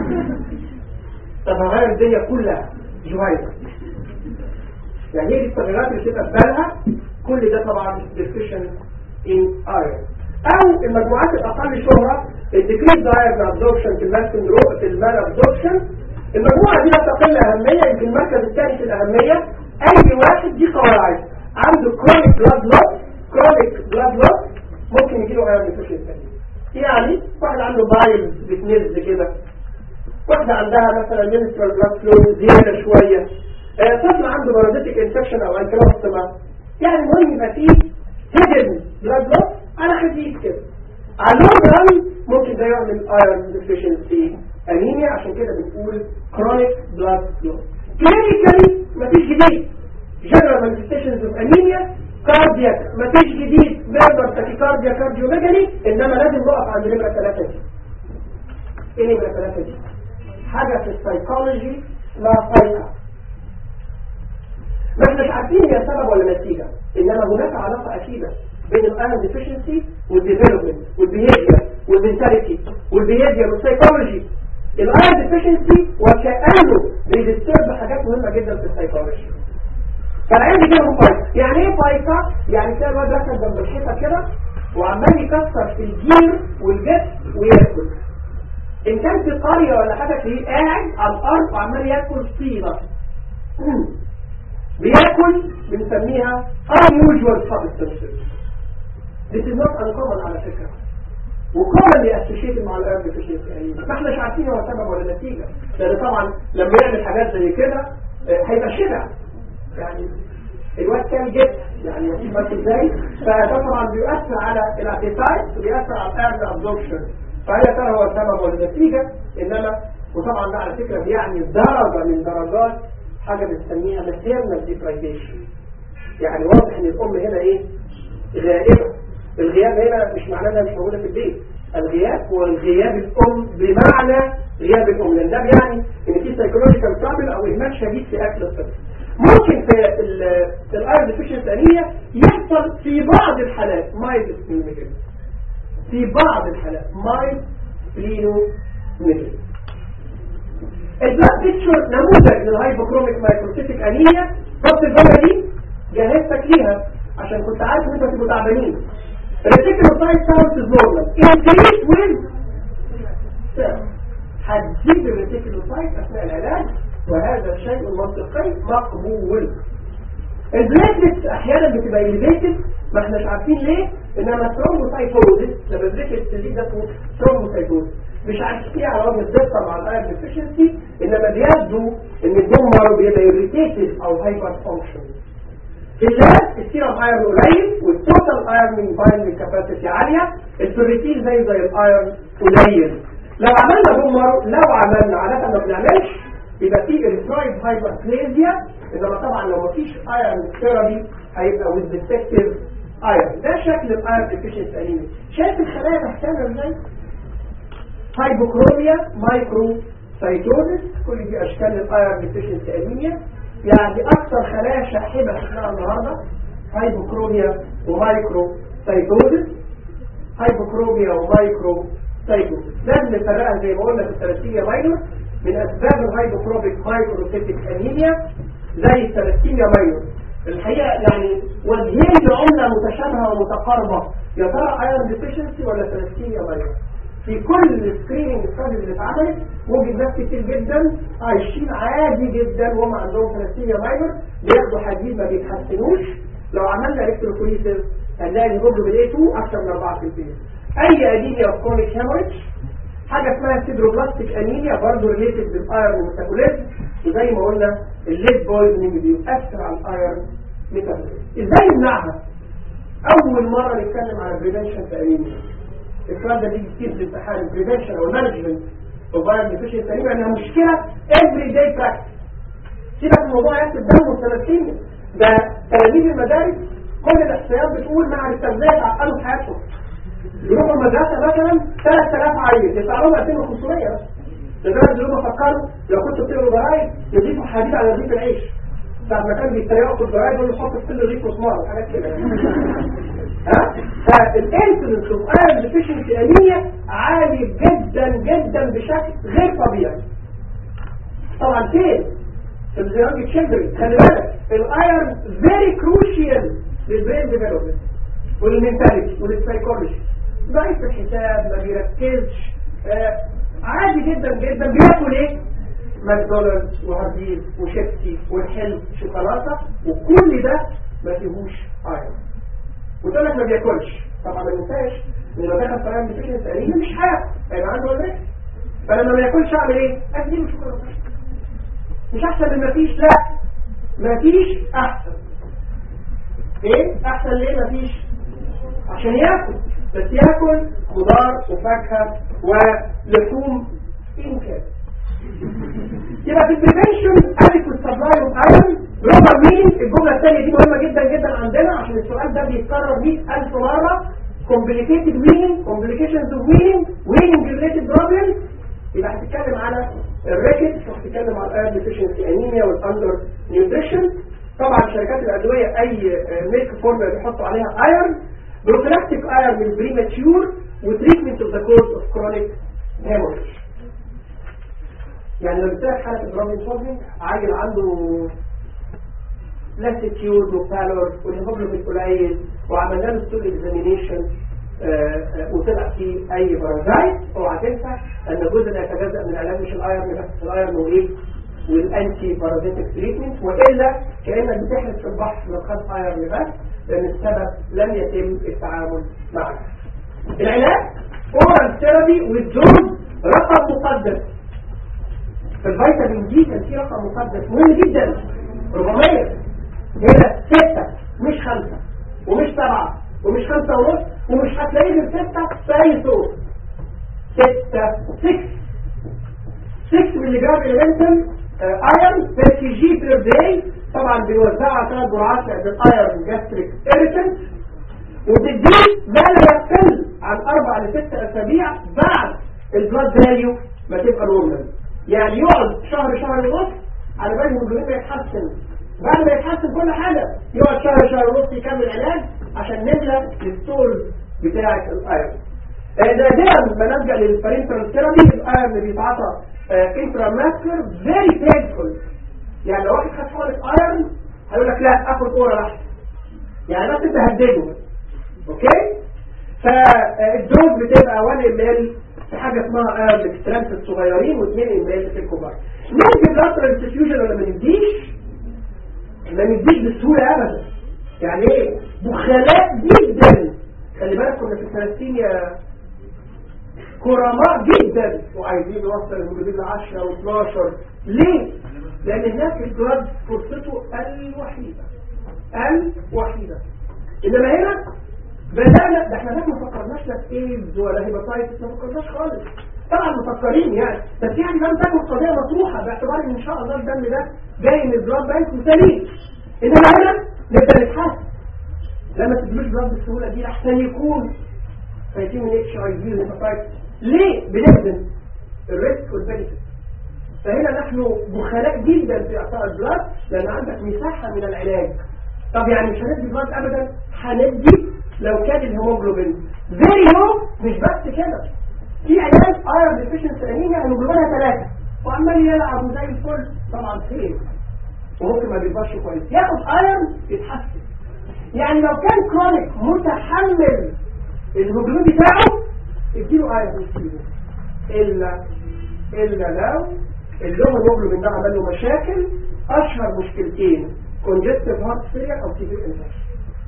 طب هغير الدنيا كلها جوهيزة يعني هي دي التغييرات اللي تبقى في بالها كل ده طبعا deficient in iron او المجموعات الاقل شهرة الديكريت iron absorption في المال syndrome في المال absorption المجموعة دي لا تقل اهمية يمكن المركز الثاني في الاهمية اي واحد دي قواعد عنده chronic blood loss chronic blood loss ممكن يجيله iron deficiency يعني واحد عنده بايل بتنز كده واحدة عندها مثلا menstrual blood flow زيادة شوية آه، طفل عنده بارازيتيك انفكشن او انكلاستما يعني المهم يبقى فيه hidden blood loss على خفيف كده على اللونج ران ممكن ده يعمل iron deficiency انيميا عشان كده بنقول chronic blood loss clinically مفيش جديد general manifestations of anemia كاردياك مفيش جديد ميرمر تاكيكارديا كارديوميجالي انما لازم نقف عند نمرة ثلاثة دي ايه نمرة ثلاثة دي حاجة في السايكولوجي لا فايقة ما احناش عارفين هي سبب ولا نتيجة انما هناك علاقة اكيدة بين الايرون ديفيشنسي والديفلوبمنت والبيهيفير والمنتاليتي والبيهيفير والسايكولوجي الايرون ديفيشنسي وكأنه بيدسترب حاجات مهمة جدا في السايكولوجي فالعين دي كده فايكا يعني ايه فايكا يعني تلاقي الواد راكب جنب الحيطه كده وعمال يكسر في الجير والجسم وياكل ان كان في قريه ولا حاجه تلاقيه قاعد على الارض وعمال ياكل طينه بياكل بنسميها unusual substances This is not uncommon على فكرة وكومنلي associated مع الأرض deficiency يعني ما احناش عارفين هو سبب ولا نتيجة لأن طبعا لما يعمل حاجات زي كده آه، هيبقى شبع يعني الواد كان جد يعني واخد بالك ازاي فده طبعا بيؤثر على الابيتايت وبيؤثر على الارض ابزوربشن فهي ترى هو السبب ولا النتيجة انما وطبعا ده على فكرة بيعني درجة من درجات حاجة بنسميها maternal deprivation يعني واضح ان الام هنا ايه غائبة الغياب هنا مش معناه انها مش موجودة في البيت الغياب هو الغياب الام بمعنى غياب الام لان ده بيعني ان في سايكولوجيكال ترابل او اهمال شديد في اكل الطفل ممكن في الايرن ديفيشنسي انيميا يحصل في بعض الحالات مايل سبلينوميجالي في بعض الحالات مايل سبلينوميجالي البلاد بيكتشر نموذج للهايبوكروميك مايكروسيتيك انيميا حط الجمله دي جهزتك ليها عشان كنت عارف ان انتوا تبقوا تعبانين الريتيكولوسايت كاونت از نورمال انكريس ويز هتزيد الريتيكولوسايت اثناء العلاج وهذا الشيء منطقي مقبول البلاتلتس احيانا بتبقى elevated ما احناش عارفين ليه انما ثرومبوسايتوزيس لما البلاتلتس تزيد ده اسمه ثرومبوسايتوزيس مش عارفين ايه على وجه الدقه مع الايرن ديفيشنسي انما بيبدو ان الدمر بيبقى irritated او هايبر فانكشن في اللاب السيرم ايرون قليل والتوتال ايرون بايندنج كاباسيتي عاليه البروتين زي زي الايرون قليل لو عملنا بومر لو عملنا عاده ما بنعملش يبقى في اريثرويد هايبربليزيا انما طبعا لو مفيش ايرون ثيرابي هيبقى ويز ديفكتيف ايرون ده شكل الايرون ديفيشنسي انيميا شايف الخلايا محتاجه ازاي هايبوكروميا مايكرو سايتوزيس كل دي اشكال الايرون ديفيشنسي انيميا يعني اكثر خلايا شاحبه شفناها النهارده هايبوكروميا ومايكرو سايتوزيس هايبوكروميا ومايكرو سايتوزيس لازم نفرقها زي ما قلنا في الثلاثيه ماينور من اسباب الهايبوكروميك مايكروسيتيك انيميا زي الثلاثيه ماينور الحقيقه يعني وجهين لعمله متشابهه ومتقاربه يا ترى ايرون ديفيشنسي ولا ثلاثيه ماينور في كل السكريننج ستاديز اللي اتعملت وجد ناس كتير جدا عايشين عادي جدا وهم عندهم ثلاثيه ماينر بياخدوا حديد ما بيتحسنوش لو عملنا الكتروكوليسيس هنلاقي الهيموجلوبين A2 اكثر من 4 اي انيميا اوف كرونيك هيموريدج حاجه اسمها سيدروبلاستيك انيميا برضه ريليتد بالايرون والميتابوليزم وزي ما قلنا الليد بويزنج بيؤثر على الايرون ميتابوليزم ازاي نمنعها اول مره نتكلم عن البريفنشن في انيميا الكلام ده بيجي كتير في امتحان البريفنشن او المانجمنت اوف فايرال ديفيشن تقريبا انها مشكله افري داي براكتس سيبك من موضوع عيادة الدم والثلاثين ده تلاميذ المدارس كل الاحصائيات بتقول مع التغذيه تعقدوا في حياتهم يروحوا المدرسه مثلا 3000 عيل يدفع لهم 2500 بس لدرجه ان هم فكروا لو كنتوا بتقروا جرايد يضيفوا حديد على رغيف العيش ساعة ما كان بيتريقوا في الجرايد يقولوا يحطوا في كل رغيف مسمار حاجات كده ها فالانسلنس اوف ايرون ديفيشنسي انيميا عالي جدا جدا بشكل غير طبيعي طبعا فين في الزيرانج تشيلدرن خلي بالك الايرون فيري كروشيال للبرين ديفلوبمنت والمنتاليتي والسايكولوجي ضعيف في الحساب ما بيركزش آه عادي جدا جدا بياكل ايه ماكدونالدز وهرديز وشيبسي والحلم شوكولاته وكل ده ما فيهوش ايرون وتقول لك ما بياكلش طبعا ما ننساش ان لو دخل طريقه من فكره تقريبا مش هياكل هيبقى عنده وزن فلما ما ياكلش اعمل ايه؟ اديله شوكولاته مش احسن من ما فيش لا ما فيش احسن ايه احسن ليه ما فيش عشان ياكل بس ياكل خضار وفاكهه ولحوم ان كان يبقى في البريفنشن adequate supply of iron ربع مين الجملة الثانية دي مهمة جدا جدا عندنا عشان السؤال ده بيتكرر 100000 مرة complicated weaning complications of weaning weaning related problem يبقى هتتكلم على الريكت وهتتكلم على الايرون ديفيشنسي انيميا والاندر نيوتريشن طبعا شركات الادويه اي ميلك فورمولا بيحطوا عليها ايرون بروفيلاكتيك ايرون من بريماتيور وتريتمنت اوف ذا كوز اوف كرونيك هيموريج يعني لو بتلاقي حالة اضراب انفوزنج عيل عنده لاتيتيود وبالور والهيموجلوبين قليل وعملنا له ستول اكزامينيشن وطلع فيه اي بارازايت اوعى تنسى ان الجزء اللي يتجزا من العلاج مش الايرن بس الايرن وايه والانتي بارازيتك تريتمنت والا كانك بتحرس في البحر لو خد ايرن بس لان السبب لم يتم التعامل معه العلاج اورال ثيرابي والدوز رقم مقدس في الفيتامين دي كان في رقم مقدس مهم جدا 400 هنا 6 مش 5 ومش 7 ومش 5 ونص ومش هتلاقيه غير 6 في اي صوت 6 6 6 ملي جرام اليمنتال ايرون بير كي جي بير داي طبعا بيوزعها ثلاث جرعات لان الايرون جاستريك اريتنت وتديه ما لا يقل عن اربع لست اسابيع بعد البلاد فاليو ما تبقى نورمال يعني يقعد شهر شهر ونص على بال الهيموجلوبين يتحسن بعد ما يتحسن كل حاجه يقعد شهر شهر ونص يكمل علاج عشان نملى الستول بتاعه الايرون نادرا ما نلجا للبارنترال ثيرابي الايرون اللي بيتعاطى انترا ماسكر فيري بينفول يعني لو واحد خد حقنه ايرون هيقول لك لا اخد اورال احسن يعني بس انت هدده اوكي فالدوز بتبقى 1 ام ال في حاجه اسمها ايرون اكسترانت الصغيرين و2 ام ال في الكبار ممكن لاترال انستيوشن ولا ما نديش ما نديش بسهوله ابدا يعني ايه بخلاء جدا خلي بالك كنا في فلسطين يا كرماء جدا وعايزين نوصل الهيموجلوبين ل 10 و12 ليه؟ لان هناك الجراد فرصته الوحيده الوحيده انما هنا بدأنا ده احنا هناك ما فكرناش لا في ايدز ولا هيباتايتس ما فكرناش خالص طبعا مفكرين يعني بس يعني لم تكن قضيه مطروحه باعتبار ان ان شاء الله الدم ده جاي من البلاد بانك وسليم انما هنا نبدا نتحاسب لما تدلوش بلاد بالسهوله دي احسن يكون خايفين من اتش اي في والهيباتايتس ليه بنخدم الريسك والبنفيت فهنا نحن بخلاء جدا في اعطاء البلاد لان عندك مساحه من العلاج طب يعني مش هندي بلاد ابدا هندي لو كان الهيموجلوبين فيري لو مش بس كده في علاج ايرون ديفيشنسي انيميا هيموجلوبينها ثلاثه وعمال يلعب وزي الفل طبعا خير وممكن ما بيبقاش كويس ياخد ايرون يتحسن يعني لو كان كرونيك متحمل الهيموجلوبين بتاعه اديله ايرون يشيله الا الا لو اللون الهيموجلوبين ده عمل له مشاكل اشهر مشكلتين كونجستيف هارت فيلير او سيفير انفكشن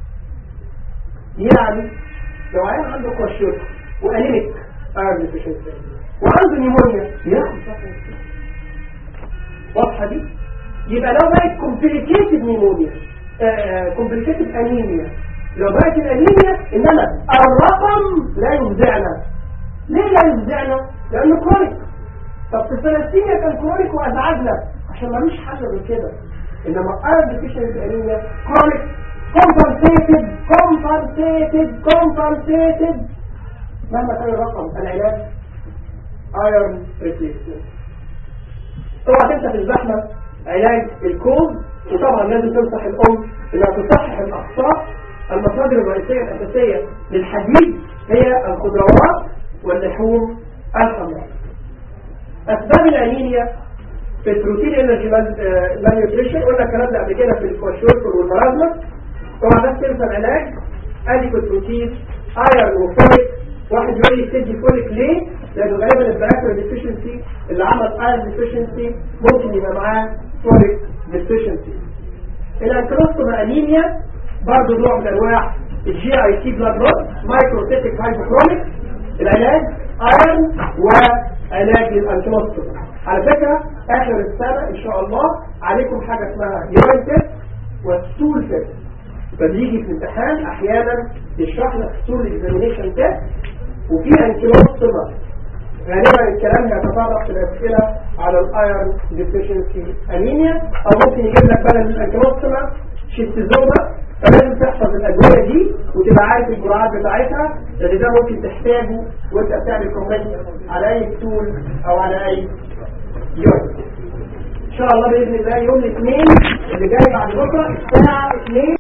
يعني لو عيان عنده كوشيوت وانيميك ايرون ديفيشنسي وعنده نيمونيا ياخد صفحه واضحه دي يبقى لو بقت كومبليكيتد نيمونيا كومبليكيتد انيميا لو بقت الانيميا انما الرقم لا يفزعنا ليه لا يفزعنا لانه كرونيك طب في فلسطين كان كرونيك وازعجنا عشان ملوش حل غير كده انما ايرون ديفيشنسي انيميا كرونيك compensated compensated compensated مهما كان الرقم العلاج iron replacement طبعا تنسى في الزحمة علاج الكوز وطبعا لازم تنصح الأم انها تصحح الأخطاء المصادر الرئيسية الأساسية للحديد هي الخضروات واللحوم الحمراء أسباب الأنيميا في البروتين انرجي مالنيوتريشن قلنا الكلام ده قبل كده في الكواشيوركر والمرازمة طبعا نفس تنسى العلاج اديكوت بروتين ايرون وفوليك واحد يقول لي تدي فوليك ليه؟ لانه غالبا البراكتر ديفيشنسي اللي عمل ايرون ديفيشنسي ممكن يبقى معاه فوليك ديفيشنسي الانكروستوما انيميا برضه نوع من انواع الجي اي تي بلاد لوس مايكروتيتيك هايبوكروميك العلاج ايرون وعلاج الانكروستوما على فكره اخر السنه ان شاء الله عليكم حاجه اسمها يورين تيست والستول تيست فبيجي في الامتحان احيانا يشرح لك ستول اكزامينيشن تيست وفي انكيلوستوما غالبا الكلام هيتطرق في الاسئله على الايرون ديفيشنسي انيميا او ممكن يجيب لك بدل الانكيلوستوما شيستوزوما فلازم تحفظ الادويه دي وتبقى عارف الجرعات بتاعتها لان ده ممكن تحتاجه وانت بتعمل كومنت على اي ستول او على اي يوم ان شاء الله باذن الله يوم الاثنين اللي جاي بعد بكره الساعه 2